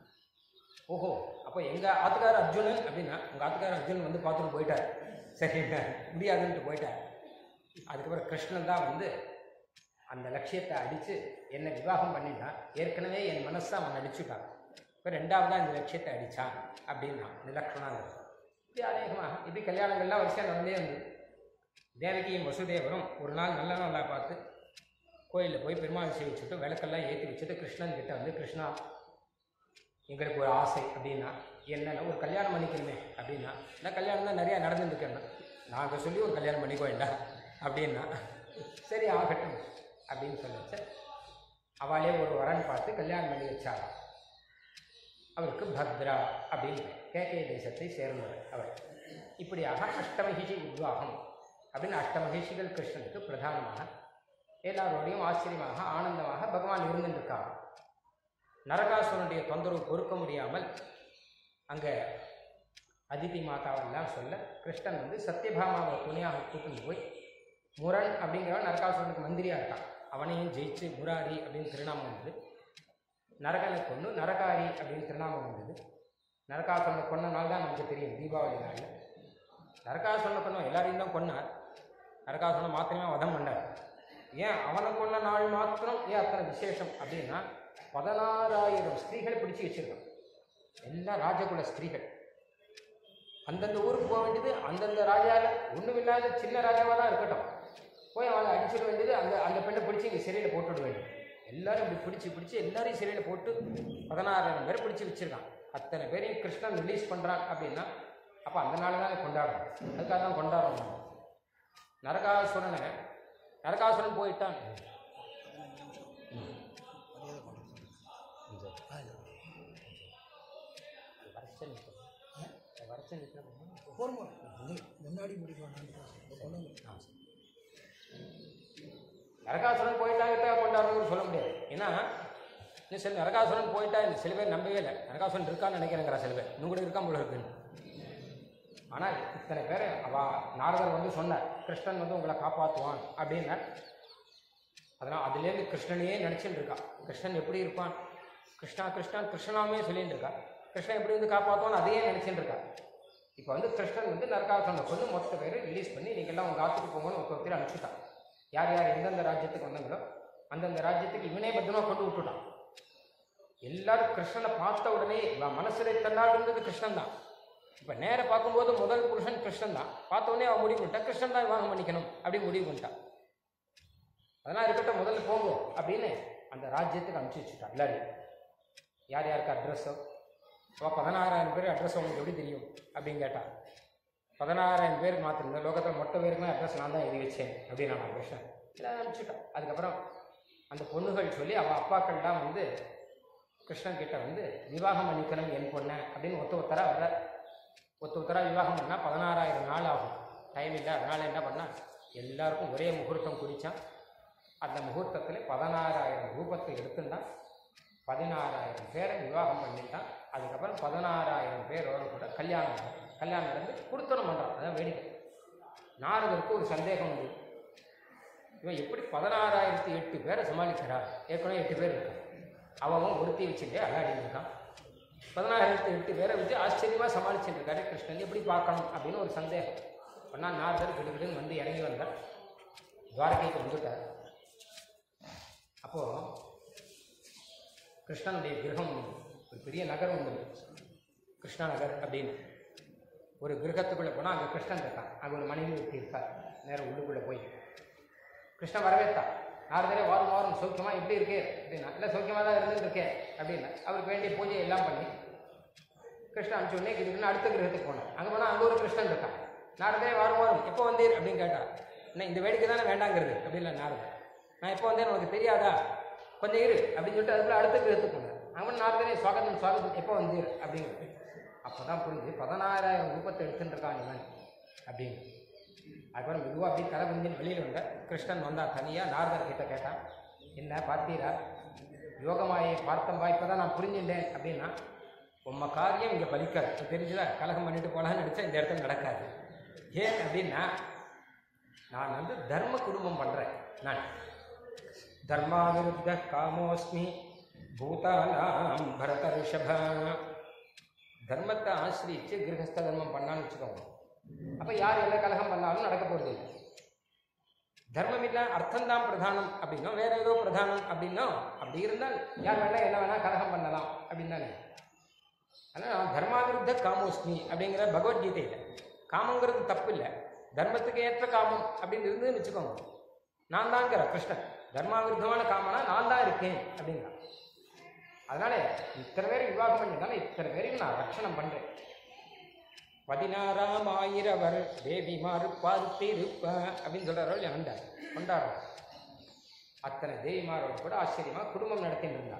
ஓஹோ அப்போ எங்கள் ஆத்துக்கார அர்ஜுனன் அப்படின்னா உங்கள் ஆத்துக்கார அர்ஜுனன் வந்து பார்த்துட்டு போயிட்டார் சரி முடியாதுன்ட்டு போயிட்டார் அதுக்கப்புறம் கிருஷ்ணன் தான் வந்து அந்த லட்சியத்தை அடித்து என்னை விவாகம் பண்ணிட்டான் ஏற்கனவே என் மனசை அவன் அடிச்சுட்டான் இப்போ ரெண்டாவதாக இந்த லட்சியத்தை அடித்தான் அப்படின்னா நிலக்ஷணாங்க இப்படி அநேகமாக இப்படி கல்யாணங்கள்லாம் வரிசையாக நடந்தே இருந்தது தேவகியும் வசுதேவரும் ஒரு நாள் நல்ல நாளாக பார்த்து கோயிலில் போய் பெருமாள் சேவிச்சுட்டு விளக்கெல்லாம் ஏற்றி வச்சுட்டு கிருஷ்ணன் கிட்ட வந்து கிருஷ்ணா எங்களுக்கு ஒரு ஆசை அப்படின்னா என்னன்னா ஒரு கல்யாணம் பண்ணிக்கணுமே அப்படின்னா நான் கல்யாணம் தான் நிறையா நடந்துருக்கேன்னா நாங்கள் சொல்லி ஒரு கல்யாணம் பண்ணிக்க வேண்டாம் அப்படின்னா சரி ஆகட்டும் அப்படின்னு சொல்லிச்சு அவளே ஒரு வரன் பார்த்து கல்யாணம் பண்ணி வச்சாராம் அவருக்கு பத்ரா அப்படின்னு பெயர். கேகே தேசத்தை சேர்ந்தவர் அவர் இப்படியாக அஷ்டமகிஷி உத்வாகம் அப்படின்னு அஷ்டமகிஷிகள் கிருஷ்ணனுக்கு பிரதானமாக எல்லாரோடையும் ஆச்சரியமாக ஆனந்தமாக பகவான் இருந்துருக்காங்க நரகாசுரனுடைய தொந்தரவு பொறுக்க முடியாமல் அங்கே அதிதி மாதாவெல்லாம் சொல்ல கிருஷ்ணன் வந்து சத்யபாமாவை துணியாக கூட்டின்னு போய் முரண் அப்படிங்கிறவன் நரகாசுரனுக்கு மந்திரியாக இருக்கான் அவனையும் ஜெயிச்சு முராரி அப்படின்னு திருநாமம் வந்தது நரகனை கொண்டு நரகாரி அப்படின்னு திருநாமம் வந்தது நரகாசுரனை கொன்ன நாள் தான் நமக்கு தெரியும் தீபாவளி நாளில் நரகாசுரனை கொண்டோம் எல்லாரையும் தான் கொன்னார் நரகாசுரனை மாத்திரமே வதம் பண்ணார் ஏன் அவனை கொன்ன நாள் மாத்திரம் ஏன் அத்தனை விசேஷம் அப்படின்னா பதினாறாயிரம் ஸ்திரீகளை பிடிச்சு வச்சிருக்கான் எல்லாம் ராஜகுல ஸ்திரீகள் அந்தந்த ஊருக்கு போக வேண்டியது அந்தந்த ராஜாவில் ஒன்றுமில்லாத சின்ன ராஜாவாக தான் இருக்கட்டும் போய் அவனை அடிச்சிட வேண்டியது அந்த அந்த பெண்ணை பிடிச்சி இங்கே சிறையில் போட்டு விட வேண்டியது எல்லாரும் இப்படி பிடிச்சி பிடிச்சி எல்லாரையும் சிறையில் போட்டு பதினாறாயிரம் பேர் பிடிச்சி வச்சிருக்கான் அத்தனை பேரையும் கிருஷ்ணன் ரிலீஸ் பண்ணுறான் அப்படின்னா அப்போ அந்த நாள் தான் கொண்டாடணும் அதுக்காக தான் கொண்டாடுறோம் நம்ம நரகாசுரனை நரகாசுரன் போயிட்டான் வருஷம் நிற்கிறேன் வருஷம் நிற்கிறேன்
போர்மா முன்னாடி முடிக்கணும் கொண்டு
நரகாசுரன் போயிட்டாங்கிட்ட கொண்டாடுறோம்னு சொல்ல முடியாது ஏன்னா இன்னும் சில நரகாசுரன் போயிட்டா இந்த சில பேர் நம்பவே இல்லை நரகாசுரன் இருக்கான்னு நினைக்கிறேங்கிறா சில பேர் இன்னும் கூட இருக்கான் போல இருக்குன்னு ஆனால் இத்தனை பேர் அவ நாரதர் வந்து சொன்னார் கிருஷ்ணன் வந்து உங்களை காப்பாற்றுவான் அப்படின்னார் அதனால் அதுலேருந்து கிருஷ்ணனையே நினச்சிட்டு இருக்கா கிருஷ்ணன் எப்படி இருப்பான் கிருஷ்ணா கிருஷ்ணா கிருஷ்ணனாமே சொல்லிட்டு இருக்கா கிருஷ்ணன் எப்படி வந்து காப்பாற்றுவான்னு அதையே நினச்சிட்டு இருக்கா இப்போ வந்து கிருஷ்ணன் வந்து நரகாசுரனை கொண்டு மொத்த பேர் ரிலீஸ் பண்ணி நீங்கள்லாம் உங்கள் ஆத்துக்கு போங்கன்னு ஒருத்தர் ஒருத்தர் அனுப்பிச்சுட்டான் யார் யார் எந்தெந்த ராஜ்யத்துக்கு வந்தாங்களோ அந்தந்த ராஜ்யத்துக்கு இவனே பத்திரமா கொண்டு விட்டுட்டான் எல்லாரும் கிருஷ்ணனை பார்த்த உடனே இவன் மனசுல தன்னாள் இருந்தது கிருஷ்ணன் தான் இப்போ நேர பார்க்கும்போது முதல் புருஷன் கிருஷ்ணன் தான் பார்த்த உடனே அவன் முடிவு பண்ணிட்டான் கிருஷ்ணன் தான் விவாகம் பண்ணிக்கணும் அப்படின்னு முடிவு பண்ணிட்டான் அதெல்லாம் இருக்கட்டும் முதல்ல போங்க அப்படின்னு அந்த ராஜ்யத்துக்கு அனுப்பிச்சு வச்சுட்டான் எல்லாரையும் யார் யாருக்கு அட்ரஸோ அவள் பதினாறாயிரம் பேர் அட்ரஸ் உங்களுக்கு எப்படி தெரியும் அப்படின்னு கேட்டான் பதினாறாயிரம் பேர் மாத்திரம் இந்த லோகத்தில் மொத்த பேருக்குமே அட்ரஸ் நான் தான் எழுதி வச்சேன் அப்படின்னு நான் கிருஷ்ணன் எல்லாம் அனுப்பிச்சுட்டான் அதுக்கப்புறம் அந்த பொண்ணுகள் சொல்லி அவள் அப்பாக்கள்லாம் வந்து கிருஷ்ணன் கிட்ட வந்து விவாகம் பண்ணிக்கணும் என் பொண்ணை அப்படின்னு ஒத்த ஒத்தரா வர ஒத்த ஒத்தரா விவாகம் பண்ணால் பதினாறாயிரம் நாள் ஆகும் டைம் இல்லை அதனால என்ன பண்ணா எல்லாருக்கும் ஒரே முகூர்த்தம் குடித்தான் அந்த முகூர்த்தத்தில் பதினாறாயிரம் ரூபத்தை எடுத்துட்டான் பதினாறாயிரம் பேரை விவாகம் பண்ணிட்டான் அதுக்கப்புறம் பதினாறாயிரம் பேரோட கூட கல்யாணம் நடக்கும். கல்யாணம் நடந்து கொடுத்தனம் பண்ணுறான் அதான் வேடிக்கை நாரதருக்கு ஒரு சந்தேகம் உண்டு இவன் எப்படி பதினாறாயிரத்தி எட்டு பேரை சமாளிக்கிறா ஏற்கனவே எட்டு பேர் இருக்கான் அவன் ஒருத்தி வச்சுட்டே அல்லாடிட்டு இருக்கான் பதினாயிரத்தி எட்டு பேரை வச்சு ஆச்சரியமாக சமாளிச்சுட்டு இருக்காரு கிருஷ்ணன் எப்படி பார்க்கணும் அப்படின்னு ஒரு சந்தேகம் பண்ணா நாரதர் கிடுகிடுன்னு வந்து இறங்கி வந்தார் துவாரகைக்கு வந்துட்டார் அப்போது கிருஷ்ணனுடைய கிரகம் ஒண்ணு. ஒரு பெரிய நகரம் ஒன்று கிருஷ்ணா நகர் அப்படின்னு ஒரு கிரகத்துக்குள்ளே போனால் அங்கே கிருஷ்ணன் இருக்கான் அங்கே ஒரு மனைவி ஒருத்தி இருக்கார் நேரம் உள்ளுக்குள்ளே போய் கிருஷ்ணன் வரவேற்றா நாரதரே வாரம் வாரம் சௌக்கியமா எப்படி இருக்கு அப்படின்னா இல்லை சௌக்கியமாக தான் இருந்துட்டு இருக்கேன் அப்படின்னா அவருக்கு வேண்டிய பூஜை எல்லாம் பண்ணி கிருஷ்ணன் அனுப்பிச்சு உடனே கிருஷ்ணன் அடுத்த கிரகத்துக்கு போனார் அங்கே போனால் அங்கே ஒரு கிருஷ்ணன் இருக்கான் நாரதரே வாரம் வாரம் எப்போ வந்தீர் அப்படின்னு கேட்டார் என்ன இந்த வேடிக்கை தானே வேண்டாங்கிறது அப்படி இல்லை நாரதர் நான் எப்போ வந்தேன் உனக்கு தெரியாதா கொஞ்சம் இரு அப்படின்னு சொல்லிட்டு அதுக்குள்ள அடுத்த கிரகத்துக்கு போனார் அவன் நாரதரே சுவாகத்தம் சுவாகத்தம் எப்போ வந்தீர் அப்படிங்கிறது அப்போ தான் புரிஞ்சு பதினாறாயிரம் ரூபத்தை எடுத்துட்டு இருக்கான் இவன் அப்படின்னு அதுக்கப்புறம் மெதுவாக அப்படியே தலை குஞ்சின்னு வெளியில் வந்த கிருஷ்ணன் வந்தான் தனியாக நாரதர் கிட்ட கேட்டான் என்ன பார்த்தீரா யோகமாயை பார்த்தம்பா இப்போ தான் நான் புரிஞ்சுட்டேன் அப்படின்னா உம்ம காரியம் இங்கே பலிக்காது இப்ப தெரிஞ்சுதா கலகம் பண்ணிட்டு போகலான்னு நினச்சா இந்த இடத்துல நடக்காது ஏன் அப்படின்னா நான் வந்து தர்ம குடும்பம் பண்ணுறேன் நான் தர்மாவிருத்த காமோஸ்மி பூதானாம் பரத ரிஷப தர்மத்தை ஆசிரியிச்சு கிரகஸ்த தர்மம் பண்ணான்னு வச்சுக்கோங்க அப்போ யார் எந்த கலகம் பண்ணாலும் நடக்க போகிறது இல்லை தர்மம் இல்லை அர்த்தம்தான் பிரதானம் அப்படின்னோ வேற ஏதோ பிரதானம் அப்படின்னோ அப்படி இருந்தால் யார் வேணா என்ன வேணா கலகம் பண்ணலாம் அப்படின்னு தானே ஆனால் நான் தர்மாவிருத்த காமோஸ்மி அப்படிங்கிற பகவத்கீதையில் காமங்கிறது தப்பு இல்லை தர்மத்துக்கு ஏற்ற காமம் அப்படின்னு இருந்துன்னு வச்சுக்கோங்க நான் தாங்கிற கிருஷ்ணன் தர்மாவிருத்தமான காமனா நான் தான் இருக்கேன் அப்படிங்கிறான் அதனால இத்தனை பேர் விவாகம் பண்ணியிருந்தாலும் இத்தனை பேருக்கு நான் ரட்சணம் பண்றேன் பதினாறாம் ஆயிரவர் தேவிமாறு பார்த்திருப்ப அப்படின்னு சொல்றாரு ஆண்டார் கொண்டாடுறார் அத்தனை தேவிமாரோட கூட ஆச்சரியமா குடும்பம் நடத்திட்டு இருந்தார்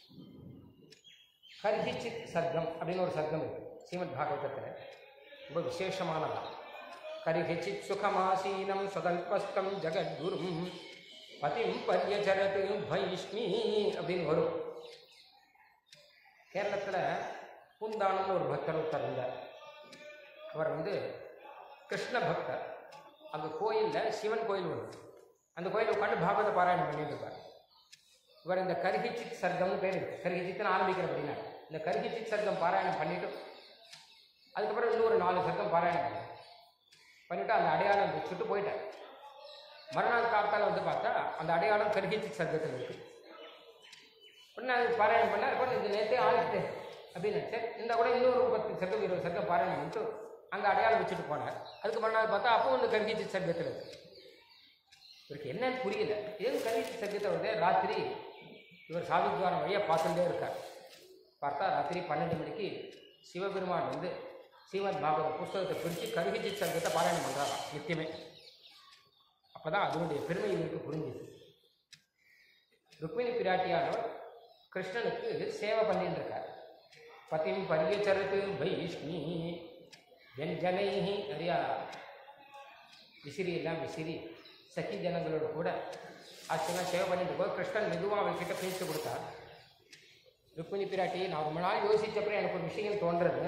ஹர்ஹிச்சித் சர்க்கம் அப்படின்னு ஒரு சர்க்கம் இருக்கு ஸ்ரீமத் பாகவதத்தில் ரொம்ப விசேஷமானதான் கரிஹிச்சித் சுகமாசீனம் சுதல்பஸ்தம் ஜெகத்குரும் பதிம் பரியச்சரத்து பைஷ்மி அப்படின்னு வரும் கேரளத்தில் பூந்தானம்னு ஒரு பக்தர் ஒருத்தர் இருந்தார் அவர் வந்து கிருஷ்ண பக்தர் அங்கே கோயிலில் சிவன் கோயில் ஒன்று அந்த கோயிலில் உட்காந்து பாகவத பாராயணம் பண்ணிட்டு இருப்பார் இவர் இந்த கரிகிச்சித் சர்க்கம்னு பேர் இருக்கு கரிகிச்சித்னு ஆரம்பிக்கிற அப்படின்னா இந்த கரிகிச்சித் சர்க்கம் பாராயணம் பண்ணிட்டு அதுக்கப்புறம் இன்னொரு நாலு சர்க்கம் பாராயணம் பண்ணார் பண்ணிட்டு அந்த அடையாளம் வச்சுட்டு போயிட்டார் மறுநாள் காத்தால வந்து பார்த்தா அந்த அடையாளம் கரிகிச்சித் சர்க்கத்தில் இருக்கு உடனே அது பாராயணம் பண்ணார் அப்புறம் இது நேற்றே ஆயிடுச்சு அப்படின்னு நினச்சேன் இந்த கூட இன்னொரு பத்து சர்க்கம் இருபது சர்க்கம் பாராயணம் பண்ணிட்டு அங்கே அடையாளம் வச்சுட்டு போனார் அதுக்கு மறுநாள் பார்த்தா அப்போ ஒன்று கரிகிச்சி சர்க்கத்தில் இருக்கு இவருக்கு என்னன்னு புரியல ஏன் கரிகிச்சி சர்க்கத்தை வந்து ராத்திரி இவர் சாவித்வாரம் வழியாக பார்த்துட்டே இருக்கார் பார்த்தா ராத்திரி பன்னெண்டு மணிக்கு சிவபெருமான் வந்து ஸ்ரீமத் பாகவத புஸ்தகத்தை பிரித்து கருகிச்சி சர்க்கத்தை பாராயணம் பண்ணுறாராம் நித்தியமே அப்போ தான் அதனுடைய பெருமை இவருக்கு புரிஞ்சுது ருக்மிணி பிராட்டியானவர் கிருஷ்ணனுக்கு சேவை பண்ணிட்டு இருக்கார் பதிம் பரியச்சரத்து வைஷ்ணி வெஞ்சனை நிறையா விசிறி எல்லாம் விசிறி சखी ஜனங்களோட கூட ஆச்சரியமாக சேவை பண்ணிட்டு போய் கிருஷ்ணன் மெதுவாக அவர்கிட்ட பேசி கொடுத்தார் ருக்மிணி பிராட்டி நான் ரொம்ப நாள் யோசிச்சப்பறம் எனக்கு ஒரு விஷயம் தோன்றது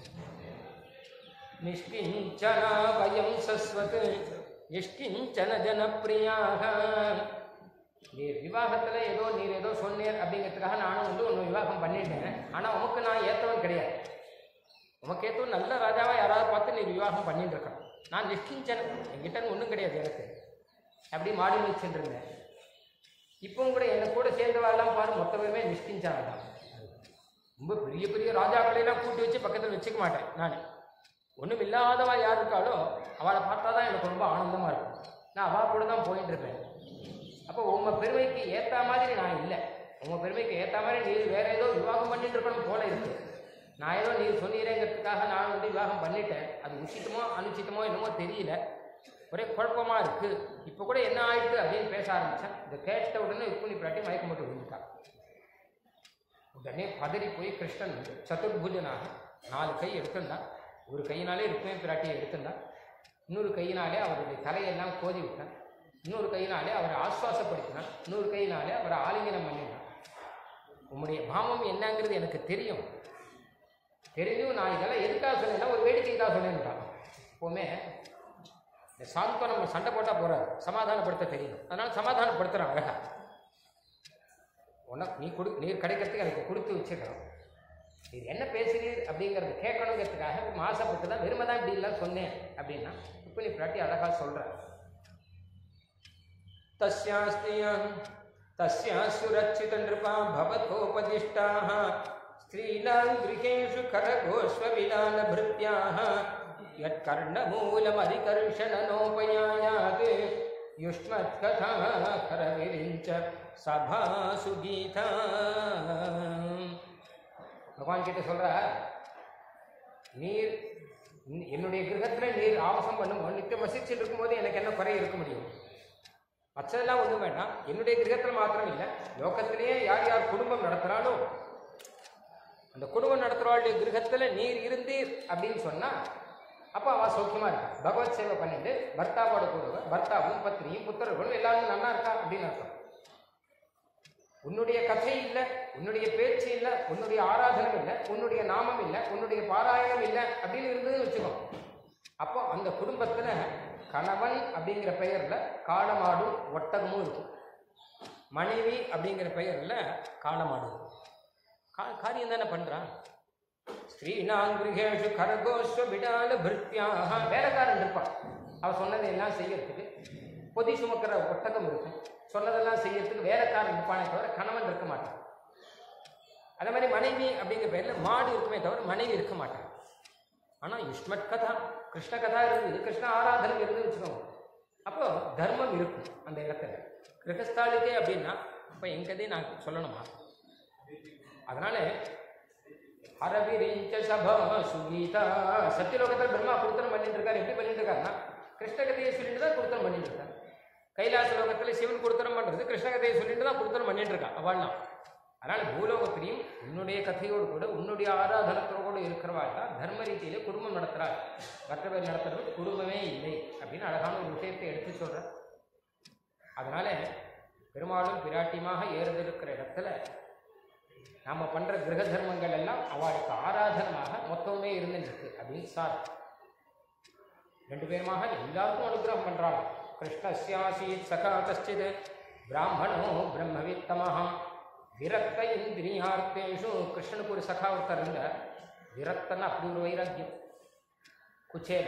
நிஷ்கிஞ்சனா வயம் சஸ்வத் நிஷ்கிஞ்சன ஜனப்பிரியாக நீர் விவாகத்தில் ஏதோ நீர் ஏதோ சொன்னீர் அப்படிங்கிறதுக்காக நானும் வந்து ஒன்று விவாகம் பண்ணிட்டேன் ஆனால் உமக்கு நான் ஏற்றவன் கிடையாது உமக்கு ஏற்றவன் நல்ல ராஜாவாக யாராவது பார்த்து நீர் விவாகம் பண்ணிட்டு இருக்கணும் நான் நிஷ்கிஞ்சன் என்கிட்ட ஒன்றும் கிடையாது எனக்கு அப்படி மாடி வச்சுட்டு இருந்தேன் இப்பவும் கூட என்னை கூட சேர்ந்தவாள்லாம் பாரு மொத்த பேருமே நிஷ்கிஞ்சாங்க தான் ரொம்ப பெரிய பெரிய ராஜாக்களையெல்லாம் கூட்டி வச்சு பக்கத்தில் வச்சுக்க மாட்டேன் நான் ஒன்றும் இல்லாதவா யார் இருக்காளோ அவளை பார்த்தா தான் எனக்கு ரொம்ப ஆனந்தமாக இருக்கும் நான் அவள் கூட தான் போயிட்டு இருப்பேன் அப்போ உங்கள் பெருமைக்கு ஏற்ற மாதிரி நான் இல்லை உங்கள் பெருமைக்கு ஏற்ற மாதிரி நீ வேற ஏதோ விவாகம் பண்ணிட்டு இருக்கணும் போல இருக்கு நான் ஏதோ நீ சொன்னீரேங்கிறதுக்காக நான் வந்து விவாகம் பண்ணிட்டேன் அது உச்சித்தமோ அனுச்சித்தமோ என்னமோ தெரியல ஒரே குழப்பமா இருக்கு இப்போ கூட என்ன ஆயிடுது அப்படின்னு பேச ஆரம்பிச்சேன் இதை கேட்ட உடனே ருக்மிணி பிராட்டி மயக்கம் போட்டு விழுந்துட்டான் உடனே பதறி போய் கிருஷ்ணன் வந்து சதுர்புஜனாக நாலு கை எடுத்துட்டான் ஒரு கையினாலே ருக்மிணி பிராட்டியை எடுத்துட்டான் இன்னொரு கையினாலே அவருடைய தலையெல்லாம் கோதி விட்டான் இன்னொரு கையினாலே அவரை ஆஸ்வாசப்படுத்தினான் இன்னொரு கையினாலே அவரை ஆலிங்கனம் பண்ணினான் உம்முடைய பாவம் என்னங்கிறது எனக்கு தெரியும் தெரிஞ்சும் நான் இதெல்லாம் எதுக்காக சொன்னேன்னா ஒரு வேடிக்கைக்காக சொன்னேன்ட்டான் எப்போவுமே இந்த சாந்தம் நம்ம சண்டை போட்டால் போறாது சமாதானப்படுத்த தெரியும் அதனால சமாதானப்படுத்துகிறான் அழகா உனக்கு நீ கொடு நீர் கிடைக்கிறதுக்கு எனக்கு கொடுத்து வச்சுக்கணும் இது என்ன பேசுறீர் அப்படிங்கிறத கேட்கணுங்கிறதுக்காக ஆசைப்பட்டு தான் வெறுமை தான் இப்படி எல்லாம் சொன்னேன் அப்படின்னா இப்போ நீ பிராட்டி அழகா சொல்ற தஸ்யாஸ்தியம் தஸ்யா சுரட்சித நிருபா பவதோபதிஷ்டாः ஸ்திரீணாம் கிரகேஷு கரகோஸ்வவிலான பிருத்யாः यत्कर्णमूलमधिकर्षणनोपयायात् युष्मत्कथाकरविरिञ्च सभासु गीता பகவான் கிட்ட சொல்றார் நீர் நீ- என்னுடைய கிரகத்தில் நீர் ஆவாசம் பண்ணும்போது நித்தியம் வசிச்சுட்டு இருக்கும்போது எனக்கு என்ன குறை இருக்க முடியும் மற்றதெல்லாம் ஒன்றும் வேண்டாம் என்னுடைய கிரகத்தில் மாத்திரம் இல்லை லோகத்திலேயே யார் யார் குடும்பம் நடத்துகிறாளோ அந்த குடும்பம் நடத்துகிறவாளுடைய கிரகத்தில் நீர் இருந்தீர் அப்படின்னு சொன்னால் அப்போ அவள் சௌக்கியமாக இருக்கா பகவத் சேவை பண்ணிட்டு பர்த்தாவோட கூட பர்த்தாவும் பத்னியும் புத்தர்களும் எல்லாரும் நல்லா இருக்கா அப்படின்னு அர்த்தம் உன்னுடைய கதை இல்லை உன்னுடைய பேச்சு இல்லை உன்னுடைய ஆராதனம் இல்லை உன்னுடைய நாமம் இல்லை உன்னுடைய பாராயணம் இல்லை அப்படின்னு இருந்தது வச்சுக்கோ அப்போ அந்த குடும்பத்தில் கணவன் அப்படிங்கிற பெயரில் காளமாடும் ஒட்டகமும் இருக்கும் மனைவி அப்படிங்கிற பெயரில் காளமாடு இருக்கும். கா காரியம் தானே பண்ணுறான் ஸ்ரீனாங் கிரகேஷு கரகோஸ்வ விடால பிருத்தியாக வேலைக்காரன் இருப்பான் அவன் சொன்னதை எல்லாம் செய்யறதுக்கு பொதி சுமக்கிற ஒட்டகம் இருக்கும் சொன்னதெல்லாம் செய்யறதுக்கு வேலைக்காரன் இருப்பானே தவிர கணவன் இருக்க மாட்டான் அதே மாதிரி மனைவி அப்படிங்கிற பேரில் மாடு இருக்குமே தவிர மனைவி இருக்க மாட்டான் ஆனால் யுஷ்மத் கதா கிருஷ்ண கதா இருந்தது கிருஷ்ண ஆராதனை இருந்து வச்சுக்கோங்க அப்போ தர்மம் இருக்கும் அந்த இடத்துல கிரகஸ்தாலிக்கே அப்படின்னா அப்போ என் கதையை நான் சொல்லணுமா அதனால அரவிரிஞ்ச சபா சுகீதா சத்தியலோகத்தில் பிரம்மா குருத்தனம் பண்ணிட்டு இருக்காரு எப்படி பண்ணிட்டு இருக்காருன்னா கிருஷ்ண கதையை சொல்லிட்டு தான் குருத்தனம் பண்ணிட்டு இருக்காரு கைலாச லோகத்தில் சிவன் குருத்தனம் பண்றது கிருஷ்ண கதையை சொல்லிட்டு தான் குருத்தனம் பண்ணிட்டு இருக்கா அவள்லாம் அதனால பூலோகத்திலையும் உன்னுடைய கதையோடு கூட உன்னுடைய ஆராதனத்தோடு கூட இருக்கிறவாள் தான் தர்ம ரீதியிலே குடும்பம் நடத்துறாள் மற்ற பேர் நடத்துறது குடும்பமே இல்லை அப்படின்னு அழகான ஒரு விஷயத்தை எடுத்து சொல்றார் அதனால பெருமாளும் பிராட்டியமாக ஏறுதிருக்கிற இடத்துல நாம பண்ற கிரக தர்மங்கள் எல்லாம் அவளுக்கு ஆராதனமாக மொத்தமே இருந்துருக்கு அப்படின்னு சார் ரெண்டு பேருமாக எல்லாருக்கும் அனுகிரகம் பண்றாங்க கிருஷ்ணஸ்யாசீத் சகா கஷ்டித் பிராமணோ பிரம்மவித்தமஹா விரக்த இந்திரியார்த்தேஷு கிருஷ்ணனுக்கு ஒரு சகா ஒருத்தர் இருந்தார் விரக்தன்னா அப்படி ஒரு வைராக்கியம் குச்சேல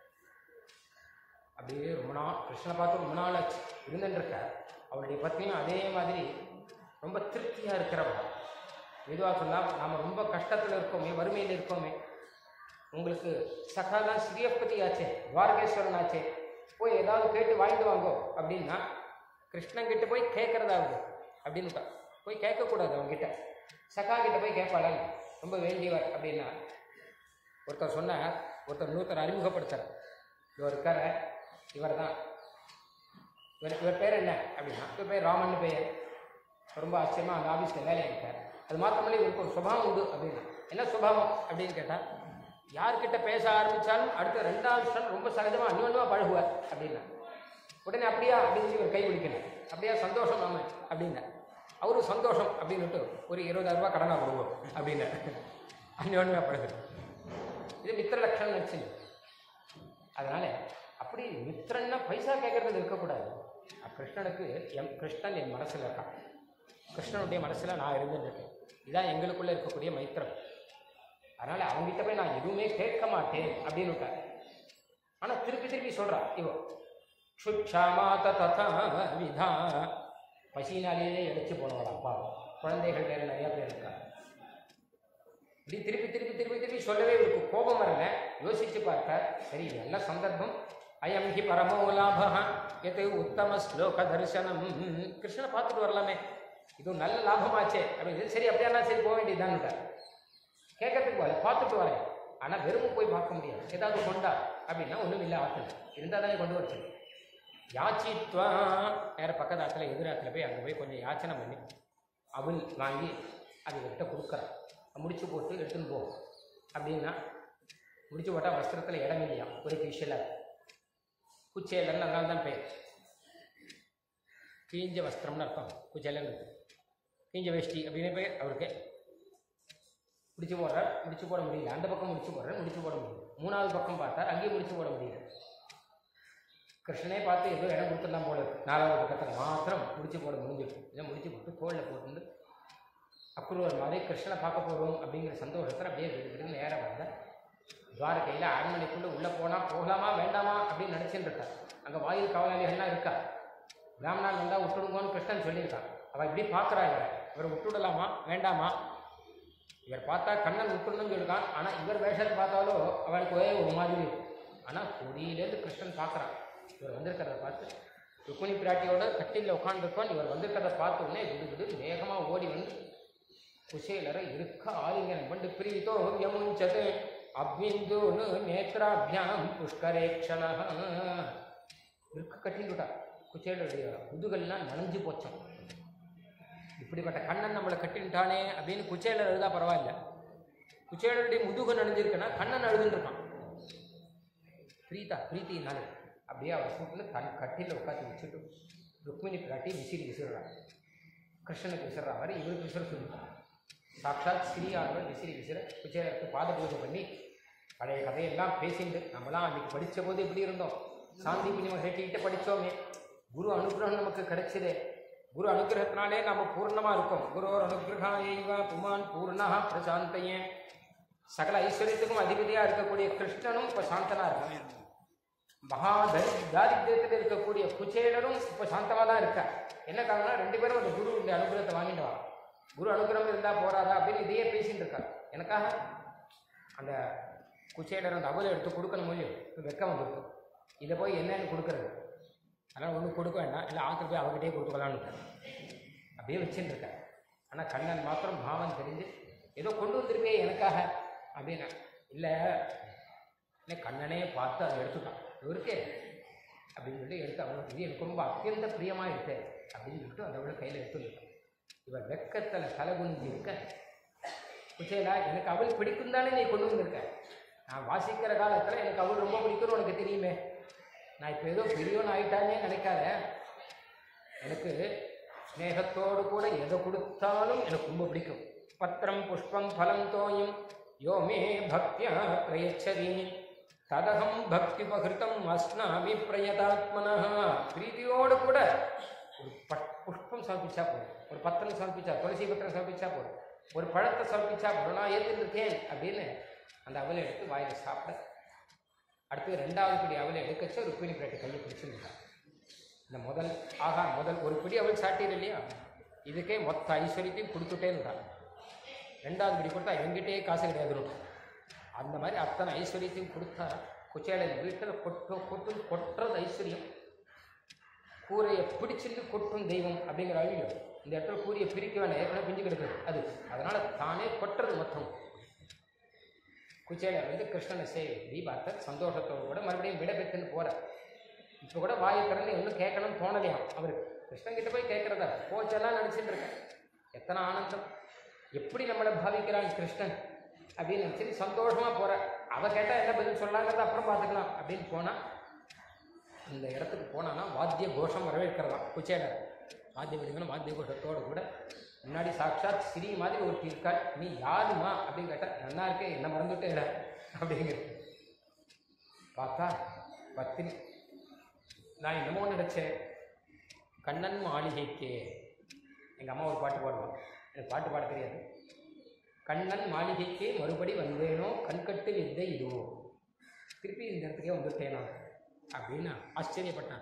அப்படியே ரொம்ப நாள் கிருஷ்ணனை பார்த்து ரொம்ப நாள் ஆச்சு இருந்துட்டு அவருடைய பத்னியும் அதே மாதிரி ரொம்ப திருப்தியாக இருக்கிறவங்க எதுவாக சொன்னால் நாம் ரொம்ப கஷ்டத்தில் இருக்கோமே வறுமையில் இருக்கோமே உங்களுக்கு சகாலாம் ஸ்ரீயப்பதி ஆச்சே துவாரகேஸ்வரன் ஆச்சே போய் ஏதாவது கேட்டு வாங்கிட்டு வாங்கோ அப்படின்னா கிருஷ்ணன் கிட்ட போய் கேட்கறதாவது அப்படின்னு போய் கேட்கக்கூடாது அவங்ககிட்ட சகா கிட்ட போய் கேட்பாள ரொம்ப வேண்டியவர் அப்படின்னா ஒருத்தர் சொன்னார் ஒருத்தர் இன்னொருத்தர் அறிமுகப்படுத்துறார் இவர் இருக்கார இவர் தான் இவர் இவர் பேர் என்ன அப்படின்னா இவர் பேர் ராமன் பெயர் ரொம்ப ஆச்சரியமாக அந்த ஆஃபீஸில் வேலையாக இருக்கார் அது மாத்திரமல்ல இவருக்கு ஒரு சுபாவம் உண்டு அப்படின்னா என்ன சுபாவம் அப்படின்னு கேட்டால் யார்கிட்ட பேச ஆரம்பித்தாலும் அடுத்த ரெண்டாவது நிமிஷம் ரொம்ப சகஜமாக அந்யோன்யமாக பழகுவார் அப்படின்னா உடனே அப்படியா அப்படின்னு சொல்லி இவர் கை பிடிக்கணும் அப்படியா சந்தோஷம் நாம அப்படின்னா அவரும் சந்தோஷம் அப்படின்னுட்டு ஒரு இருபதாயிரம் ரூபாய் கடனாக கொடுவோம் அப்படின்னு அந்யோன்யமாக பழகுது இது மித்திர லட்சணம் நினச்சி அதனால அப்படி மித்திரன்னா பைசா கேட்கறது இருக்கக்கூடாது அஹ் கிருஷ்ணனுக்கு எம் கிருஷ்ணன் என் மனசில் இருக்கான் கிருஷ்ணனுடைய மனசில் நான் இருந்துருக்கேன் இதான் எங்களுக்குள்ளே இருக்கக்கூடிய மைத்திரம் அதனால் அவங்ககிட்ட போய் நான் எதுவுமே கேட்க மாட்டேன் அப்படின்னு விட்டார் ஆனால் திருப்பி திருப்பி சொல்கிறா இவோ சுட்சாமாத ததா விதா பசினாலேயே எடுத்து போனவள் அப்பா குழந்தைகள் பேர் நிறைய பேர் இருக்காங்க இப்படி திருப்பி திருப்பி திருப்பி திருப்பி சொல்லவே இவருக்கு கோபம் வரல யோசிச்சு பார்த்தார் சரி இது நல்ல சந்தர்ப்பம் அயம் ஹி பரமோ லாப எது உத்தம ஸ்லோக தரிசனம் கிருஷ்ணனை பார்த்துட்டு வரலாமே இது ஒரு நல்ல லாபமாச்சே அப்படின்னு சரி அப்படியானா சரி போக வேண்டியதுதான்னுட்டார் கேட்கறதுக்கு போகல பார்த்துட்டு வரேன் ஆனால் வெறும் போய் பார்க்க முடியாது ஏதாவது கொண்டா அப்படின்னா ஒன்றும் இல்லை ஆற்றுல இருந்தால் தானே கொண்டு வரச்சு யாச்சித்வா வேற பக்கத்து ஆற்றுல எதிர் ஆற்றுல போய் அங்கே போய் கொஞ்சம் யாச்சனை பண்ணி அவள் வாங்கி அது கிட்ட கொடுக்குறான் முடிச்சு போட்டு எடுத்துன்னு போ அப்படின்னா முடிச்சு போட்டால் வஸ்திரத்தில் இடம் இல்லையா ஒரு கிஷில் குச்சேலன்னு அதனால தான் பேர் கீஞ்ச வஸ்திரம்னு அர்த்தம் குச்சேலன்னு கீஞ்ச வேஷ்டி அப்படின்னு பேர் அவருக்கு முடிச்சு போடுறார் முடிச்சு போட முடியல அந்த பக்கம் முடிச்சு போடுறார் முடிச்சு போட முடியல மூணாவது பக்கம் பார்த்தார் அங்கேயும் முடிச்சு போட முடியல கிருஷ்ணனே பார்த்து ஏதோ இடம் கொடுத்துடலாம் போல இருக்கு நாலாவது பக்கத்தில் மாத்திரம் முடிச்சு போட முடிஞ்சிடும் இதை முடிச்சு போட்டு தோளில் போட்டு அக்ரூவர் மாதிரி கிருஷ்ணனை பார்க்க போகிறோம் அப்படிங்கிற சந்தோஷத்தில் அப்படியே விடுவிடுன்னு நேராக வந்தேன் துவாரகையில் அரண்மனைக்குள்ளே உள்ளே போனால் போகலாமா வேண்டாமா அப்படின்னு நினச்சிட்டு இருக்கா அங்கே வாயில் காவலாளிகள்லாம் இருக்கா பிராமணன் வந்தால் விட்டுடுங்கன்னு கிருஷ்ணன் சொல்லியிருக்கான் அவள் இப்படி பார்க்குறா இவரை இவரை விட்டுடலாமா வேண்டாமா இவர் பார்த்தா கண்ணன் விட்டுடணும்னு சொல்லியிருக்கான் ஆனால் இவர் வேஷத்தை பார்த்தாலும் அவனுக்கு ஒரே ஒரு மாதிரி ஆனால் கொடியிலேருந்து கிருஷ்ணன் பார்க்குறான் இவர் வந்திருக்கிறத பார்த்து ருக்மிணி பிராட்டியோட கட்டிலில் உட்காந்துருக்கோம் இவர் வந்திருக்கிறத பார்த்த உடனே விடு விடு வேகமாக ஓடி வந்து குசேலரை இருக்க ஆலிங்கனம் பண்ணி பிரீத்தோ யமுஞ்சது அப்விந்தூனு நேத்ராபியாம் புஷ்கரேக்ஷண இருக்க கட்டிட்டுட்டா குச்சேலருடைய முதுகெல்லாம் நனைஞ்சு போச்சான் இப்படிப்பட்ட கண்ணன் நம்மளை கட்டின்ட்டானே அப்படின்னு குச்சேலர் எழுதா பரவாயில்ல குச்சேலருடைய முதுகு நனைஞ்சிருக்குன்னா கண்ணன் அழுதுன்னு இருக்கான் பிரீதா பிரீத்தினால அப்படியே அவர் கூட்டில் தன் கட்டில உட்காந்து வச்சுட்டு ருக்மிணி பிராட்டி விசிறி விசிறான் கிருஷ்ணனுக்கு விசிறா மாதிரி இவருக்கு விசிற சொல்லிட்டான் சாட்சாத் ஸ்ரீயானவர் விசிறி விசிற குச்சேலருக்கு பாத பூஜை பண்ணி பழைய கதையெல்லாம் பேசிண்டு நம்மளாம் அன்னைக்கு படித்த போது எப்படி இருந்தோம் சாந்தி பினிம ஹெட்டிக்கிட்ட படித்தோமே குரு அனுகிரகம் நமக்கு கிடைச்சதே குரு அனுகிரகத்தினாலே நம்ம பூர்ணமாக இருக்கோம் குருவோர் அனுகிரகாயைவ புமான் பூர்ணா பிரசாந்தையே சகல ஐஸ்வர்யத்துக்கும் அதிபதியாக இருக்கக்கூடிய கிருஷ்ணனும் இப்போ சாந்தனாக இருக்கான் மகா தரி தாரித்தியத்தில் இருக்கக்கூடிய குச்சேலரும் இப்போ சாந்தமாக தான் இருக்கா என்ன காரணம் ரெண்டு பேரும் அந்த குருவுடைய அனுகிரகத்தை வாங்கிட்டு வா குரு அனுகிரகம் இருந்தால் போறாதா அப்படின்னு இதையே பேசிட்டு இருக்கா எனக்காக அந்த குச்சேலர் அந்த அவலை எடுத்து கொடுக்கணும் முடியும் இப்போ வெக்கம் வந்துருக்கு இதை போய் என்னன்னு கொடுக்கறது அதனால் ஒன்றும் கொடுக்க வேண்டாம் இல்லை ஆற்றுக்கு போய் அவகிட்டே கொடுத்துக்கலான்னு இருக்காரு. அப்படியே வச்சுட்டு இருக்கேன் ஆனால் கண்ணன் மாத்திரம் பாவம் தெரிஞ்சு ஏதோ கொண்டு வந்திருப்பே எனக்காக அப்படின்னா இல்லை இல்லை கண்ணனே பார்த்து அதை எடுத்துட்டான் இவருக்கே அப்படின்னு சொல்லி எடுத்து அவனுக்கு இது எனக்கு ரொம்ப அத்தியந்த பிரியமாக இருக்கு அப்படின்னு சொல்லிட்டு அந்த அவளை கையில் எடுத்துருக்கான் இவர் வெக்கத்தில் தலை குனிஞ்சு இருக்க குச்சேலா எனக்கு அவள் பிடிக்கும் தானே நீ கொண்டு வந்திருக்க நான் வாசிக்கிற காலத்தில் எனக்கு அவள் ரொம்ப பிடிக்கும்னு உனக்கு தெரியுமே நான் இப்போ ஏதோ பெரியவன் ஆயிட்டானே நினைக்காத எனக்கு ஸ்நேகத்தோடு கூட எதை கொடுத்தாலும் எனக்கு ரொம்ப பிடிக்கும் பத்திரம் புஷ்பம் பலம் தோயும் யோ மே பக்தியா பிரயச்சதி ததகம் பக்தி பகிருத்தம் அஸ்னாமி பிரயதாத்மனா பிரீதியோடு கூட ஒரு பட் புஷ்பம் சமர்ப்பிச்சா போதும் ஒரு பத்திரம் சமர்ப்பிச்சா துளசி பத்திரம் சமர்ப்பிச்சா போதும் ஒரு பழத்தை சமர்ப்பிச்சா போதும் நான் ஏற்றுருக்கேன் அப்படின்னு அந்த அவலை எடுத்து வாயில் சாப்பிட அடுத்து ரெண்டாவது பிடி அவலை எடுக்கச்சு ருக்மிணி பிராட்டி கையை பிடிச்சிருந்தா இந்த முதல் ஆகா முதல் ஒரு பிடி அவள் சாட்டியது இல்லையா இதுக்கே மொத்த ஐஸ்வர்யத்தையும் கொடுத்துட்டேன்னுட்டான் ரெண்டாவது பிடி கொடுத்தா எங்கிட்டே காசு கிடையாதுன்னு அந்த மாதிரி அத்தனை ஐஸ்வர்யத்தையும் கொடுத்தா குச்சேலையில் வீட்டில் கொட்டும் கொட்டும் கொட்டுறது ஐஸ்வர்யம் கூரையை பிடிச்சிட்டு கொட்டும் தெய்வம் அப்படிங்கிற அழிவு இந்த இடத்துல கூரையை பிரிக்க வேண்டாம் ஏற்கனவே பிஞ்சு கிடக்குது அது அதனால தானே கொட்டுறது மொத்தம் குச்சேலர் வந்து கிருஷ்ணனை சேவை தீபார்த்தர் சந்தோஷத்தோடு கூட மறுபடியும் விடைபெற்றுன்னு போகிறார் இப்போ கூட வாயை திறந்து இன்னும் கேட்கணும்னு தோணலையாம் அவருக்கு கிருஷ்ணன் கிட்ட போய் கேட்குறதா போச்செல்லாம் நினச்சிட்டு இருக்கேன் எத்தனை ஆனந்தம் எப்படி நம்மளை பாவிக்கிறான் கிருஷ்ணன் அப்படின்னு நினச்சி சந்தோஷமாக போகிற அவள் கேட்டால் என்ன பதில் சொல்லலாங்கிறத அப்புறம் பார்த்துக்கலாம் அப்படின்னு போனால் இந்த இடத்துக்கு போனான்னா வாத்திய கோஷம் வரவேற்கிறதாம் குச்சேலர் வாத்திய படிக்கணும் வாத்திய கோஷத்தோடு கூட முன்னாடி சாட்சாத் ஸ்ரீ மாதிரி ஒருத்தி இருக்காள் நீ யாருமா அப்படின்னு கேட்டா நல்லா இருக்கே என்ன மறந்துட்டேல அப்படிங்கிற பார்த்தா பத்தினி நான் என்னமோ நினச்சேன் கண்ணன் மாளிகைக்கே எங்கள் அம்மா ஒரு பாட்டு பாடுவான் எனக்கு பாட்டு பாட தெரியாது கண்ணன் மாளிகைக்கே மறுபடி வந்தேனோ கண்கட்டு வித்தை இதுவோ திருப்பி இந்த இடத்துக்கே வந்துட்டேனா அப்படின்னு ஆச்சரியப்பட்டான்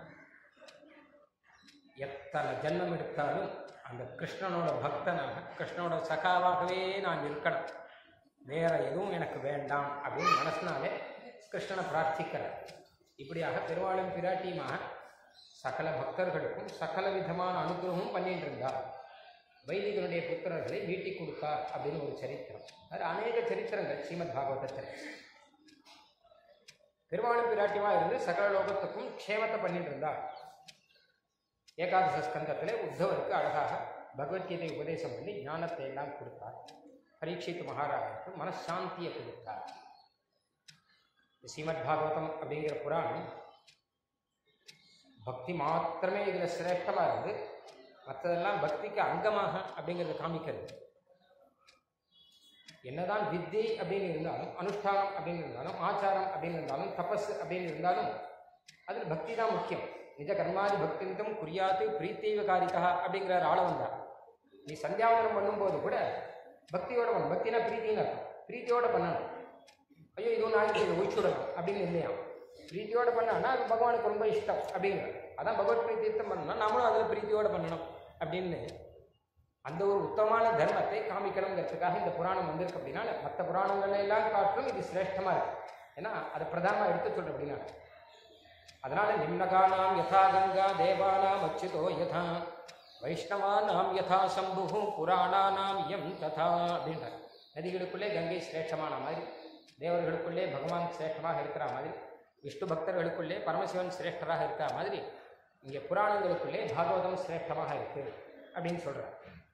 எத்தனை ஜென்மம் எடுத்தாலும் அந்த கிருஷ்ணனோட பக்தனாக கிருஷ்ணனோட சகாவாகவே நான் இருக்கணும் வேற எதுவும் எனக்கு வேண்டாம் அப்படின்னு மனசுனாலே கிருஷ்ணனை பிரார்த்திக்கிறார் இப்படியாக பெருவாளும் பிராட்டியுமாக சகல பக்தர்களுக்கும் சகல விதமான அனுகிரகமும் பண்ணிட்டு இருந்தார் வைதிகனுடைய புத்திரர்களை மீட்டி கொடுத்தார் அப்படின்னு ஒரு சரித்திரம் அது அநேக சரித்திரங்கள் ஸ்ரீமத் பாகவதத்தில் பெருமாளும் பிராட்டியமா இருந்து சகல லோகத்துக்கும் க்ஷேமத்தை பண்ணிட்டு இருந்தார் ஏகாதச ஸ்கந்தத்தில் உத்தவருக்கு அழகாக பகவத்கீதை உபதேசம் பண்ணி ஞானத்தை எல்லாம் கொடுத்தார் பரீட்சித் மகாராஜனுக்கு மனசாந்தியை கொடுத்தார் இந்த ஸ்ரீமத் பாகவதம் அப்படிங்கிற புராணம் பக்தி மாத்திரமே இதில் சிரேஷ்டமாக இருந்து மற்றதெல்லாம் பக்திக்கு அங்கமாக அப்படிங்கிறத காமிக்கிறது என்னதான் வித்தை அப்படின்னு இருந்தாலும் அனுஷ்டானம் அப்படின்னு இருந்தாலும் ஆச்சாரம் அப்படின்னு இருந்தாலும் தபஸ் அப்படின்னு இருந்தாலும் அதில் பக்தி தான் முக்கியம் நிஜ கர்மாதி பக்திந்தம் குறியாத்து பிரீத்தெய்வ காரிகா அப்படிங்கிறார் ஆள வந்தார் நீ சந்தியாவனம் பண்ணும்போது கூட பக்தியோட பண்ணணும் பக்தினா பிரீத்தின்னு அர்த்தம் பிரீத்தியோட பண்ணணும் ஐயோ இது ஒன்று ஆகிட்டு இதை ஒழிச்சுடலாம் அப்படின்னு இல்லையா பிரீத்தியோட பண்ணான்னா அது பகவானுக்கு ரொம்ப இஷ்டம் அப்படிங்கிற அதான் பகவத் பிரீத்தீர்த்தம் பண்ணணும்னா நம்மளும் அதில் பிரீத்தியோட பண்ணணும் அப்படின்னு அந்த ஒரு உத்தமமான தர்மத்தை காமிக்கணுங்கிறதுக்காக இந்த புராணம் வந்திருக்கு அப்படின்னா மற்ற புராணங்கள் எல்லாம் காட்டிலும் இது சிரேஷ்டமாக இருக்கு ஏன்னா அதை பிரதானமாக எடுத்து சொல்ற அப்படின்னா அதனால நிம்னகானாம் யதா கங்கா தேவானாம் அச்சுதோ யதா வைஷ்ணவானாம் யதா சம்பு புராணானாம் யம் ததா அப்படின்றார் நதிகளுக்குள்ளே கங்கை சிரேஷ்டமான மாதிரி தேவர்களுக்குள்ளே பகவான் சிரேஷ்டமாக இருக்கிற மாதிரி விஷ்ணு பக்தர்களுக்குள்ளே பரமசிவன் சிரேஷ்டராக இருக்கிற மாதிரி இங்கே புராணங்களுக்குள்ளே பாகவதம் சிரேஷ்டமாக இருக்கு அப்படின்னு சொல்றார்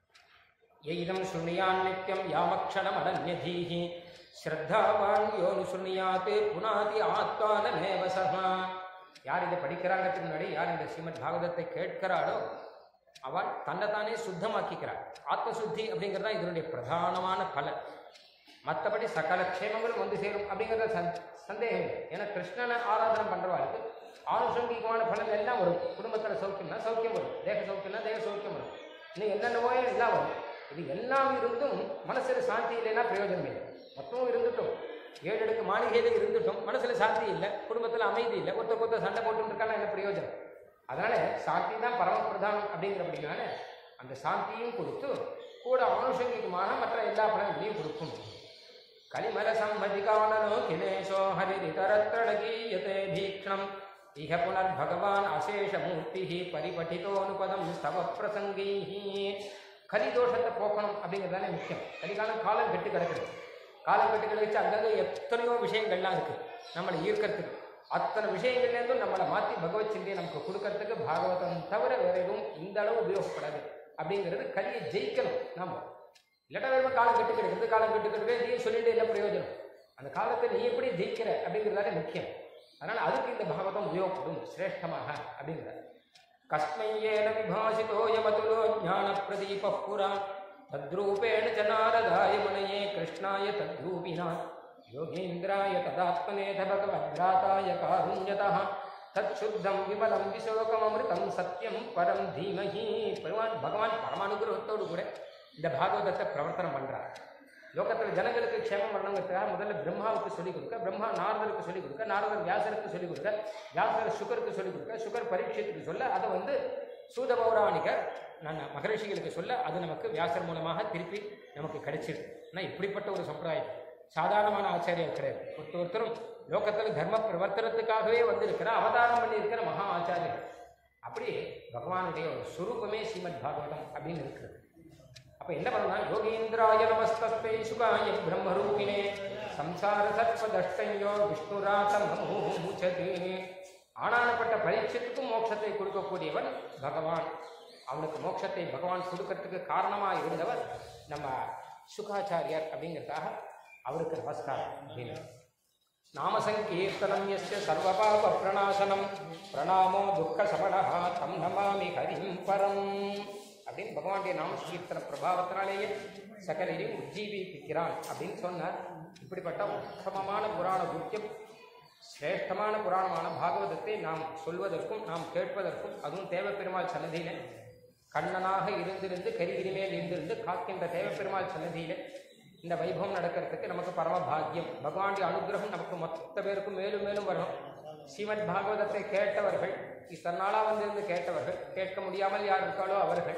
எய்தம் சுண்ணியான் நித்யம் யாமக்ஷணம் அனன்யதீஹி ஸ்ரத்தாவான் யோனு சுண்ணியாத் புனாதி ஆத்மானமேவ சகா யார் இதை படிக்கிறாங்கிறதுக்கு முன்னாடி யார் இந்த ஸ்ரீமத் பாகவதத்தை கேட்கிறாளோ அவள் தன்னைத்தானே சுத்தமாக்கிக்கிறாள் ஆத்மசுத்தி அப்படிங்கிறது தான் இதனுடைய பிரதானமான பலன் மற்றபடி சகல க்ஷேமங்களும் வந்து சேரும் அப்படிங்கிறத சந் சந்தேகம் இல்லை ஏன்னா கிருஷ்ணனை ஆராதனை பண்ணுறவாளுக்கு ஆனுஷங்கிகமான பலன் எல்லாம் வரும் குடும்பத்தில் சௌக்கியம்னா சௌக்கியம் வரும் தேக சௌக்கியம்னா தேக சௌக்கியம் வரும் இன்னும் என்னென்னவோ எல்லாம் வரும் இது எல்லாம் இருந்தும் மனசில் சாந்தி இல்லைன்னா பிரயோஜனம் இல்லை மொத்தமும் இருந்துட்டும் ஏழு அடுக்கு மாளிகையில் இருந்துட்டும் மனசில் சாந்தி இல்லை குடும்பத்தில் அமைதி இல்லை ஒருத்தர் ஒருத்தர் சண்டை போட்டுட்டு இருக்கானா என்ன பிரயோஜனம் அதனால சாந்தி தான் பரமபிரதானம் அப்படிங்கிறபடினால அந்த சாந்தியும் கொடுத்து கூட ஆனுஷங்கிகமாக மற்ற எல்லா பலன்களையும் கொடுக்கும் கலிமல சம்மதிகானனோ கிலேஷோ ஹரிரிதரத்ரணகீயதே பீக்ஷணம் இஹ புனர் பகவான் அசேஷமூர்த்தி பரிபட்டிதோனுபதம் ஸ்தவ பிரசங்கீஹி கலி தோஷத்தை போக்கணும் அப்படிங்கிறதானே முக்கியம் கலிகாலம் காலம் கெட்டு கிடக்குது காலம் கெட்டு கிடச்சு அங்கங்கே எத்தனையோ விஷயங்கள்லாம் இருக்கு நம்மளை ஈர்க்கறதுக்கு அத்தனை விஷயங்கள்லேருந்தும் நம்மளை மாற்றி பகவத் சிந்தையை நமக்கு கொடுக்கறதுக்கு பாகவதம் தவிர வேற எதுவும் இந்த அளவு உபயோகப்படாது அப்படிங்கிறது கலியை ஜெயிக்கணும் நாம இல்லாட்டா வேறு காலம் கெட்டு கிடக்குது காலம் கெட்டு கிடக்குது நீ சொல்லிட்டு என்ன பிரயோஜனம் அந்த காலத்தை நீ எப்படி ஜெயிக்கிற அப்படிங்கிறதாலே முக்கியம் அதனால அதுக்கு இந்த பாகவதம் உபயோகப்படும் சிரேஷ்டமாக அப்படிங்கிறார் கஸ்மையேன விபாசிதோயமதுலோ ஞான பிரதீப புரா தத்ரூபேண ச நாரதாய மனயே கிருஷ்ணாய தத்ரூபினா யோகேந்திராய ததாத்மனேத பகவத்ராதாய காருண்யதः தச்சுத்தம் விமலம் விசோகமமிருதம் சத்தியம் பரம் தீமஹி பகவான் பகவான் பரமானுகிரகத்தோடு கூட இந்த பாகவதத்தை பிரவர்த்தனம் பண்றார் லோகத்தில் ஜனங்களுக்கு க்ஷேமம் வரணுங்கிறதுக்காக முதல்ல பிரம்மாவுக்கு சொல்லிக் கொடுக்க பிரம்மா நாரதருக்கு சொல்லிக் கொடுக்க நாரதர் வியாசருக்கு சொல்லிக் கொடுக்க வியாசர் சுகருக்கு சொல்லிக் கொடுக்க சுகர் பரீட்சத்துக்கு சொல்ல அதை வந்து சூத பௌராணிகர் நான் மகரிஷிகளுக்கு சொல்ல அது நமக்கு வியாசர் மூலமாக திருப்பி நமக்கு கிடைச்சிருக்கு ஆனால் இப்படிப்பட்ட ஒரு சம்பிரதாயம் சாதாரணமான ஆச்சாரியர் கிடையாது ஒருத்தர் ஒருத்தரும் லோகத்தில் தர்ம பிரவர்த்தனத்துக்காகவே வந்திருக்கிற அவதாரம் பண்ணியிருக்கிற மகா ஆச்சாரியர் அப்படி பகவானுடைய ஒரு சுரூபமே ஸ்ரீமத் பாகவதம் அப்படின்னு இருக்கிறது அப்ப என்ன பண்ணலாம் யோகீந்திராய நமஸ்தஸ்மை சுகாய பிரம்மரூபிணே சம்சார சத்வதஷ்டையோ விஷ்ணுராசம் மூச்சது ஆனானப்பட்ட பரீட்சத்துக்கும் மோட்சத்தை கொடுக்கக்கூடியவன் பகவான் அவனுக்கு மோட்சத்தை பகவான் கொடுக்கறதுக்கு காரணமாக இருந்தவர் நம்ம சுகாச்சாரியார் அப்படிங்கிறதுக்காக அவருக்கு நமஸ்காரம் அப்படின்னு நாமசங்கீர்த்தனம் எஸ்ய சர்வபாப பிரணாசனம் பிரணாமோ துக்க சமணஹா தம் நமாமி ஹரிம் பரம் அப்படின்னு பகவானுடைய நாம சங்கீர்த்தன பிரபாவத்தினாலேயே சகலையும் உஜ்ஜீவிப்பிக்கிறான் அப்படின்னு சொன்னார் இப்படிப்பட்ட உத்தமமான புராண குத்தியம் சிரேஷ்டமான புராணமான பாகவதத்தை நாம் சொல்வதற்கும் நாம் கேட்பதற்கும் அதுவும் தேவப்பெருமாள் சன்னதியில கண்ணனாக இருந்திருந்து கரிகிரி மேல் இருந்திருந்து காக்கின்ற தேவப்பெருமாள் சன்னதியில இந்த வைபவம் நடக்கிறதுக்கு நமக்கு பரம பாக்கியம் பகவானுடைய அனுகிரகம் நமக்கு மொத்த பேருக்கும் மேலும் மேலும் வரணும் ஸ்ரீமத் பாகவதத்தை கேட்டவர்கள் இத்தனை நாளாக வந்திருந்து கேட்டவர்கள் கேட்க முடியாமல் யார் இருக்காளோ அவர்கள்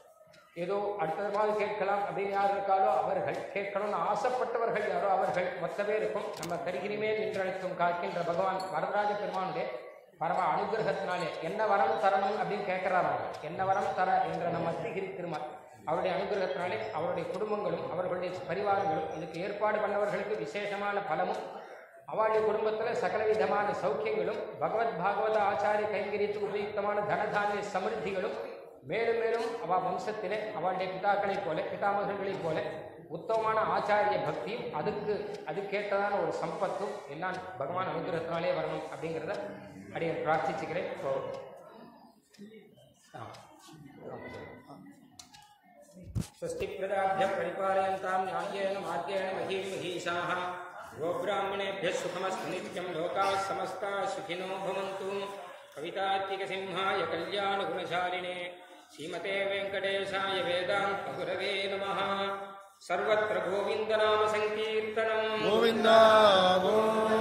ஏதோ அடுத்த மாதிரி கேட்கலாம் அப்படின்னு யார் இருக்காளோ அவர்கள் கேட்கணும்னு ஆசைப்பட்டவர்கள் யாரோ அவர்கள் மொத்த பேருக்கும் நம்ம கரிகிரி மேல் நின்றழைக்கும் காக்கின்ற பகவான் வரதராஜ பெருமானுடைய பரம அனுகிரகத்தினாலே என்ன வரம் தரணும் அப்படின்னு கேட்கிறாராங்க என்ன வரம் தர என்ற நம்ம ஸ்ரீகிரி திருமால் அவருடைய அனுகிரகத்தினாலே அவருடைய குடும்பங்களும் அவர்களுடைய பரிவாரங்களும் இதுக்கு ஏற்பாடு பண்ணவர்களுக்கு விசேஷமான பலமும் அவளுடைய குடும்பத்தில் சகல விதமான சௌக்கியங்களும் பகவத் பாகவத ஆச்சாரிய கைங்கரியத்துக்கு உபயுக்தமான தனதானிய சமிருத்திகளும் மேலும் மேலும் அவ வம்சத்திலே அவளுடைய பிதாக்களைப் போல பிதாமகர்களைப் போல உத்தமமான ஆச்சாரிய பக்தியும் அதுக்கு அதுக்கேற்றதான ஒரு சம்பத்தும் எல்லாம் பகவான் அனுகிரகத்தினாலே வரணும் அப்படிங்கிறத அடியை பிரார்த்திச்சுக்கிறேன் ஸோ स्वस्ति प्रदाभ्य परिपालयन्तां न्याय्येन मार्गेण महीं महीषाः गोब्राह्मणेभ्यः सुखमस्तु नित्यं लोकाः समस्ताः सुखिनो भवन्तु कवितात्मिकसिंहाय कल्याणगुणशालिने श्रीमते वेङ्कटेशाय वेदान्तगुरवे नमः सर्वत्र गोविन्दनामसङ्कीर्तनम्
गोविन्द गोविन्द